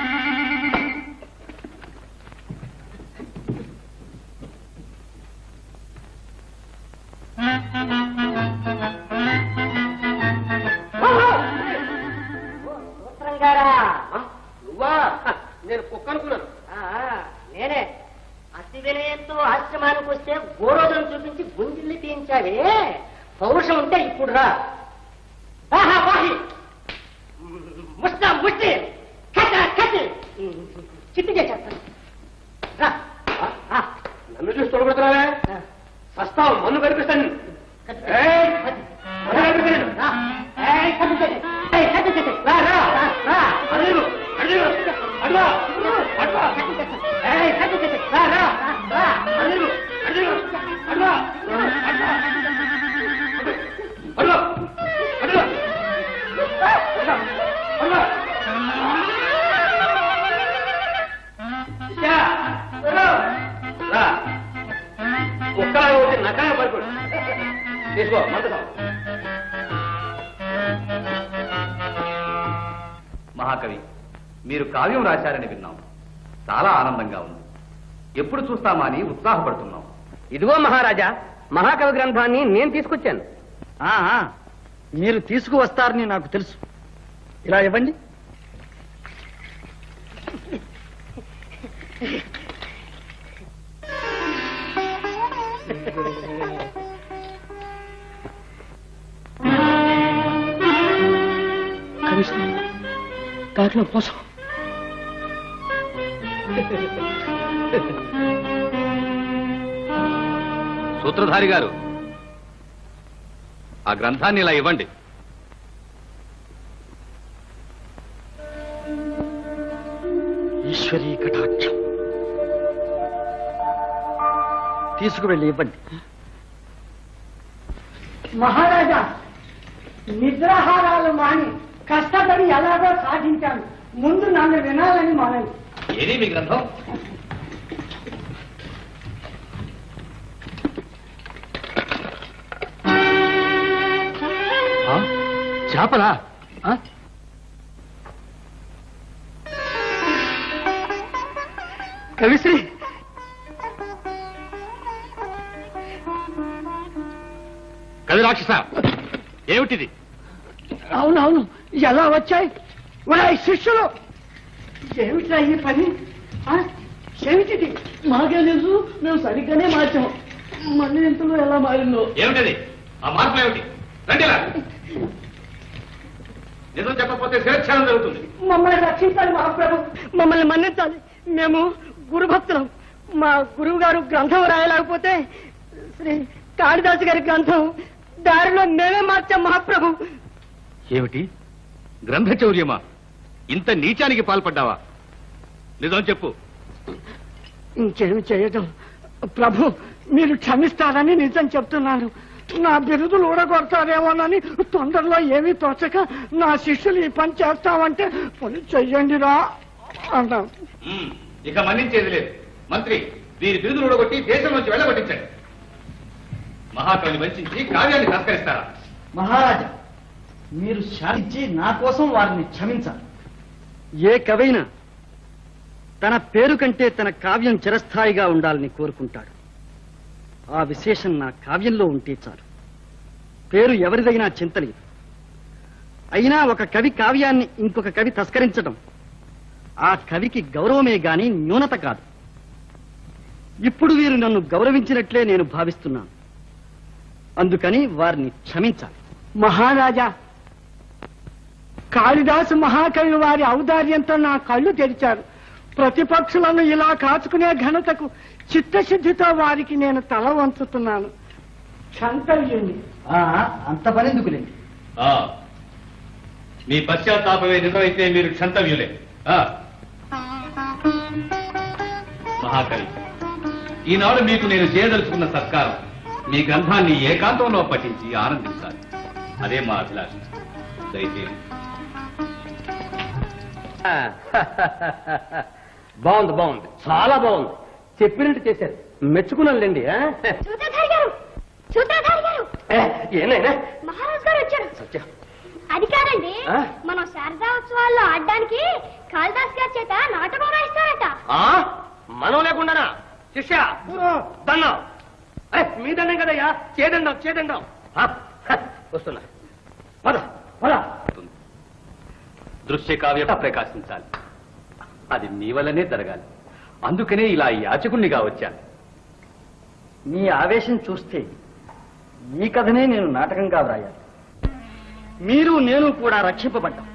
గారా నువ్వా నేను కుక్క అనుకున్నాను నేనే అతి వినయంతో ఆశ్రమానికి వస్తే గోరోజనం చూపించి గుంజిల్ని తీయించావే పౌరుషం ఉంటే ఇప్పుడు రా ఆహా, వాహి. ముస్తా ముష్టి కట్ట కట్టి చిట్టి చేసేస్తాను రా ఆ, ఆ. నన్ను చూసి తొడగొడుతున్నావే వస్తావు మన్ను కనిపిస్తాను ఏయ్! మన్ను కనిపిస్తాను. రా. ఏయ్, కట్టు కట్టు. ఏయ్, కట్టు కట్టు. రా, రా, రా, రా. అడుగు, అడుగు, అడుగు, అడుగు. ఏయ్, కట్టు కట్టు. రా, రా, రా, రా. అడుగు, అడుగు, అడుగు, అడుగు. అడుగు, అడుగు. అడుగు, అడుగు. ఇచ్చా, అడుగు. రా. కుక్కలా ఒకటి నకాయ పడుకోడు తీసుకో మందసం మహాకవి మీరు కావ్యం రాశారని విన్నాం చాలా ఆనందంగా ఉంది ఎప్పుడు చూస్తామా అని ఉత్సాహపడుతున్నాం ఇదిగో మహారాజా మహాకవి గ్రంథాన్ని నేను తీసుకొచ్చాను ఆ, ఆ, మీరు తీసుకువస్తారని నాకు తెలుసు ఇలా ఇవ్వండి కవిశ్రీ దాంట్లో మోసం సూత్రధారి గారు ఆ గ్రంథాన్ని ఇలా ఇవ్వండి ఈశ్వరీ కటాక్షం తీసుకువెళ్ళి ఇవ్వండి మహారాజా నిద్రాహారాలు మాని కష్టపడి ఎలాగో సాధించాను ముందు నన్ను వినాలని మనవి ఏది మీ గ్రంథం చేపలా కవిశ్రీ అది రాక్షస ఏమిటిది అవునవును ఎలా వచ్చాయి ఒరేయ్ శిష్యులు ఏమిట్రా ఈ పని ఆ? ఏమిటిది మాకే తెలుసు మేము సరిగ్గానే మార్చాం మళ్ళీ ఇంతలో ఎలా మారిందో ఏమిటది ఆ మార్పు ఏమిటి రండిలా నిజం చెప్పకపోతే శిరచ్ఛేదం జరుగుతుంది మమ్మల్ని రక్షించాలి మహాప్రభు మమ్మల్ని మన్నించాలి మేము గురుభక్తులం మా గురువు గారు గ్రంథం రాయలేకపోతే శ్రీ కాళిదాసు గారి గ్రంథం దారిలో మేమే మార్చాం మహాప్రభు ఏమిటి గ్రంథచౌర్యమా ఇంత నీచానికి పాల్పడ్డావా నిజం చెప్పు ఇంకేమి చేయటం ప్రభు మీరు క్షమిస్తారని నిజం చెప్తున్నాను నా బిరుదులు ఊడగొడతారేమోనని తొందరలో ఏమీ తోచక నా శిష్యులు ఈ పని చేస్తామంటే పని చెయ్యండి రా అంటాం ఉమ్, ఇక మన్నించేది లేదు మంత్రి వీరి బిరుదులు ఊడగొట్టి దేశం నుంచి వెళ్ళగొట్టించండి మహాకవిని వంచించి కావ్యాన్ని సంస్కరిస్తారా మహారాజా మీరు శాంతించి నా కోసం వారిని క్షమించాలి ఏ కవైనా తన పేరు కంటే తన కావ్యం చిరస్థాయిగా ఉండాలని కోరుకుంటాడు ఆ విశేషం నా కావ్యంలో ఉంటే చాలు పేరు ఎవరిదైనా చింతలేదు అయినా ఒక కవి కావ్యాన్ని ఇంకొక కవి తస్కరించడం ఆ కవికి గౌరవమే గాని న్యూనత కాదు ఇప్పుడు వీరు నన్ను గౌరవించినట్లే నేను భావిస్తున్నాను అందుకని వారిని క్షమించాలి మహారాజా కాళిదాసు మహాకవి వారి ఔదార్యంతో నా కళ్ళు తెరిచారు ప్రతిపక్షులను ఇలా కాచుకునే ఘనతకు చిత్తశుద్ధితో వారికి నేను తల వంచుతున్నాను క్షంతవ్యుని అంత పని ఎందుకులేండి ఆ, మీ పశ్చాత్తాపమే నిజమైతే మీరు క్షంతవ్యులే ఆ. మహాకవి ఈనాడు మీకు నేను చేయదలుచుకున్న సత్కారం మీ గ్రంథాన్ని ఏకాంతంలో పఠించి ఆనందించాలి అదే మా అభిలాష దయచేసి బాగుంది బాగుంది చాలా బాగుంది చెప్పినట్టు చేశారు మెచ్చుకున్నానులేండి ఆ? సూత్రధారి గారు సూత్రధారి గారు ఏ, ఏనాయనా మహారాజ్ గారు వచ్చారు సత్య అది కాదండి ఆ? మనం శారదా ఉత్సవాల్లో ఆడడానికి కాళిదాస్ గారి చేత నాటకం రాయిస్తారట ఆ? మనం లేకుండానా శిష్య దండం అరే మీ దండం కదయ్యా చేదండం చేదండం ఆ, హ, వస్తున్నా పద పద దృశ్య కావ్య ప్రకాశించాలి అది మీ వల్లనే జరగాలి అందుకనే ఇలా యాచకుణ్ణిగా వచ్చాను మీ ఆవేశం చూస్తే ఈ కథనే నేను నాటకంగా వ్రాయాలి మీరు నేను కూడా రక్షింపబడ్డాం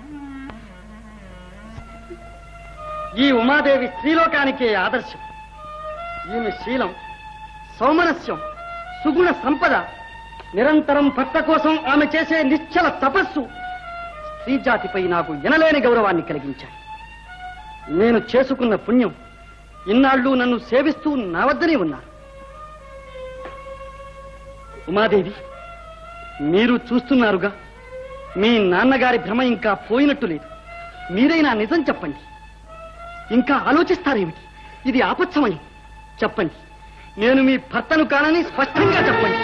ఈ ఉమాదేవి స్త్రీలోకానికే ఆదర్శం ఈమె శీలం సౌమనస్యం సుగుణ సంపద నిరంతరం భర్త కోసం ఆమె చేసే నిశ్చల తపస్సు స్త్రీ జాతిపై నాకు ఎనలేని గౌరవాన్ని కలిగించాయి నేను చేసుకున్న పుణ్యం ఇన్నాళ్ళు నన్ను సేవిస్తూ నా వద్దనే ఉన్నారు ఉమాదేవి మీరు చూస్తున్నారుగా మీ నాన్నగారి భ్రమ ఇంకా పోయినట్టు లేదు మీరైనా నిజం చెప్పండి ఇంకా ఆలోచిస్తారేమిటి ఇది ఆపత్సమయం చెప్పండి నేను మీ భర్తను కానని స్పష్టంగా చెప్పండి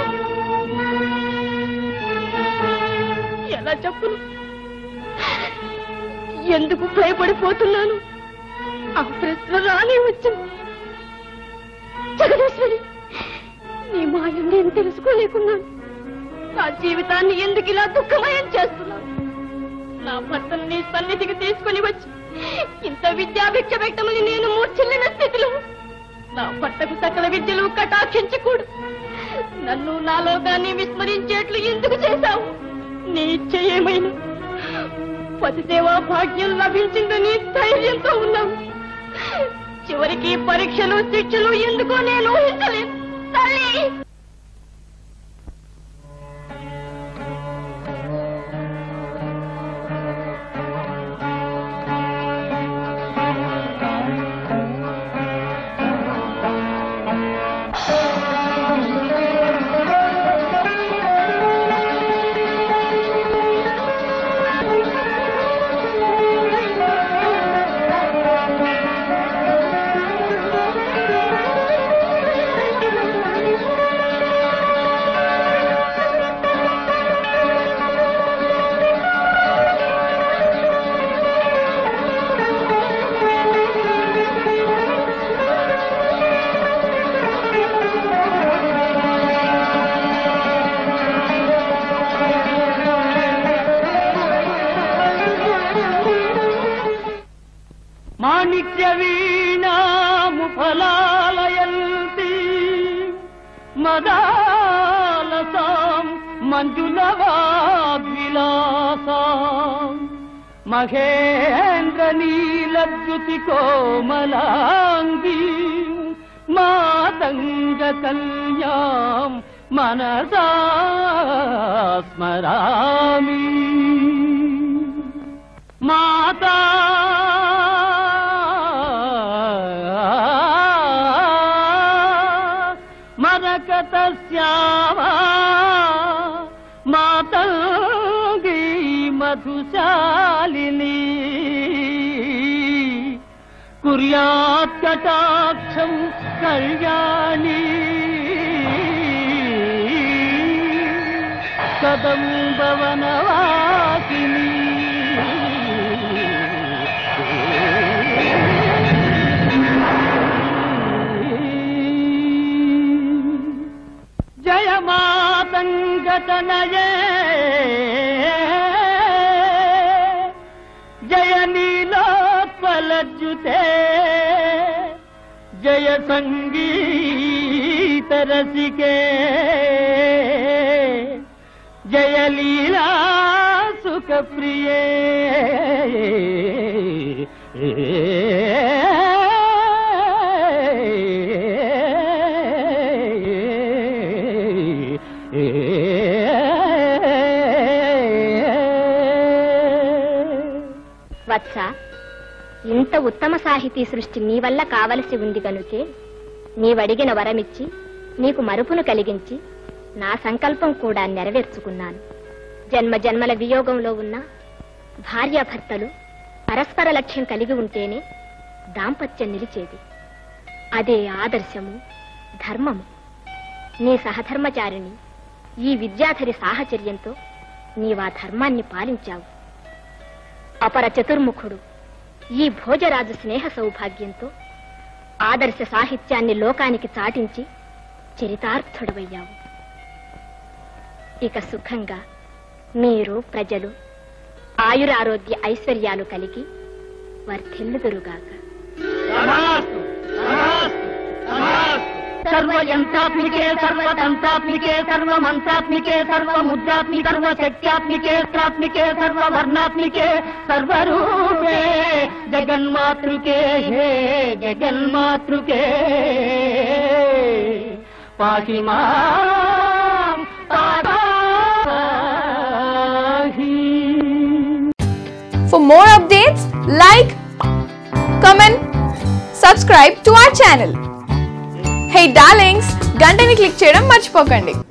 ఎలా చెప్పును ఎందుకు భయపడిపోతున్నాను ఆ ప్రశ్న రానే వచ్చింది జగదీశ్వరి నీ మాయం నేను తెలుసుకోలేకున్నాను నా జీవితాన్ని ఎందుకు ఇలా దుఃఖమయం చేస్తున్నాను నా భర్తను నీ సన్నిధికి తీసుకుని వచ్చి ఇంత విద్యాభిక్ష పెట్టమని నేను మూర్ఛిల్లిన స్థితిలో నా భర్తకు సకల విద్యలు కటాక్షించకూడు నన్ను నా లోకాన్ని విస్మరించేట్లు ఎందుకు చేశావు నీ ఇచ్చ ఏమైనా పతిదేవా భాగ్యం లభించిందని ధైర్యంతో ఉన్నావు చివరికి పరీక్షలు శిక్షలు ఎందుకో నేను ఊహించలేదు తల్లి ఆ మంజుల వాగ్విలాస మహేంద్ర నీలద్యుతి కోమలాంగి మాతంగ కళ్యాం మనసా స్మరామి మాతా మరకత శ్యామా మాతంగీ మధుశాలిని కుర్యాత్ కటాక్షం కళ్యాణి కదంబవనవాసిని జయ మాతంగతనయే జయ నీలోత్పలజ్జుతే జయ సంగీత రసికే జయ లీలా సుఖ ప్రియే వత్స ఇంత ఉత్తమ సాహితీ సృష్టి నీ వల్ల కావలసి ఉంది కనుకే నీవడిగిన వరమిచ్చి నీకు మరుపును కలిగించి నా సంకల్పం కూడా నెరవేర్చుకున్నాను జన్మ జన్మల వియోగంలో ఉన్న భార్యాభర్తలు పరస్పర లక్ష్యం కలిగి ఉంటేనే దాంపత్యం నిలిచేది అదే ఆదర్శము ధర్మము నీ సహధర్మచారిణి ఈ విద్యాధరి సాహచర్యంతో నీవా ధర్మాన్ని పాలించావు అపర చతుర్ముఖుడు ఈ భోజరాజు స్నేహ సౌభాగ్యంతో ఆదర్శ సాహిత్యాన్ని లోకానికి చాటించి చరితార్థుడవయ్యావు ఇక సుఖంగా మీరు ప్రజలు ఆయురారోగ్య ఐశ్వర్యాలు కలిగి వర్ధిల్లుదురుగాక సర్వయంత్రాత్మికే సర్వతంత్రాత్మికే సర్వమంత్రాత్మికే సర్వముద్రాత్మికే సర్వశక్త్యాత్మికే త్రాత్మికే సర్వవర్ణాత్మికే సర్వరూపే జగన్మాతృకే హే జగన్మాతృకే పాహి మాం పాహి For more updates, like, comment, subscribe to our channel. Hey darlings, గంటని click చేయడం మర్చిపోకండి